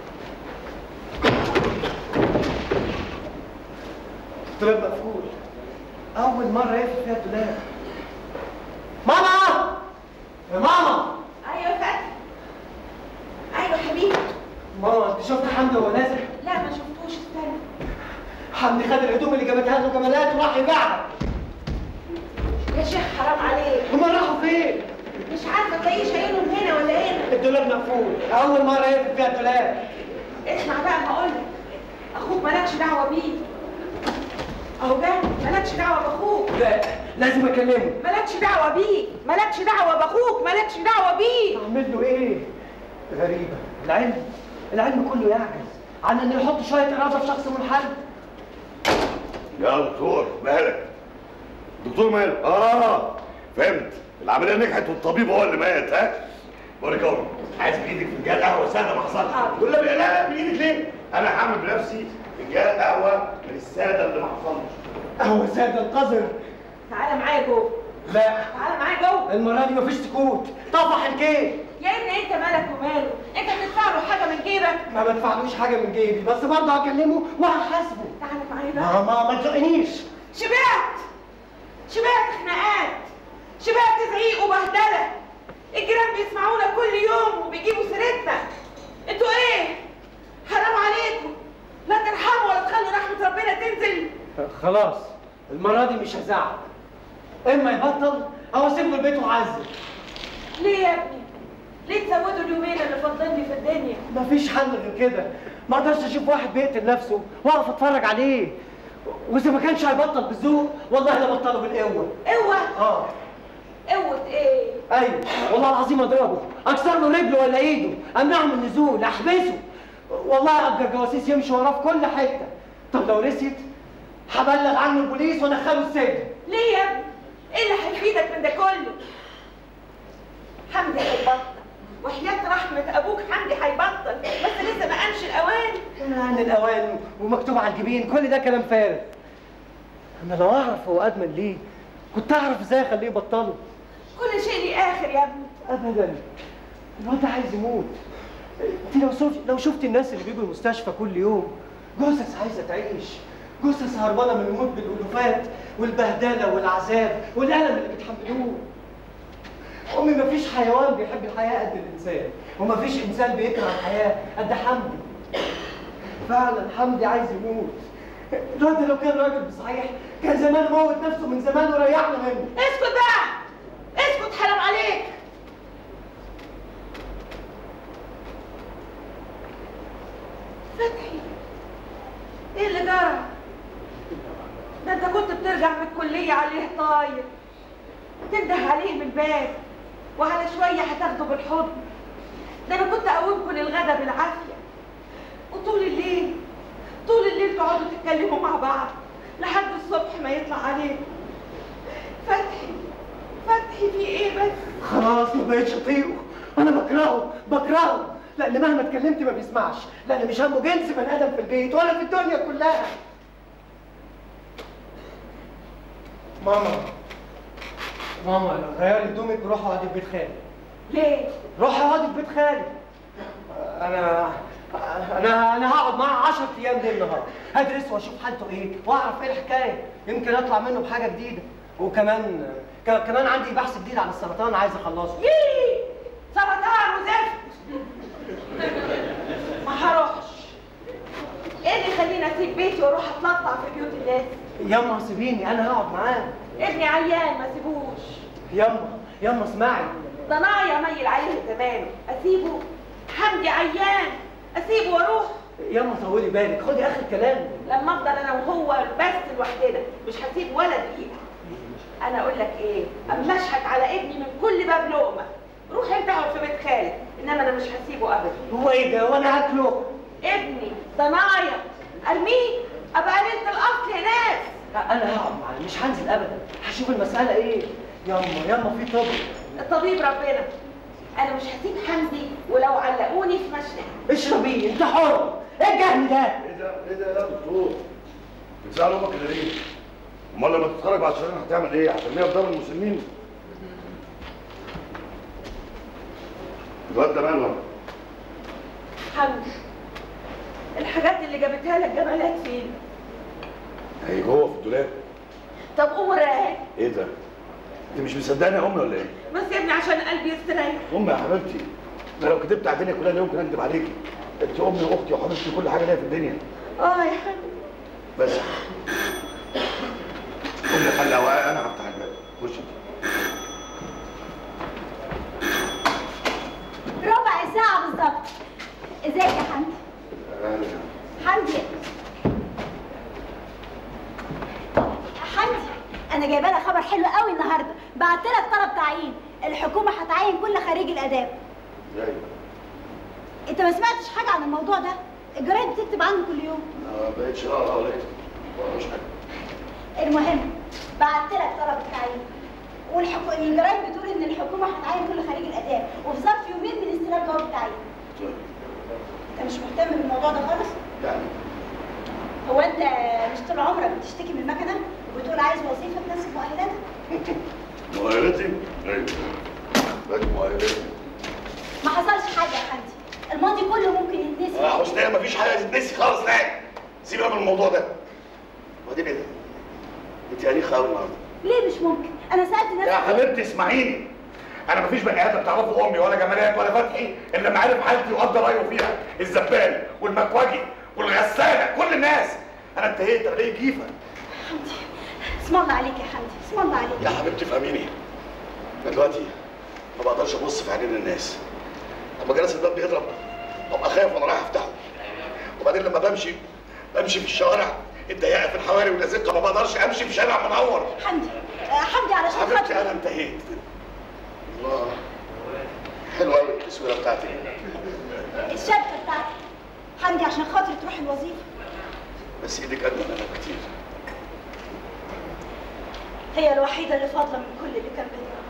S2: الدولاب مقفول اول مره يقفل فيها الدولاب ماما يا ماما
S3: ايوه فتحي ايوه حبيبي
S2: ماما انت شفت حمدي وهو نازل
S3: لا ما شفتوش استنى
S2: حمدي خد الهدوم اللي جابتها له جمالات وراح يبيعها
S3: يا شيخ حرام عليك
S2: هما راحوا فين؟
S3: مش عارفه تلاقيه شايلهم هنا ولا هنا
S2: الدولاب مقفول اول مره يقفل فيها الدولاب
S3: اسمع بقى ما اقول لك اخوك مالكش دعوه بيه اهو ده مالكش دعوه باخوك
S2: لا لازم اكلمه
S3: مالكش دعوه بيه مالكش دعوه باخوك مالكش دعوه بيه
S2: اعمل له ايه؟ غريبه العلم العلم كله يعجز عن انه يحط شويه اراده في شخص منحل
S4: يا دكتور مالك دكتور ماله اه فهمت العمليه نجحت والطبيب هو اللي مات ها بقول لك اهو عايز بايدك فنجان قهوه ساده ما حصلش تقول لا لا لا بايدك ليه انا هعمل بنفسي فنجان قهوه من الساده اللي ما حصلش
S2: قهوه ساده القذر
S3: تعالى معايا جوه
S2: لا
S3: تعالى معايا جوه
S2: المره دي مفيش سكوت طفح الكيك
S3: يا ابني انت مالك وماله انت
S2: انا ما ادفعلوش حاجه من جيبي بس برضه هكلمه وهحاسبه
S3: تعالى معايا بقى
S2: ما ما ما تزقنيش
S3: شبعت شبعت خناقات شبعت زعيق وبهدله الجيران بيسمعونا كل يوم وبيجيبوا سيرتنا انتوا ايه حرام عليكم لا ترحموا ولا تخلوا رحمه ربنا تنزل
S2: خلاص المره دي مش هزعق اما يبطل او اسيبه البيت وعزل
S3: ليه يا ابني ليه تسودوا اليومين اللي فاضلين لي في الدنيا
S2: مفيش حل غير كده ما اقدرش اشوف واحد بيقتل نفسه واقف اتفرج عليه واذا ما كانش هيبطل بالذوق والله لا بطله بالقوه
S3: قوه
S2: اه
S3: قوه ايه
S2: ايوه والله العظيم اضربه اكسر له رجله ولا ايده امنعه من النزول احبسه والله ابقى الجواسيس يمشي وراه في كل حته طب لو رسيت هبلغ عنه البوليس وادخله السجن
S3: ليه يا ابني ايه اللي هيفيدك من ده كله حمدي هيبطل وحياة رحمة أبوك حمدي هيبطل بس لسه ما قامش الأوان
S2: عن الاوان ومكتوب على الجبين كل ده كلام فارغ انا لو اعرف هو ادمن ليه كنت اعرف ازاي اخليه يبطله
S3: كل شيء ليه آخر يا ابني
S2: ابدا الواد ده عايز يموت انت لو شفت لو شفت الناس اللي بيجوا المستشفى كل يوم جثث عايزه تعيش جثث هربانه من الموت بالالوفات والبهدله والعذاب والالم اللي بيتحملوه امي مفيش حيوان بيحب الحياه قد الانسان ومفيش انسان بيكره الحياه قد حمدي فعلا حمدي عايز يموت الواد ده لو كان راجل بصحيح كان زمان موت نفسه من زمان وريحنا منه
S3: اسكت بقى اسكت حرام عليك فتحي ايه اللي جرى ده انت كنت بترجع من الكلية عليه طاير تنده عليه من الباب وعلى شوية هتاخده بالحضن ده انا كنت اقومكم للغدا بالعافية وطول الليل طول الليل تقعدوا تتكلموا مع بعض لحد الصبح ما يطلع عليكم فتحي فتحي في ايه بس
S2: خلاص ما بقتش اطيقه انا بكرهه بكرهه لان مهما اتكلمت ما بيسمعش لان مش همه جنس بني ادم في البيت ولا في الدنيا كلها ماما ماما غيري هدومك وروحي اقعدي في بيت خالي
S3: ليه
S2: روحي اقعدي في بيت خالي انا انا انا هقعد معاه 10 ايام ليل نهار هدرس واشوف حالته ايه واعرف ايه الحكايه يمكن اطلع منه بحاجه جديده وكمان ك- كمان عندي بحث جديد عن السرطان عايز اخلصه
S3: يي سرطان وزفت ما هروحش ايه اللي يخليني اسيب بيتي واروح اتلطع في بيوت الناس
S2: ياما سيبيني انا هقعد معاه
S3: ابني عيان ما سيبوش
S2: ياما ياما اسمعي
S3: ده نايا ميل عليه زمانه اسيبه حمدي عيان اسيبه واروح
S2: ياما طولي بالك خدي اخر كلام
S3: لما افضل انا وهو بس لوحدنا مش هسيب ولا دقيقه انا اقول لك ايه اما اشحت على ابني من كل باب لقمه روح انت اقعد في بيت خالد انما انا مش هسيبه ابدا
S2: هو ايه ده وانا هاكله
S3: ابني ده نايا ارميه ابقى قللت الاصل هناك
S2: انا هقعد معاه مش هنزل ابدا هشوف المساله ايه ياما ياما في طب
S3: الطبيب ربنا انا مش هسيب حمدي ولو علقوني في مشنقه
S2: اشربيه انت حر ايه الجهل ده
S4: ايه ده ايه ده يا دكتور بتزعل امك كده ليه؟ امال لما تتخرج بعد شهرين هتعمل ايه؟ هترميها في دار المسنين؟ الواد ده ماله؟
S3: حمدي الحاجات اللي جابتها لك جمالات فين
S4: هي جوه في الدولاب
S3: طب قوم وراها
S4: ايه ده؟ انت مش مصدقني يا امي ولا ايه؟
S3: بس يا ابني عشان قلبي يستريح
S4: امي يا حبيبتي انا لو كدبت على الدنيا كلها لا يمكن اكدب عليكي انت امي واختي وحبيبتي وكل حاجه ليا في الدنيا
S3: اه يا حمدي
S4: بس امي خلي اوعى انا هفتح الباب خش انت
S1: ربع ساعة بالظبط ازيك يا حمدي
S4: أهلا.
S1: حمدي حمدي انا جايبه لك خبر حلو قوي النهارده بعت لك طلب تعيين الحكومه هتعين كل خريج الاداب
S4: ازاي؟
S1: انت ما سمعتش حاجه عن الموضوع ده الجرايد بتكتب عنه كل يوم
S4: انا ما بقتش اقرا ولا اكتب ولا مش حاجه
S1: المهم بعت لك طلب التعيين والحكو... الجرايد بتقول ان الحكومه هتعين كل خريج الاداب وفي ظرف يومين من استلام جواب التعيين
S4: طيب.
S1: انت مش مهتم بالموضوع ده خالص
S4: يعني
S1: هو انت مش طول عمرك بتشتكي من المكنه وبتقول عايز وظيفه تناسب مؤهلاتك
S4: مؤهلاتي؟ ايوه بقت مؤهلاتي
S1: ما حصلش حاجه يا حمدي الماضي كله ممكن يتنسي
S4: يا حسنية مفيش حاجة تتنسي خالص نهائي سيبنا من الموضوع ده وبعدين ايه ده؟ انت انيخة قوي النهارده
S1: ليه مش ممكن انا سالت ناس
S4: يا حبيبتي اسمعيني انا مفيش بني ادم تعرفه امي ولا جمالات ولا فتحي الا لما عرف حالتي وقدر رايه فيها الزبال والمكواجي والغساله كل الناس انا انتهيت انا ليه جيفه
S1: حمدي اسم الله عليك يا حمدي اسم الله عليك
S4: يا حبيبتي فهميني انا دلوقتي ما بقدرش ابص في عينين الناس لما جرس الباب بيضرب ببقى خايف وانا رايح افتحه وبعدين لما بمشي بمشي في الشوارع الضيقه في الحواري والازقه ما بقدرش امشي في شارع منور
S1: حمدي آه، حمدي علشان
S4: حبيبتي
S1: خاطري
S4: انا انتهيت الله حلوه قوي التسويره بتاعتي
S1: الشبكه بتاعتي حمدي عشان خاطري تروح الوظيفه
S4: بس ايدك اجمل انا كتير
S1: هي الوحيده اللي فاضله من كل اللي كان بينا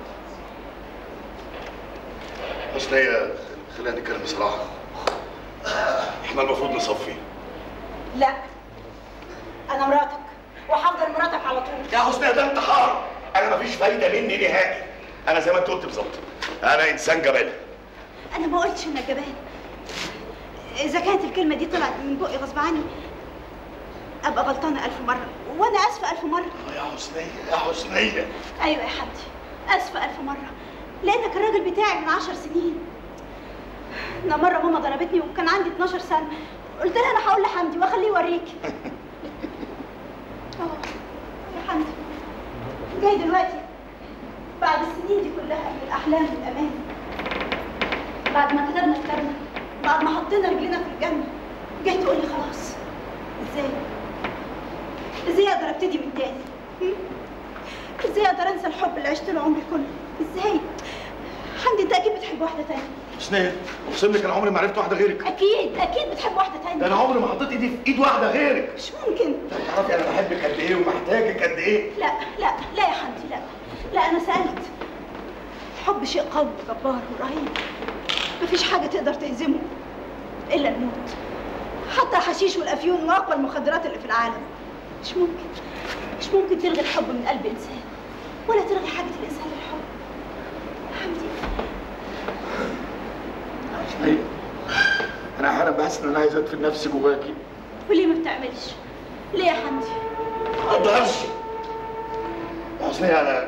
S4: حسنية خلينا نتكلم بصراحه احنا المفروض نصفي
S1: لا انا مراتك وهفضل مراتك على طول
S4: يا حسنية ده انتحار انا مفيش فايده مني نهائي انا زي ما انت قلت بالظبط انا انسان جبان
S1: انا ما قلتش انك جبان اذا كانت الكلمه دي طلعت من بقي غصب عني ابقى غلطانه الف مره وانا اسفه الف مره
S4: يا حسنية يا حسنية
S1: ايوه يا حمدي اسفه الف مره لانك الراجل بتاعي من عشر سنين انا مره ماما ضربتني وكان عندي 12 سنه قلت لها انا هقول لحمدي واخليه يوريك اه يا حمدي جاي دلوقتي بعد السنين دي كلها من الاحلام والامان بعد ما كتبنا كتابنا بعد ما حطينا رجلنا في الجنه جاي تقول لي خلاص ازاي ازاي اقدر ابتدي من تاني هم؟ ازاي اقدر انسى الحب اللي عشت له عمري كله ازاي حمدي انت اكيد بتحب واحده تانية
S4: حسنية اقسم لك انا عمري ما عرفت واحده غيرك
S1: اكيد اكيد بتحب واحده تانية
S4: ده انا عمري ما حطيت ايدي في ايد واحده غيرك
S1: مش ممكن
S4: تعرفي انا بحبك قد ايه ومحتاجك قد ايه
S1: لا لا لا يا حمدي لا لا انا سالت الحب شيء قوي وجبار ورهيب مفيش حاجه تقدر تهزمه الا الموت حتى الحشيش والافيون واقوى المخدرات اللي في العالم مش ممكن مش ممكن تلغي الحب من قلب انسان ولا تلغي حاجه الانسان للحب حمدي
S4: حسنية انا احيانا بحس ان انا عايز ادفن نفسي جواكي
S1: وليه ما بتعملش ليه يا حمدي
S4: ما اقدرش يا حسنية انا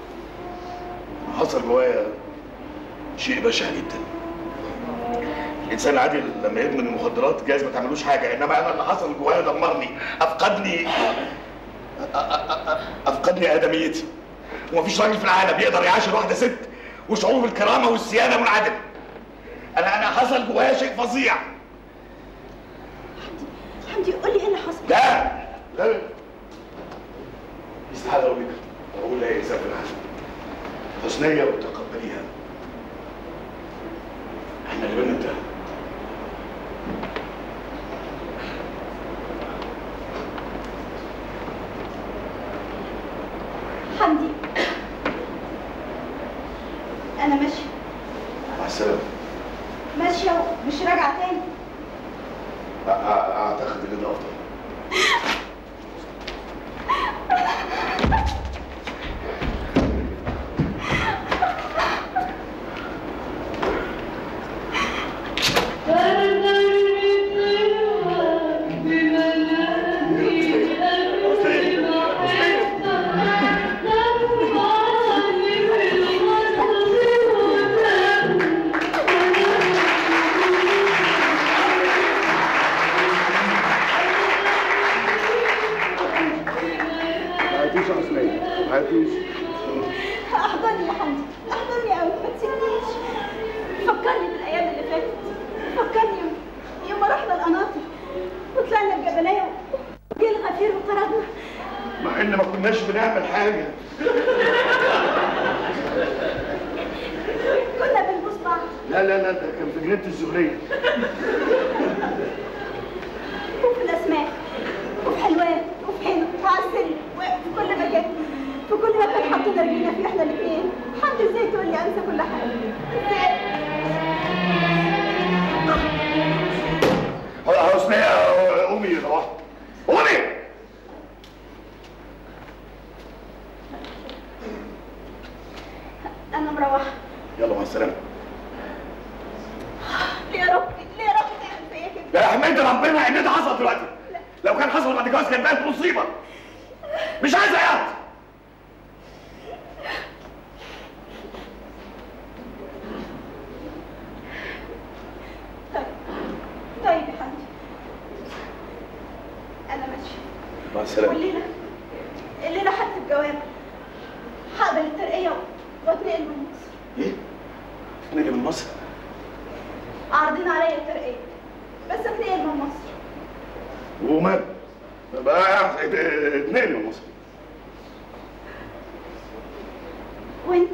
S4: حصل جوايا شيء بشع جدا الانسان العادي لما يدمن المخدرات جايز ما تعملوش حاجه انما انا اللي حصل جوايا دمرني افقدني أ- أ- أ- افقدني ادميتي ومفيش راجل في العالم يقدر يعاشر واحده ست وشعور بالكرامه والصيانه منعدم انا انا حصل جوايا شيء فظيع
S1: حمدي قول لي ايه اللي حصل
S4: لا لا استحاله اقول لك اقول لا انسان في العالم حسنيه وتقبليها احنا اللي بينا انتهى
S1: حمدي انا ماشيه
S4: مع السلامه
S1: ماشيه ومش راجعه تاني
S4: أ- أ- اعتقد ان ده افضل
S9: ما عيطيش يا حسنية ما عيطيش
S1: احضرني يا حمدي احضرني قوي ما تسيبنيش فكرني بالايام اللي فاتت فكرني يوم يوم ما رحنا القناطر وطلعنا الجبليه وجه الغفير وطردنا
S4: مع ان ما كناش بنعمل حاجه
S1: كنا بنبوس بعض
S4: لا لا لا ده كان في جنينه الزهريه
S1: وفي الاسماك وفي حلوان وفي حين وعلى السلم وفي كل مكان في كل مكان حطينا رجلينا فيه احنا الاثنين حمدي ازاي تقول لي انسى كل حاجه ازاي
S4: حسنية قومي روح قومي
S1: انا مروحه
S4: يلا مع السلامه
S1: ليه يا رب ليه يا رب تعمل فيا
S4: ربنا ان ده حصل دلوقتي لو كان حصل بعد الجواز كانت بقت مصيبه مش عايز عياط
S1: طيب طيب يا حمدي انا ماشيه
S4: مع السلامه
S1: والليله الليله هكتب جواب هقبل الترقيه واتنقل من مصر
S4: ايه؟ تتنقل من مصر؟
S1: عارضين عليا الترقيه بس اتنقل من مصر
S4: ومال؟ بقى ات- اتنقل من مصر
S1: وانت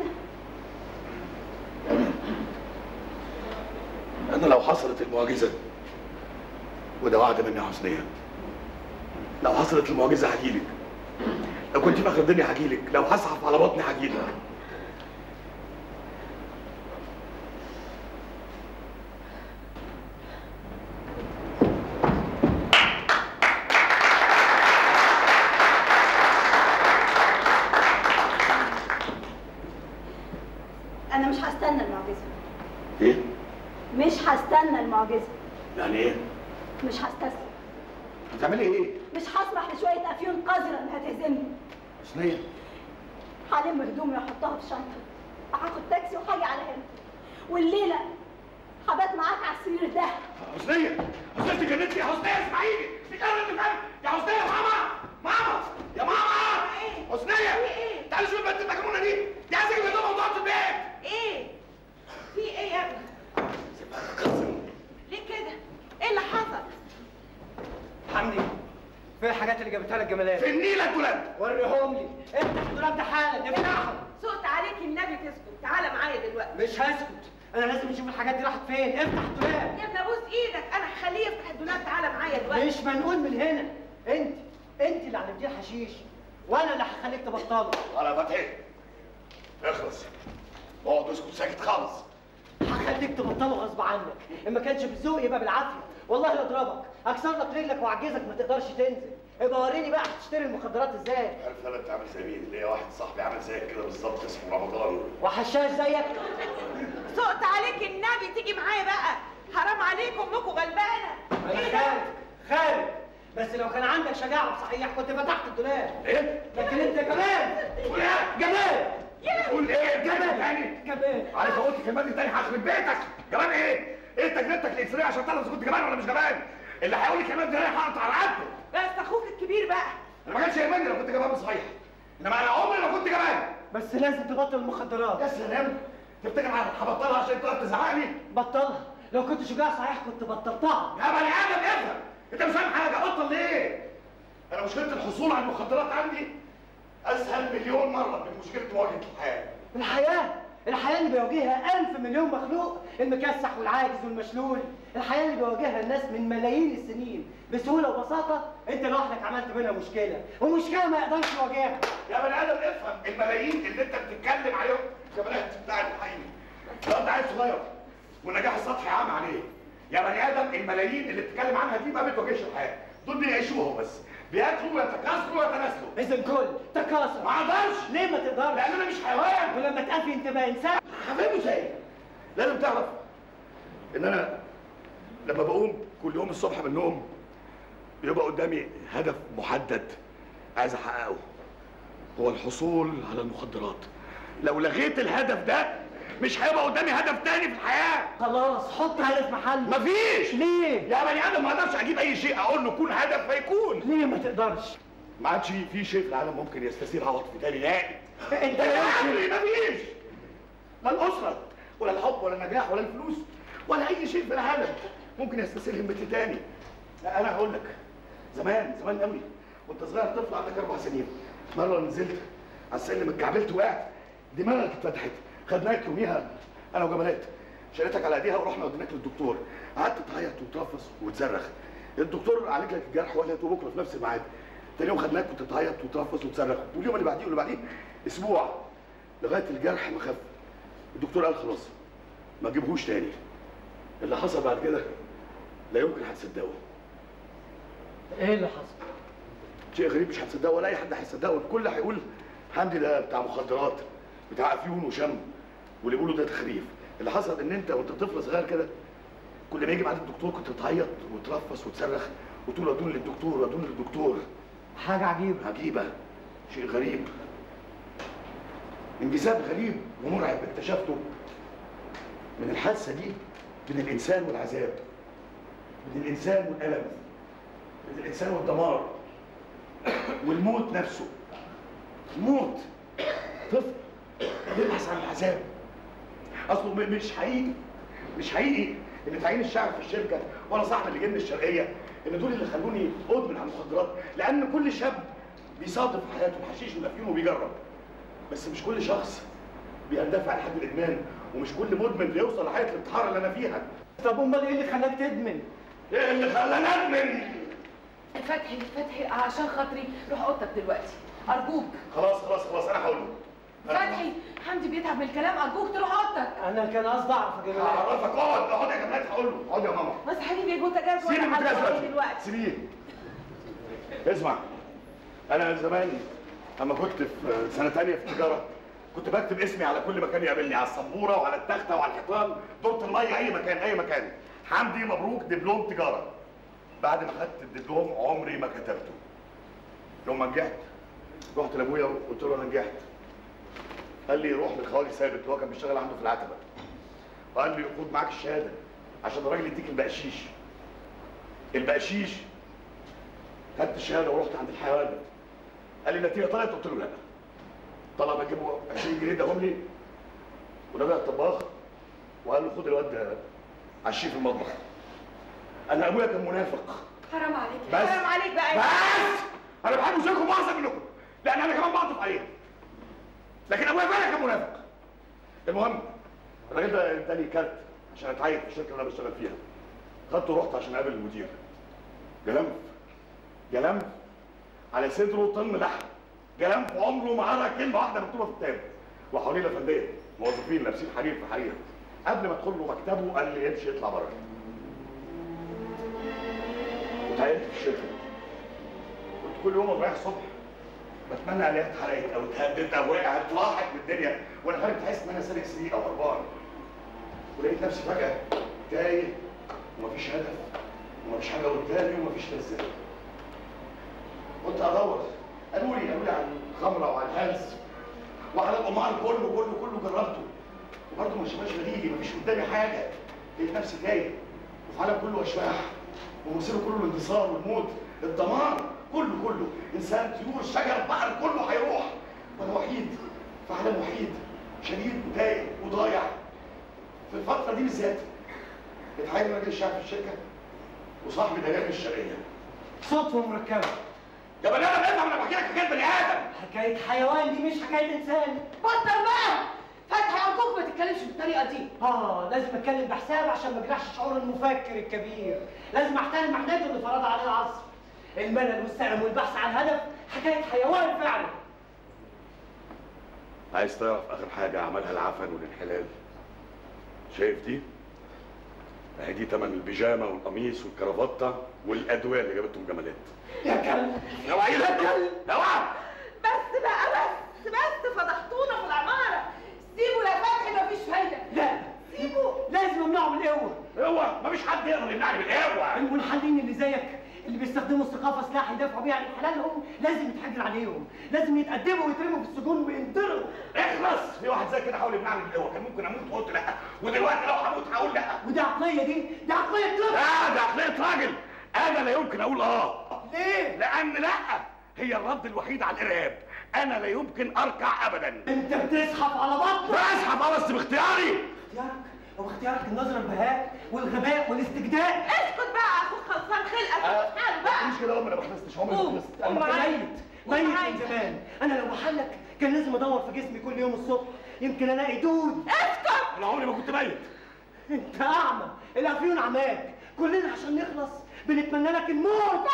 S4: انا لو حصلت المعجزه وده وعد مني يا حسنيه لو حصلت المعجزه هجيلك لو كنت في اخر الدنيا هجيلك لو هزحف على بطني هجيلك
S1: انا مش هستنى المعجزه
S4: ايه؟
S1: مش هستنى المعجزه
S4: يعني ايه؟
S1: مش هستسلم
S4: هتعملي ايه؟
S1: مش هسمح لشويه افيون قذره انها تهزمني
S4: حسنيه
S1: هلم هدومي واحطها في شنطه هاخد تاكسي وهاجي على هنا والليله هبات معاك على السرير ده
S4: حسنيه حسنيه انت جننتي يا حسنيه اسمعيني في كلام انت فاهم يا حسنيه يا ماما ماما يا ماما حسنيه تعالي شوفي البنت المجنونه دي دي عايزه تجيب هدومها وتقعد في البيت
S3: ايه في ايه يا ابني ليه كده ايه اللي حصل
S2: حمدي فين الحاجات اللي جابتها لك جمالات؟
S4: في النيله الدولاب
S2: وريهم لي افتح الدولاب ده حالا افتحه
S3: سقط عليك النبي تسكت تعالى معايا دلوقتي
S2: مش هسكت انا لازم اشوف الحاجات دي راحت فين افتح الدولاب
S3: يا ابني ابوس ايدك انا هخليه يفتح الدولاب تعالى معايا دلوقتي
S2: مش منقول من هنا انت انت اللي علمتيه الحشيش وانا اللي هخليك تبطله
S4: على فتحي اخلص اقعد اسكت ساكت خالص
S2: هخليك تبطله غصب عنك ان ما كانش بالذوق يبقى بالعافيه والله لا اضربك اكسر لك رجلك واعجزك ما تقدرش تنزل ابقى وريني بقى هتشتري المخدرات ازاي
S4: عارف انا بتعمل زي مين ليا واحد صاحبي عامل زيك كده بالظبط اسمه رمضان
S2: وحشاش زيك
S3: سقط عليك النبي تيجي معايا بقى حرام عليكم امكم غلبانه
S2: انا خارج خارج بس لو كان عندك شجاعه صحيح كنت فتحت الدولاب
S4: ايه؟
S2: لكن انت كمان
S4: قول ايه؟
S2: جمال
S4: قول ايه؟
S2: جمال
S4: تاني
S2: جمال
S4: عارف لو قلت كمان دي تاني هخرب بيتك جبان ايه؟ ايه تجربتك الاسريه عشان تعرف اذا كنت جبان ولا مش جبان؟ اللي هيقول لي كمان دي انا هقطع على رقبته
S3: بس اخوك الكبير بقى
S4: انا ما كانش يهمني لو كنت جبان صحيح انما انا عمري ما كنت جبان
S2: بس لازم تبطل المخدرات
S4: يا سلام تفتكر انا هبطلها عشان تقف تزعقني؟
S2: بطلها لو كنت شجاع صحيح كنت بطلتها
S4: يا بني ادم افهم انت مش فاهم حاجه بطل ليه؟ انا مشكله الحصول على المخدرات عندي اسهل مليون مره من مشكله مواجهه الحياه
S2: الحياة الحياة اللي بيواجهها ألف مليون مخلوق المكسح والعاجز والمشلول الحياة اللي بيواجهها الناس من ملايين السنين بسهولة وبساطة أنت لوحدك عملت منها مشكلة ومشكلة ما يقدرش يواجهها
S4: يا بني ادم افهم الملايين اللي انت بتتكلم عليهم يا بنات تعال الحقيقي لو انت عيل صغير والنجاح السطحي عام عليه يا بني ادم الملايين اللي بتتكلم عنها دي ما بتواجهش الحياه دول بيعيشوها بس بياكلوا ويتكاثروا ويتناسلوا
S2: إذا كل تكاثر
S4: ما اقدرش
S2: ليه ما تقدرش؟
S4: لان انا مش حيوان
S2: ولما تقفي أنت بقى إنسان
S4: هفهمه ازاي؟ لازم تعرف ان انا لما بقوم كل يوم الصبح من النوم بيبقى قدامي هدف محدد عايز احققه هو الحصول على المخدرات لو لغيت الهدف ده مش هيبقى قدامي هدف تاني في الحياه
S2: خلاص حط هدف محل
S4: مفيش
S2: ليه؟
S4: يا بني ادم ما اقدرش اجيب اي شيء اقول له كون هدف فيكون
S2: ليه ما تقدرش؟
S4: ما عادش في شيء في العالم ممكن يستثير عواطفي تاني نهائي
S2: أنت
S4: يا
S2: يا
S4: عمري مفيش لا الاسره ولا الحب ولا النجاح ولا الفلوس ولا اي شيء في العالم ممكن يستثير همتي تاني لا انا هقول لك زمان زمان قوي وانت صغير طفل عندك اربع سنين مره نزلت على السلم اتكعبلت وقعت دماغك اتفتحت خدناك يوميها انا وجمالات شالتك على ايديها ورحنا وديناك للدكتور قعدت تعيط وترفص وتصرخ الدكتور عالج لك الجرح وقال لك بكره في نفس الميعاد تاني يوم خدناك كنت تعيط وترفص وتصرخ واليوم اللي بعديه واللي بعديه اسبوع لغايه الجرح ما خف الدكتور قال خلاص ما تجيبهوش تاني اللي حصل بعد كده لا يمكن هتصدقه
S2: إيه اللي حصل؟
S4: شيء غريب مش هتصدقه ولا اي حد هيصدقه الكل هيقول حمدي ده بتاع مخدرات بتاع افيون وشم واللي بيقولوا ده تخريف اللي حصل ان انت وانت طفل صغير كده كل ما يجي بعد الدكتور كنت تعيط وترفص وتصرخ وتقول ودوني للدكتور ودوني للدكتور
S2: حاجه عجيبه
S4: عجيبه شيء غريب انجذاب غريب ومرعب اكتشفته من الحادثه دي من الانسان والعذاب من الانسان والالم من الانسان والدمار والموت نفسه الموت طفل يبحث عن العذاب اصله م- مش حقيقي مش حقيقي ان تعيين الشعب في الشركه ولا صاحب اللي جاي من الشرقيه ان دول اللي خلوني ادمن على المخدرات لان كل شاب بيصادف في حياته الحشيش والافيون وبيجرب بس مش كل شخص بيندفع لحد الادمان ومش كل مدمن بيوصل لحاله الانتحار اللي انا فيها
S2: طب امال ايه اللي خلاك تدمن
S4: ايه اللي خلاني ادمن
S5: فتحي فتحي عشان خاطري روح اوضتك دلوقتي ارجوك
S4: خلاص خلاص خلاص انا هقول له
S5: فتحي حمدي بيتعب من الكلام ارجوك تروح اوضتك
S2: انا كان قصدي اعرف يا جماعه
S4: هعرفك اقعد اقعد يا جماعه هقول له اقعد يا ماما
S5: بس حبيبي يا جوتا جاز
S4: سيب
S5: ولا
S4: البوتاجاز
S5: حاجه
S4: دلوقتي
S5: دلوقتي
S4: سيبيه اسمع انا زمان اما كنت في سنه تانية في التجاره كنت بكتب اسمي على كل مكان يقابلني على السبوره وعلى التخته وعلى الحيطان دورة الميه اي مكان اي مكان حمدي مبروك دبلوم تجاره بعد ما خدت الدبلوم عمري ما كتبته يوم ما نجحت رحت لابويا وقلت له انا نجحت قال لي روح لخالي ثابت اللي هو كان بيشتغل عنده في العتبه وقال لي خد معاك الشهاده عشان الراجل يديك البقشيش البقشيش خدت الشهاده ورحت عند الحيوان قال لي النتيجه طلعت قلت له لا طلب اجيبه 20 جنيه اداهم لي ونادى الطباخ وقال له خد الواد ده عشيه في المطبخ انا ابويا كان منافق
S5: حرام عليك
S4: بس
S5: حرام عليك بقى
S4: بس انا بحب زيكم واحسن منكم لان انا كمان بعطف عليها لكن ابويا فعلا كان منافق المهم الراجل ده اداني كارت عشان اتعين في الشركه اللي انا بشتغل فيها خدته ورحت عشان اقابل المدير جلمف جلمف على صدره طن لحم جلمف عمره ما قرا كلمه واحده مكتوبه في كتاب وحواليه الافنديه موظفين لابسين حرير في حرير قبل ما ادخل له مكتبه قال لي امشي اطلع بره وتعينت في الشركه كنت كل يوم رايح الصبح بتمنى عليها اتحرقت او اتهدت او وقعت راحت من الدنيا وانا خارج تحس ان انا سارق سرير او هربان ولقيت نفسي فجاه تايه ومفيش هدف ومفيش حاجه قدامي ومفيش لذه قلت ادور قالوا لي قالوا لي على الخمره وعلى الهلس وعلى القمار كله كله كله جربته وبرضه مش ماشي بديلي مفيش قدامي حاجه لقيت نفسي تايه وفي عالم كله اشباح ومصيره كله الانتصار والموت الدمار كله كله انسان طيور شجر بحر كله هيروح وانا وحيد في عالم وحيد شديد وتايه وضايع في الفتره دي بالذات اتعين راجل الشعب في الشركه وصاحبي ده جاي من الشرقيه
S2: صدفه مركبه
S4: يا بني ادم افهم انا بحكي لك حكايه بني ادم
S2: حكايه حيوان دي مش حكايه انسان
S5: بطل بقى فتحي ارجوك ما تتكلمش بالطريقه دي
S2: اه لازم اتكلم بحساب عشان ما اجرحش شعور المفكر الكبير لازم احترم محنته اللي فرضها عليه العصر الملل والسلم والبحث عن هدف حكايه حيوان فعلا
S4: عايز تعرف اخر حاجه عملها العفن والانحلال شايف دي اهي دي تمن البيجامه والقميص والكرافته والادويه اللي جابتهم جمالات
S2: يا كلب
S4: يا وعيد يا كلب يا وعد
S3: بس بقى بس بس فضحتونا في العماره سيبوا يا فتحي مفيش فايده
S2: لا
S3: سيبوا
S2: لازم امنعه من القوه
S4: اوعى مفيش حد يقدر يمنعني من القوه
S2: المنحلين اللي زيك اللي بيستخدموا الثقافه سلاح يدافعوا بيه عن حلالهم لازم يتحجر عليهم لازم يتقدموا ويترموا في السجون وينطروا
S4: اخلص في واحد زي كده حاول يمنعني من القوه كان ممكن اموت وقلت لا ودلوقتي لو هموت هقول لا
S2: ودي عقليه دي دي عقليه طفل
S4: لا ده عقليه راجل انا لا يمكن اقول اه
S2: ليه
S4: لان لا هي الرد الوحيد على الارهاب انا لا يمكن اركع ابدا
S2: انت بتزحف على بطنك
S4: بسحب اه بس باختياري
S2: اختيارك هو اختيارك النظره البهاء والغباء والاستجداء
S3: اسكت بقى اخوك خلصان خلقك في حاله بقى
S4: مش كده انا ما خلصتش عمري ما
S3: قوم.
S4: خلصت
S3: قوم
S2: انا
S3: معايا.
S2: ميت
S3: قوم
S2: ميت
S3: معايا.
S2: من زمان انا لو محلك كان لازم ادور في جسمي كل يوم الصبح يمكن الاقي دود
S3: اسكت
S4: انا عمري ما كنت ميت
S2: انت اعمى الافيون عماك كلنا عشان نخلص بنتمنى لك الموت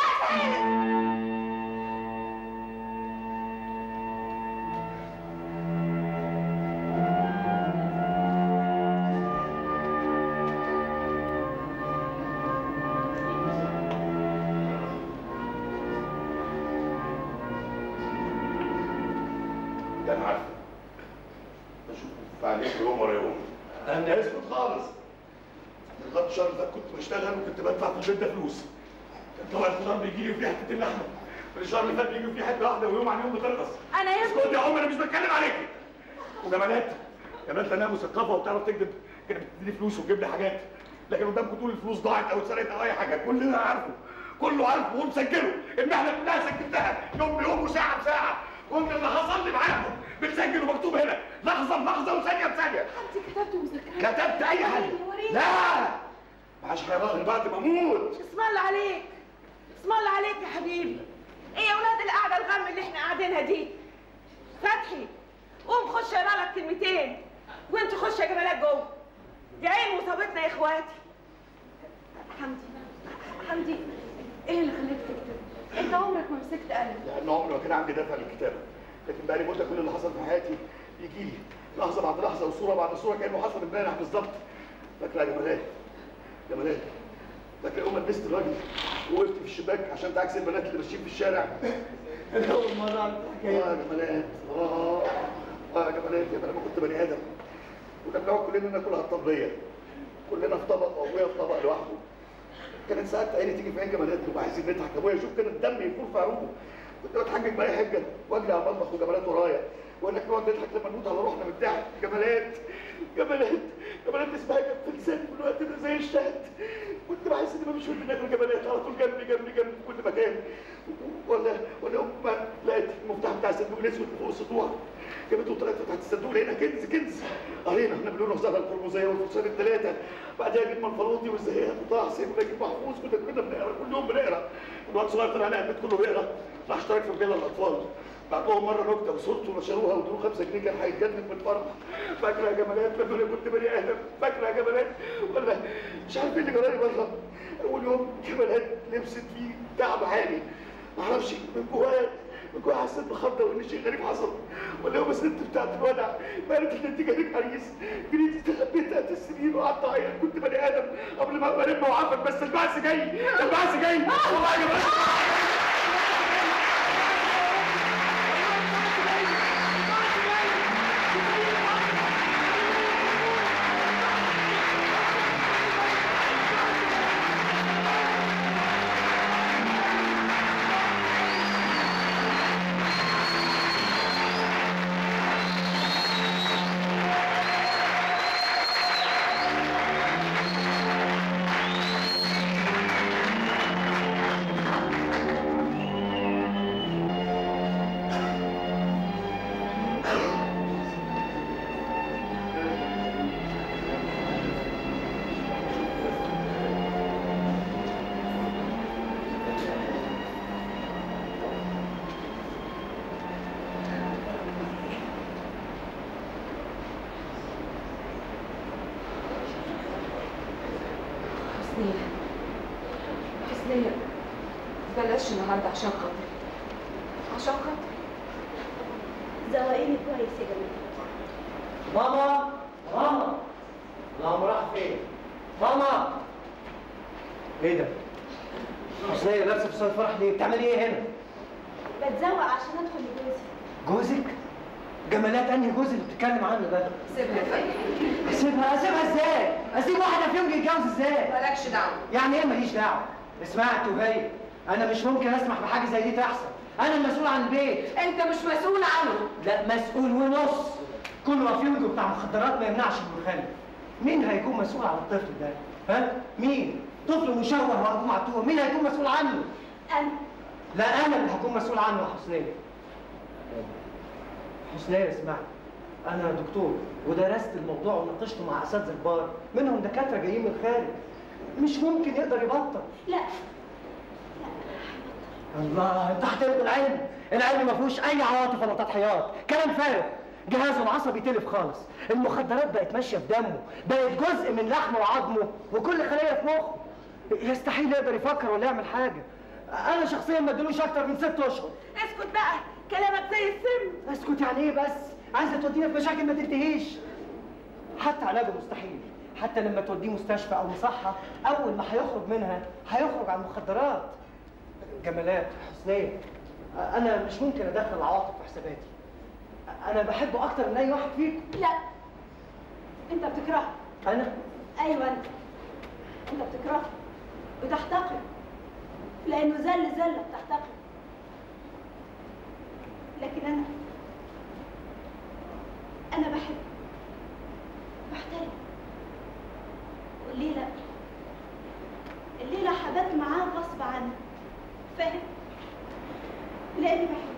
S4: ده انا عارفه بشوف عليك يوم ورا يوم انا اسكت خالص لغايه الشهر اللي فات كنت بشتغل وكنت بدفع في البيت ده فلوس كان طبعا الفطار بيجي لي فيه حته اللحمه الشهر اللي فات بيجي فيه حته واحده ويوم عن يوم بترقص
S1: انا يا
S4: اسكت يا عم انا مش بتكلم عليكي وجمالات جمالات لانها مثقفه وبتعرف تكذب كانت بتديني فلوس وتجيب لي حاجات لكن قدامكم تقول الفلوس ضاعت او اتسرقت او اي حاجه كلنا عارفه كله عارفه ومسجله المحنه كلها سجلتها يوم بيوم وساعه بساعه كل اللي حصل لي معاهم بتسجل ومكتوب هنا لحظه بلحظه وثانيه بثانيه
S5: انت كتبت مذكرات
S4: كتبت اي حاجه لا معاش حيوان بعد ما اموت
S3: اسم الله عليك اسم الله عليك يا حبيبي ايه يا ولاد القعده الغم اللي احنا قاعدينها دي فتحي قوم خش اقرا لك كلمتين وانت خش يا جمالات جوه دي عين مصابتنا يا اخواتي
S5: حمدي حمدي ايه اللي خلاك تكتب انت عمرك ما مسكت قلم
S4: لان عمري ما كان عندي دافع للكتابه لكن بقالي مده كل اللي حصل في حياتي يجي لي لحظه بعد لحظه وصوره بعد صوره كانه حصل امبارح بالظبط فاكره يا جمالات جمالات فاكره يوم ما لبست الراجل ووقفت في الشباك عشان تعكس البنات اللي ماشيين في الشارع
S2: انا اول مره اعمل الحكايه
S4: اه يا جمالات اه اه يا جمالات يا لما كنت بني ادم وكان بنقعد كلنا ناكل على الطبليه كلنا في طبق وابويا في طبق لوحده كانت ساعات عيني تيجي في عين جمالات نبقى عايزين نضحك ابويا يشوف كده الدم يفور في عروقه كنت بتحجج باي حجه واجري على المطبخ وجمالات ورايا واقول لك نقعد نضحك لما نموت على روحنا من الضحك جمالات جمالات جمالات اسمها كانت في لساني في الوقت ده زي الشهد كنت بحس اني مفيش ودي ناكل جمالات على طول جنبي جنبي جنبي في كل مكان ولا ولا ام ما لقيت المفتاح بتاع الصندوق الاسود فوق السطوح جابته وطلعت تحت الصندوق لقينا كنز كنز قرينا احنا بنقول زهره القرمزيه والفرسان الثلاثه بعدها جبنا الفلوطي والزهيات وطه حسين ونجيب محفوظ كنا كنا بنقرا كل يوم بنقرا الواد صغير طلع لقى البيت كله بيقرا راح اشترك في مجله الاطفال بعتوهم مره نكته وصورته ونشروها وادوله 5 جنيه كان هيتجنن من الفرح فاكره يا جمالات لما انا كنت بني ادم فاكره يا جمالات ولا مش عارف ايه اللي جرالي مره اول يوم جمالات لبست فيه تعب عالي معرفش من جوايا من جوايا حسيت بخضه وان شيء غريب حصل ولا يوم الست بتاعت الودع ما قالت ان انت جالك عريس جريت استخبيت تحت السرير وقعدت اعيط كنت بني ادم قبل ما ابقى لم وعفن بس البعث جاي البعث جاي والله يا جمالات
S5: حسنية حسنية بلاش النهارده عشان خاطري عشان خاطري
S1: زوقيني كويس يا جماعه
S2: ماما ماما اللهم راح فين ماما ايه ده حسنية لابسه فستان الفرح ليه بتعملي ايه هنا
S1: بتزوق عشان ادخل لجوزي
S2: جوزك جمالات انهي جوز اللي بتتكلم عنه ده
S5: سيبها فين
S2: اسيبها اسيبها ازاي اسيب واحده فيهم يتجوز ازاي
S5: مالكش دعوة
S2: يعني ايه ماليش دعوه اسمعي انت وهي انا مش ممكن اسمح بحاجه زي دي تحصل انا المسؤول عن البيت
S5: انت مش مسؤول عنه
S2: لا مسؤول ونص كل رفيوجي بتاع مخدرات ما يمنعش انه يخلف مين هيكون مسؤول عن الطفل ده ها مين طفل مشوه وابوه معتوه مين هيكون مسؤول عنه
S1: انا
S2: لا انا اللي هكون مسؤول عنه يا حسنية حسنية اسمعي انا دكتور ودرست الموضوع وناقشته مع اساتذه كبار منهم دكاتره جايين من الخارج مش ممكن يقدر يبطل
S1: لا
S2: الله انت هتلغي العلم العلم ما فيهوش اي عواطف ولا تضحيات كلام فارغ جهازه العصبي تلف خالص المخدرات بقت ماشيه في دمه بقت جزء من لحمه وعظمه وكل خليه في مخه يستحيل يقدر يفكر ولا يعمل حاجه انا شخصيا ما ادلوش اكتر من ست اشهر
S3: اسكت بقى كلامك زي السم
S2: اسكت يعني ايه بس عايزه تودينا في مشاكل ما تنتهيش حتى علاجه مستحيل حتى لما توديه مستشفى او مصحه اول ما هيخرج منها هيخرج عن المخدرات جمالات حسنية انا مش ممكن ادخل العواطف في حساباتي انا بحبه اكتر من اي واحد فيكم
S1: لا انت بتكرهه
S2: انا
S1: ايوه انت انت بتكرهه وتحتقره لانه زل زله بتحتقره لكن انا انا بحب بحترم والليله الليله حبات معاه غصب عني فاهم لاني بحب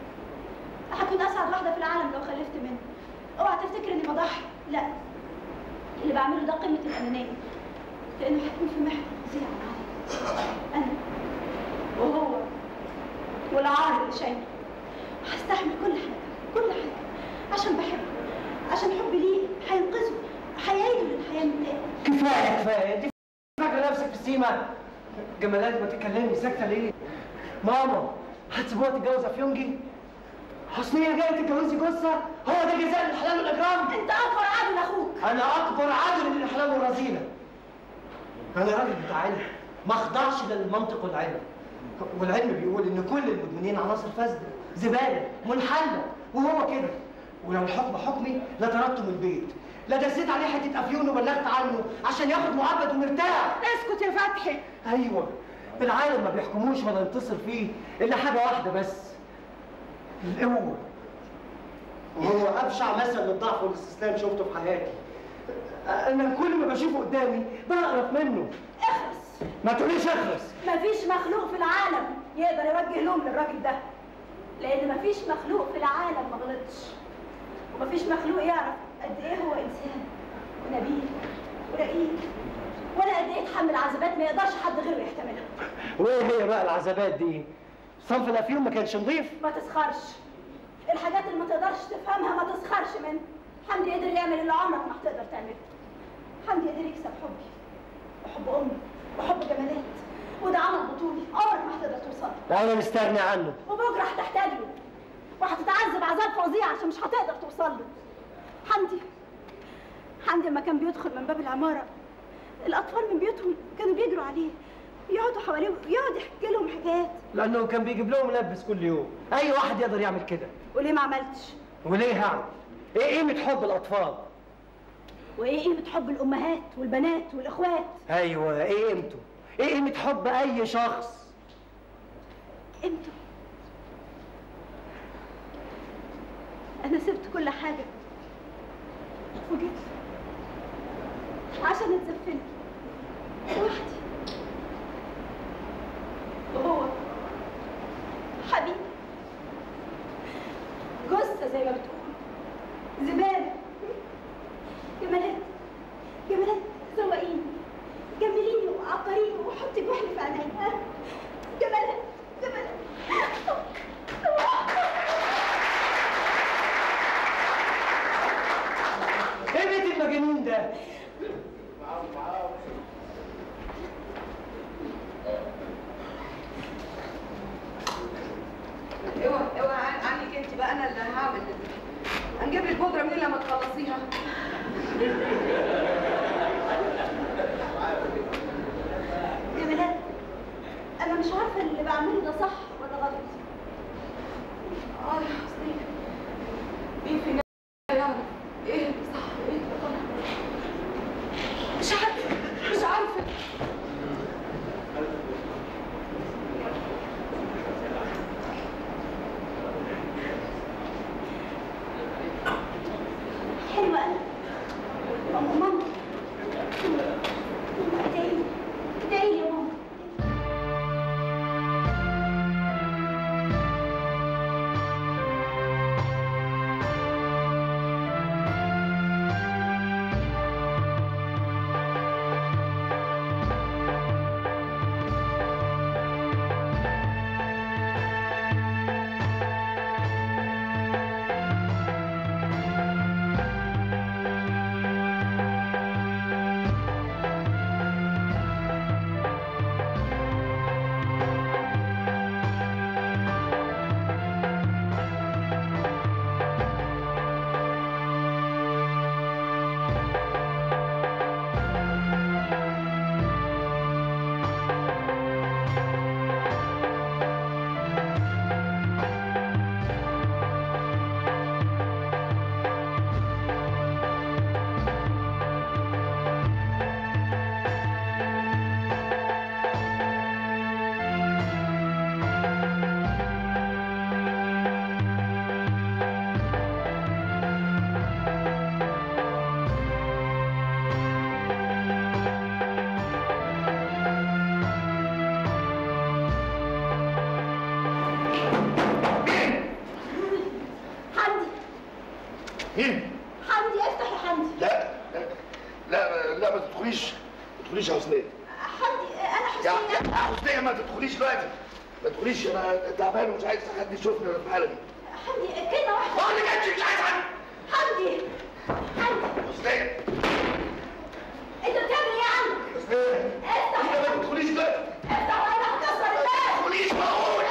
S1: هكون اسعد واحده في العالم لو خلفت منه اوعى تفتكر اني بضحي لا اللي بعمله ده قمه الانانيه لانه هيكون في محنه فظيعه معايا انا وهو والعار اللي شايله هستحمل كل حاجه كل حاجه عشان بحبه عشان حبي ليه هينقذه هيعيده للحياه من تاني
S2: كفايه كفايه انت فاكره نفسك في السيما جمالات ما تتكلمي ساكته ليه ماما هتسيبوها تتجوز افيونجي حسنية جاية تتجوزي جثة هو ده جزاء الإحلال والإجرام
S1: انت اكبر عدو لاخوك
S2: أنا أكبر عدو للإحلال والرذيلة أنا راجل بتاع علم ما أخضعش للمنطق والعلم والعلم بيقول إن كل المدمنين عناصر فاسدة زبالة منحلة وهو كده ولو الحكم حكمي لطردته من البيت لا دسيت عليه حتة أفيون وبلغت عنه عشان ياخد معبد ومرتاح
S3: اسكت يا فتحي
S2: أيوه العالم ما بيحكموش ولا ينتصر فيه إلا حاجة واحدة بس القوة وهو أبشع مثل للضعف والاستسلام شفته في حياتي أنا كل ما بشوفه قدامي بقرف منه
S1: اخرس
S2: ما تقوليش اخرس
S1: مفيش مخلوق في العالم يقدر يوجه لوم للراجل ده لان مفيش مخلوق في العالم ما غلطش ومفيش مخلوق يعرف قد ايه هو انسان ونبيل ورقيق ولا قد ايه يتحمل عذابات ما يقدرش حد غيره يحتملها
S2: وايه هي بقى العذابات دي؟ صنف الافيون ما كانش نضيف؟
S1: ما تسخرش الحاجات اللي ما تقدرش تفهمها ما تسخرش منها حمدي قدر يعمل اللي عمرك ما هتقدر تعمله حمدي قدر يكسب حبي وحب امي وحب جمالات وده عمل بطولي عمرك ما هتقدر توصل له.
S2: انا مستغني عنه
S1: وبكره هتحتاج له وهتتعذب عذاب فظيع عشان مش هتقدر توصل له حمدي حمدي لما كان بيدخل من باب العماره الاطفال من بيوتهم كانوا بيجروا عليه يقعدوا حواليه ويقعد يحكي لهم حكايات
S2: لانه كان بيجيب لهم ملبس كل يوم اي واحد يقدر يعمل كده
S1: وليه ما عملتش
S2: وليه هعمل؟ ايه قيمة حب الاطفال؟
S1: وايه قيمه حب الامهات والبنات والاخوات
S2: ايوه ايه قيمته؟ ايه قيمة حب اي شخص؟
S1: قيمته انا سبت كل حاجه وجيت عشان اتزفنت لوحدي وهو حبيبي جثه زي ما بتقول زباله جمالات جمالات زوقيني جمليني وعطريني وحطي كحل في عيني ها؟ جمالات جمالات
S2: ايه بيت المجنون ده؟
S11: اوعى اوعى عن- عنك انت بقى انا اللي هعمل هنجيب لك بودره منين لما تخلصيها
S1: جمالات انا مش عارفه اللي بعمله ده صح ولا غلط
S11: اه يا حسنية مين فينا يعرف ايه اللي صح وايه اللي غلط مش عارفه مش عارفه
S1: حلوه انا ماما ماما ادعي لي ادعي لي يا ماما
S4: مين؟
S1: حمدي افتح يا حمدي
S4: لا لا لا ما تدخليش ما تدخليش يا حسنية
S1: حمدي انا
S4: يا
S1: حسين
S4: يا حسنية ما تدخليش دلوقتي ما تدخليش انا تعبان ومش عايز حد يشوفني وانا في الحالة دي
S1: حمدي كلمه واحده
S4: بقول لك انت مش عايز حد
S1: حمدي حمدي
S4: حسنية
S1: انت بتعمل ايه يا عم
S4: حسنية
S1: افتح
S4: انت ما تدخليش دلوقتي
S1: افتح وانا هكسر
S4: ما
S1: الباب
S4: تدخليش بقول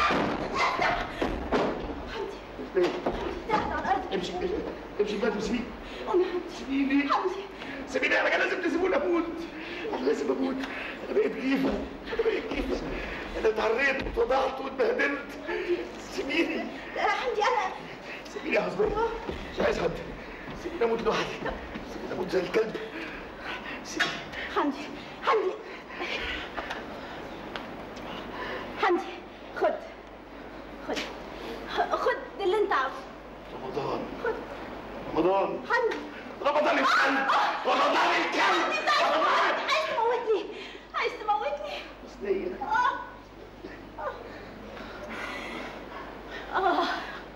S1: حمدي
S4: ليه؟
S1: تحت على الارض
S4: امشي امشي دلوقتي وسيبيني
S1: قوم يا حمدي
S4: سيبيني
S1: حمدي
S4: سيبيني انا كان لازم تسيبوني اموت انا لازم اموت انا بقيت جيفه انا بقيت جيفه انا اتعريت واتوضعت واتبهدلت سيبيني
S1: لا يا حمدي انا
S4: سيبيني يا حسبي مش عايز حد سيبيني اموت لوحدي سيبيني اموت زي الكلب سيبيني
S1: حمدي حمدي حمدي خد خد خد اللي انت عاوزه
S4: رمضان رمضان
S1: حمدي
S4: رمضان الكلب رمضان الكلب
S1: انت عايز
S4: رمضان
S1: عايز تموتني عايز تموتني
S4: حسنية
S1: اه اه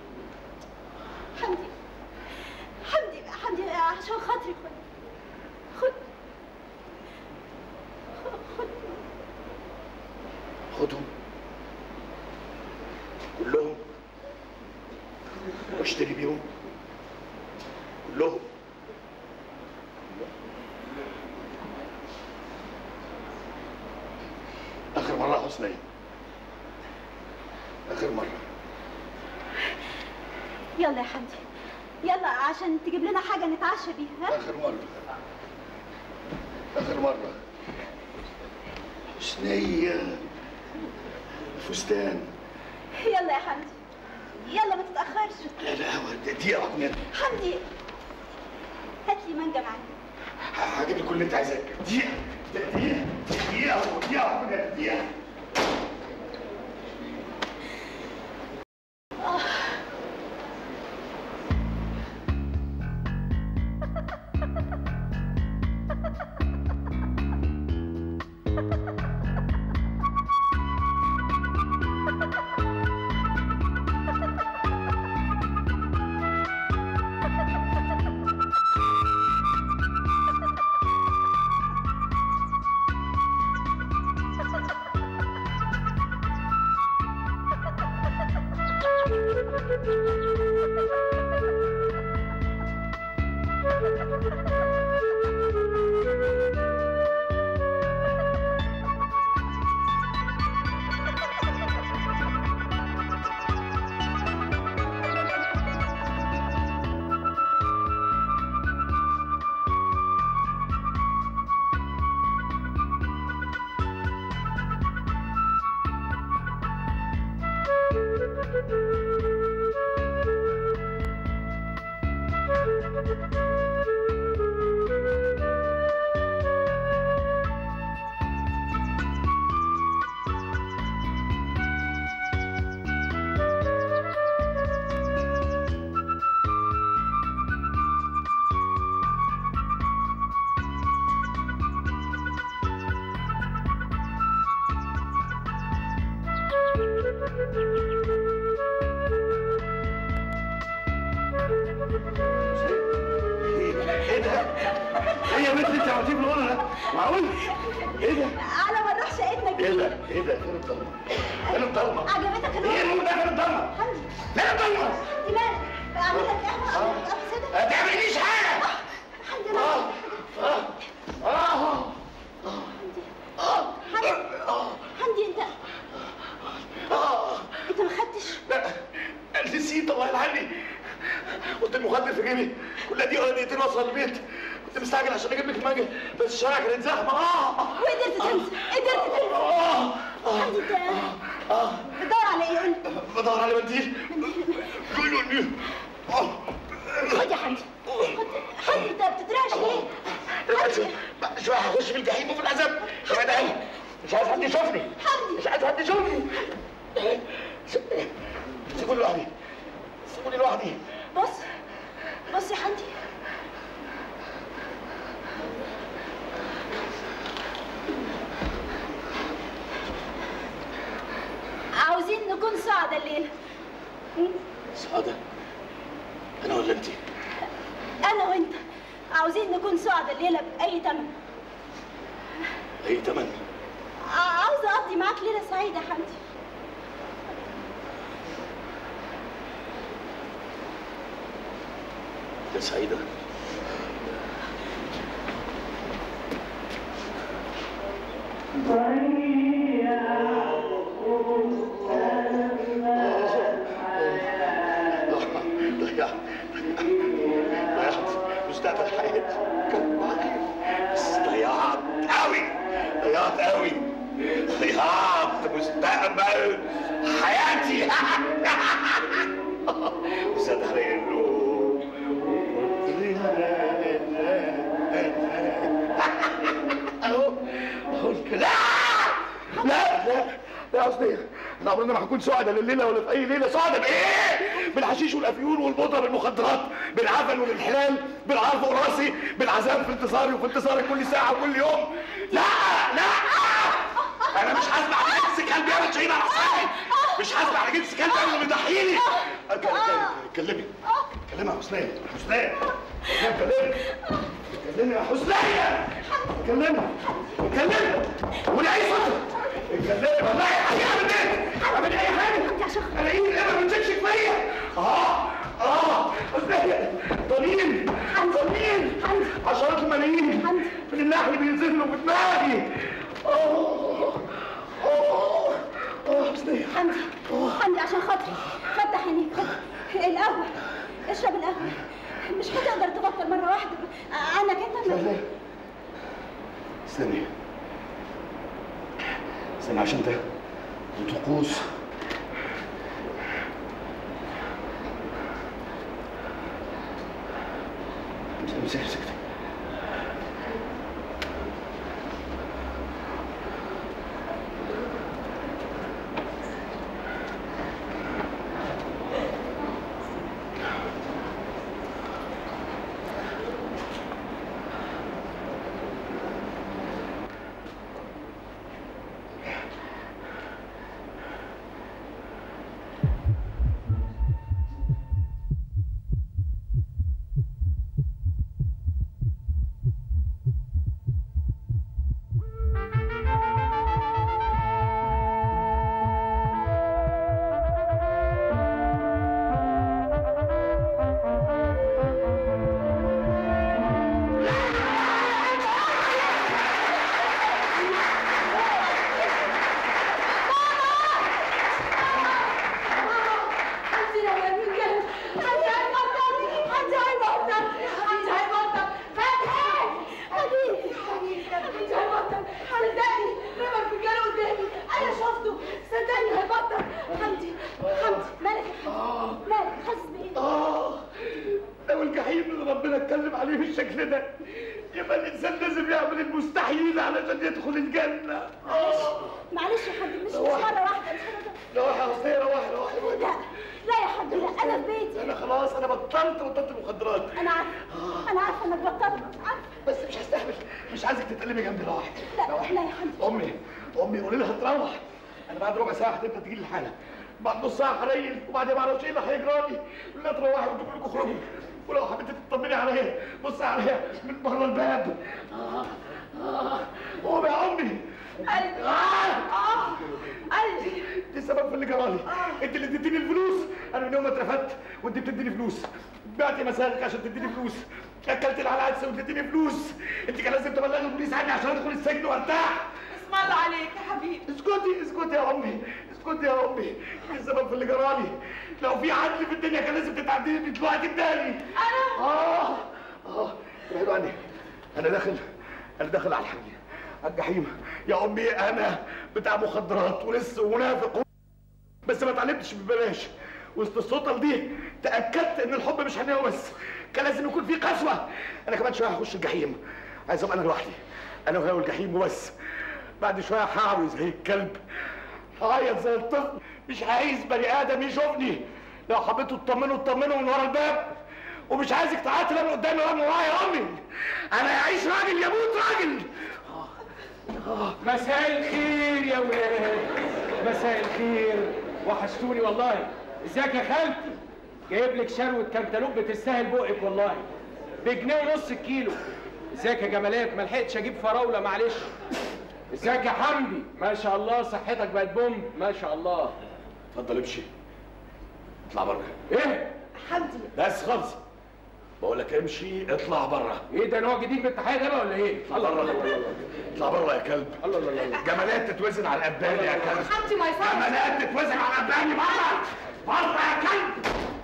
S1: حمدي حمدي حمدي عشان خاطري خد خد خد
S4: خدهم كلهم واشتري بيهم كلهم آخر مرة يا حسنية آخر مرة
S1: يلا يا حمدي يلا عشان تجيب لنا حاجة نتعشى بيها ها؟
S4: آخر مرة آخر مرة حسنية فستان
S1: يلا يا حمدي يلا ما تتأخرش
S4: لا لا هو دقيقة واحدة
S1: حمدي هات لي مانجا معاك
S4: هجيب لك كل اللي انت عايزاه دقيقة دقيقة دقيقة دقيقة واحدة دقيقة ايه ده؟ ايه يا بنت انت عملتيه في الغرة ده؟ معقول؟ ايه ده؟
S1: على ما نروح شقتنا
S4: ايه
S1: الجديدة
S4: ده؟ ايه ده؟ فين الضلمة؟ فين الضلمة؟
S1: عجبتك
S4: ايه
S1: الوضع؟
S4: النور ده فين الضلمة؟
S1: حمدي
S4: فين الضلمة؟
S1: حمدي مالك اعمل لك قهوة اعمل لك قهوة سادة
S4: ما تعمليش حاجة
S1: حمدي
S4: اه
S1: انا
S4: اه اه
S1: حمدي حمدي انت انت ما خدتش
S4: لا نسيت الله يلعني قلت المخدر في جيبي كل دي ولا دقيقتين اوصل البيت كنت مستعجل عشان اجيب لك المانجا بس الشارع كانت زحمه اه
S1: وقدرت تنسى قدرت تنسى
S4: اه
S1: حمدي انت
S4: اه
S1: بتدور على ايه قول لي.
S4: بدور على منديل قولوا لي اه
S1: خد يا حمدي خد حمدي انت بتترعش ليه؟ حمدي
S4: شويه هخش في الجحيم وفي العذاب شويه ده مش عايز حد يشوفني
S1: حمدي
S4: مش عايز حد يشوفني سيبوني لوحدي سيبوني لوحدي
S1: بص بص يا حمدي عاوزين نكون سعداء الليلة
S4: سعادة أنا ولا أنت؟
S1: انا وانت عاوزين نكون سعداء الليله باي ثمن
S4: اي تمن
S1: عاوزه اقضي معاك ليله سعيده يا حمدي
S4: يا سعيدة ضيعت ضيعت مستقبل حياتي كان معايا بس ضيعت قوي ضيعت قوي ضيعت مستقبل حياتي وزاد علي النوم اهو اهو لا لا لا لا قصدي احنا عمرنا ما هنكون سعداء لليله ولا في اي ليله سعداء بايه؟ بالحشيش والافيون والبودره بالمخدرات بالعفن والانحلال بالعار فوق راسي بالعذاب في انتصاري وفي انتصاري كل ساعه وكل يوم لا لا انا مش هسمع على جنس كلب يا شهيد على صاحبي مش هسمع على جنس كلب اللي بيضحيني كلمي كلمي يا حسنية حسنية كلمي كلمي يا حسنية كلمي كلمي قولي اي صوت اتكلمي والله هيعمل ايه؟ اعمل اي حاجه انا ايدي الابره ما بتمشي فيا اه اه حسنية طنين طنين عشرات الملايين من النحل بينزلوا في دماغي اه اه اه حسنية
S1: حمدي حمدي عشان خاطري فتح عينيك فتح القهوه اشرب القهوه مش هتقدر تبطل مره واحده عنك انت ما-
S4: استني استني عشان ده طقوس امسك امسك
S5: حمدي لو يا مين كده حمدي هيبطل حمدي هيبطل حمدي هيبطل فتحي حبيبي حمدي هيبطل صدقني رمى الفنجان قدامي انا شفته صدقني هيبطل حمدي
S1: حمدي مالك يا حمدي مالك حاسس بايه
S4: اه لو الجحيم اللي ربنا اتكلم عليه بالشكل ده يبقى الانسان لازم يعمل المستحيل علشان يدخل الجنه اه
S1: معلش يا حمدي مش مش
S4: روح.
S1: مره واحده مش مره
S4: روحي يا حسين روحي روحي روحي
S1: لا لا يا حمدي لا انا في بيتي
S4: انا خلاص انا بطلت بطلت المخدرات
S1: انا عارفه انا عارفه انك بطلت عارفه
S4: بس مش هستحمل مش عايزك تتقلبي جنبي روحي
S1: لا
S4: روحي.
S1: لا يا حمدي
S4: امي امي قولي لها تروح انا بعد ربع ساعه هتبدا تجي لي الحاله بعد نص ساعه هريل وبعدين ما اعرفش ايه اللي هيجرى لي قولي لها تروحي وانتوا كلكم اخرجوا ولو حبيتي تطمني عليا بصي عليا من بره الباب اه اه قومي يا امي
S3: قلبي
S4: آه.
S3: اه قلبي
S4: دي السبب في اللي جرالي انت اللي اديتيني الفلوس انا من يوم ما اترفدت وانت بتديني فلوس بعتي مسالك عشان تديني فلوس اكلت العدس واديتيني فلوس انت كان لازم تبلغي البوليس عني عشان ادخل السجن وارتاح
S3: اسم الله عليك يا حبيبي
S4: اسكتي اسكتي يا امي اسكتي يا امي دي السبب في اللي جرالي لو في عدل في الدنيا كان لازم تتعدلي من دلوقتي بدالي
S3: انا
S4: اه اه ابعدوا عني انا داخل انا داخل على الحاجة على الجحيم يا امي انا بتاع مخدرات ولسه منافق بس ما اتعلمتش ببلاش وسط السلطه دي تاكدت ان الحب مش حنيه بس كان لازم يكون في قسوه انا كمان شويه هخش الجحيم عايز ابقى انا لوحدي انا وهي والجحيم وبس بعد شويه هعوي زي الكلب هعيط زي الطفل مش عايز بني ادم يشوفني لو حبيتوا تطمنوا اطمنوا من ورا الباب ومش عايزك تعيطي لا من قدامي ولا من ورايا يا امي انا يعيش راجل يموت راجل
S6: مساء الخير يا ولاد مساء الخير وحشتوني والله ازيك يا خالتي جايب لك شروه كنتالوب بتستاهل بقك والله بجنيه ونص الكيلو ازيك يا جمالات ما لحقتش اجيب فراوله معلش ازيك يا حمدي ما شاء الله صحتك بقت بوم ما شاء الله
S4: اتفضل امشي اطلع بره
S6: ايه
S3: حمدي
S4: بس خلص بقول لك امشي اطلع بره
S6: ايه ده نوع جديد من التحيه ده بقى ولا ايه
S4: اطلع بره اطلع بره يا كلب
S6: الله الله الله
S4: جمالات تتوزن على الاباني يا كلب
S5: حمدي ما يصحش
S4: جمالات تتوزن على الاباني بره بره يا كلب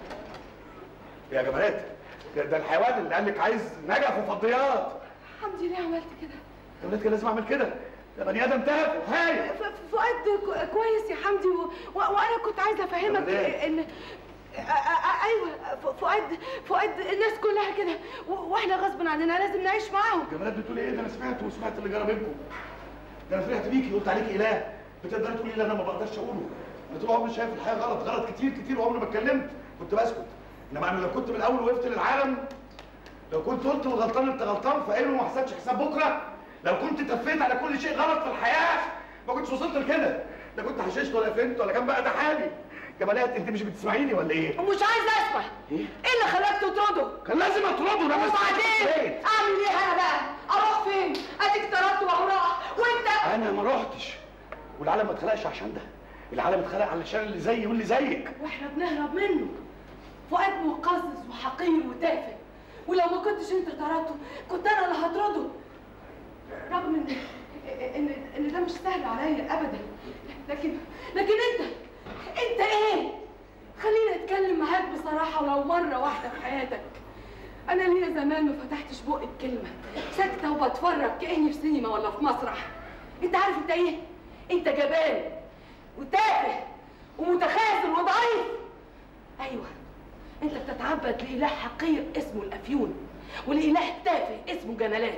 S4: يا جمالات ده, ده الحيوان اللي قال لك عايز نجف وفضيات
S5: حمدي ليه عملت كده
S4: جمالات كان لازم اعمل كده ده بني ادم تهب وهاي
S5: ف- ف- فؤاد كو- كويس يا حمدي و... و... وانا كنت عايزه افهمك
S4: جمالات.
S5: ان أ- أ- أ- ايوه ف- فؤاد فؤاد الناس كلها كده و- واحنا غصب عننا لازم نعيش معاهم
S4: جمالات بتقول ايه ده انا سمعت وسمعت اللي جرى بينكم ده انا فرحت بيكي قلت عليكي اله بتقدري تقولي لا انا ما بقدرش اقوله انا طول عمري شايف الحياه غلط غلط كتير كتير وعمري ما اتكلمت كنت بسكت انما انا لو كنت من الاول وقفت للعالم لو كنت قلت الغلطان انت غلطان فقاله ما حسبش حساب بكره لو كنت تفيت على كل شيء غلط في الحياه ما كنتش وصلت لكده لا كنت حششت ولا فهمت ولا كان بقى ده حالي جمالات انت مش بتسمعيني ولا ايه؟
S5: ومش عايزه اسمع
S4: ايه؟
S5: ايه اللي خلاك تطرده
S4: كان لازم اطرده ده
S5: وبعدين اعمل ايه انا بقى اروح فين اديك طردت وهو راح وانت
S4: انا ما رحتش والعالم ما اتخلقش عشان ده العالم اتخلق علشان اللي زيي واللي زيك
S5: واحنا بنهرب منه فؤاد مقزز وحقير وتافه ولو ما كنتش انت طردته كنت انا اللي هطرده رغم ان ان ان ده مش سهل عليا ابدا لكن لكن انت انت ايه خليني اتكلم معاك بصراحه ولو مره واحده في حياتك انا ليا زمان ما فتحتش بقي بكلمه ساكته وبتفرج كاني في سينما ولا في مسرح انت عارف انت ايه انت جبان وتافه ومتخاذل وضعيف ايوه انت بتتعبد لاله حقير اسمه الافيون ولاله تافه اسمه جمالات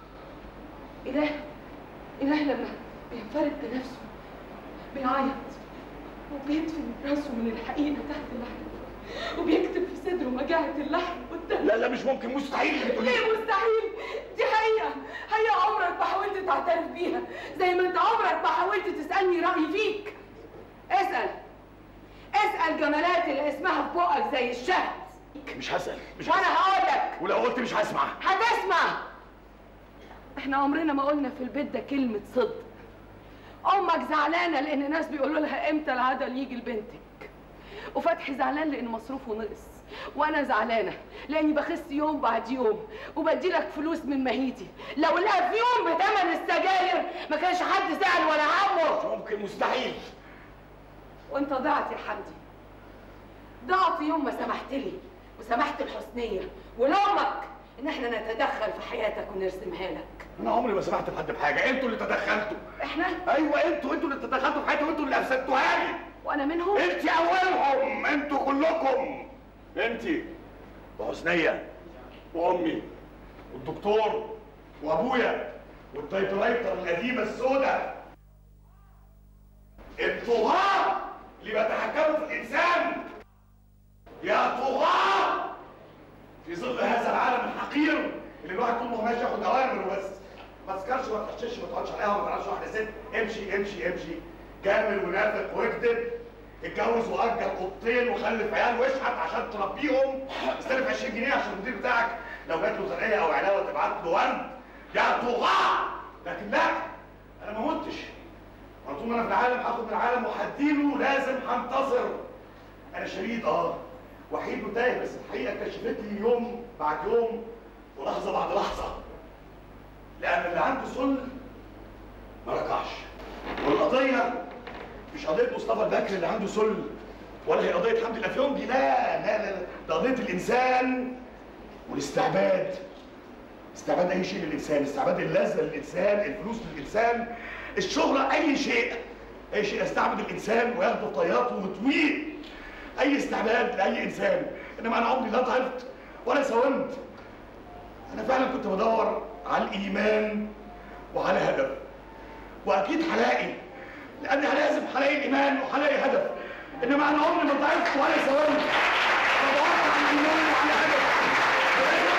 S5: اله اله لما بينفرد بنفسه بيعيط وبيدفن راسه من الحقيقه تحت اللحم وبيكتب في صدره مجاعه اللحم والدم
S4: لا لا مش ممكن مستحيل اللي تقوليه
S5: ليه مستحيل دي حقيقه حقيقه عمرك ما حاولت تعترف بيها زي ما انت عمرك ما حاولت تسالني رايي فيك اسال اسال جمالات اللي اسمها في بقك زي الشهد
S4: مش هسأل مش
S5: وانا
S4: هسأل.
S5: هقول لك
S4: ولو قلت مش هسمع
S5: هتسمع احنا عمرنا ما قلنا في البيت ده كلمة صدق امك زعلانة لان ناس بيقولوا لها امتى العدل يجي لبنتك وفتحي زعلان لان مصروفه نقص وانا زعلانة لاني بخس يوم بعد يوم وبدي لك فلوس من مهيتي لو الافيون بتمن السجاير ما كانش حد زعل ولا همه
S4: ممكن مستحيل
S5: وانت ضعت يا حمدي ضعت يوم ما سمحت لي وسمحت الحسنية ولامك ان احنا نتدخل في حياتك ونرسمها لك
S4: انا عمري ما سمحت لحد بحاجه انتوا اللي تدخلتوا
S5: احنا
S4: ايوه انتوا انتوا اللي تدخلتوا في حياتي وانتوا اللي افسدتوها لي
S5: وانا منهم
S4: انت اولهم انتوا كلكم انت وحسنيه وامي والدكتور وابويا والتايبرايتر القديمه السوداء الطغاة اللي بيتحكموا في الانسان يا طغاة في ظل هذا العالم الحقير اللي الواحد طول ما هو ماشي ياخد اوامر وبس ما تسكرش ما تحشش ما تقعدش على القهوه ما تعرفش واحده ست امشي امشي امشي كامل ونافق واكذب اتجوز واجر قطين وخلف عيال واشحت عشان تربيهم استلف 20 جنيه عشان المدير بتاعك لو جات له زنقيه او علاوه تبعت له ورد يا طغاه لكن لا انا ما متش انا طول ما انا في العالم هاخد من العالم وهديله لازم هنتصر انا شريد اه وحيد وتايه بس الحقيقه كشفت لي يوم بعد يوم ولحظه بعد لحظه لان اللي عنده سل ما ركعش والقضيه مش قضيه مصطفى البكر اللي عنده سل ولا هي قضيه حمدي الافيونجي لا لا لا لا ده قضيه الانسان والاستعباد استعباد اي شيء للانسان استعباد اللذه للانسان الفلوس للانسان الشهره اي شيء اي شيء يستعبد الانسان وياخده طياته ويطويه اي استعباد لاي انسان انما انا عمري لا ضعفت ولا ساومت انا فعلا كنت بدور على الايمان وعلى هدف واكيد هلاقي لان أنا لازم هلاقي الايمان وهلاقي هدف انما انا عمري ما ضعفت ولا ساومت بدورت على الايمان وعلى هدف ولازم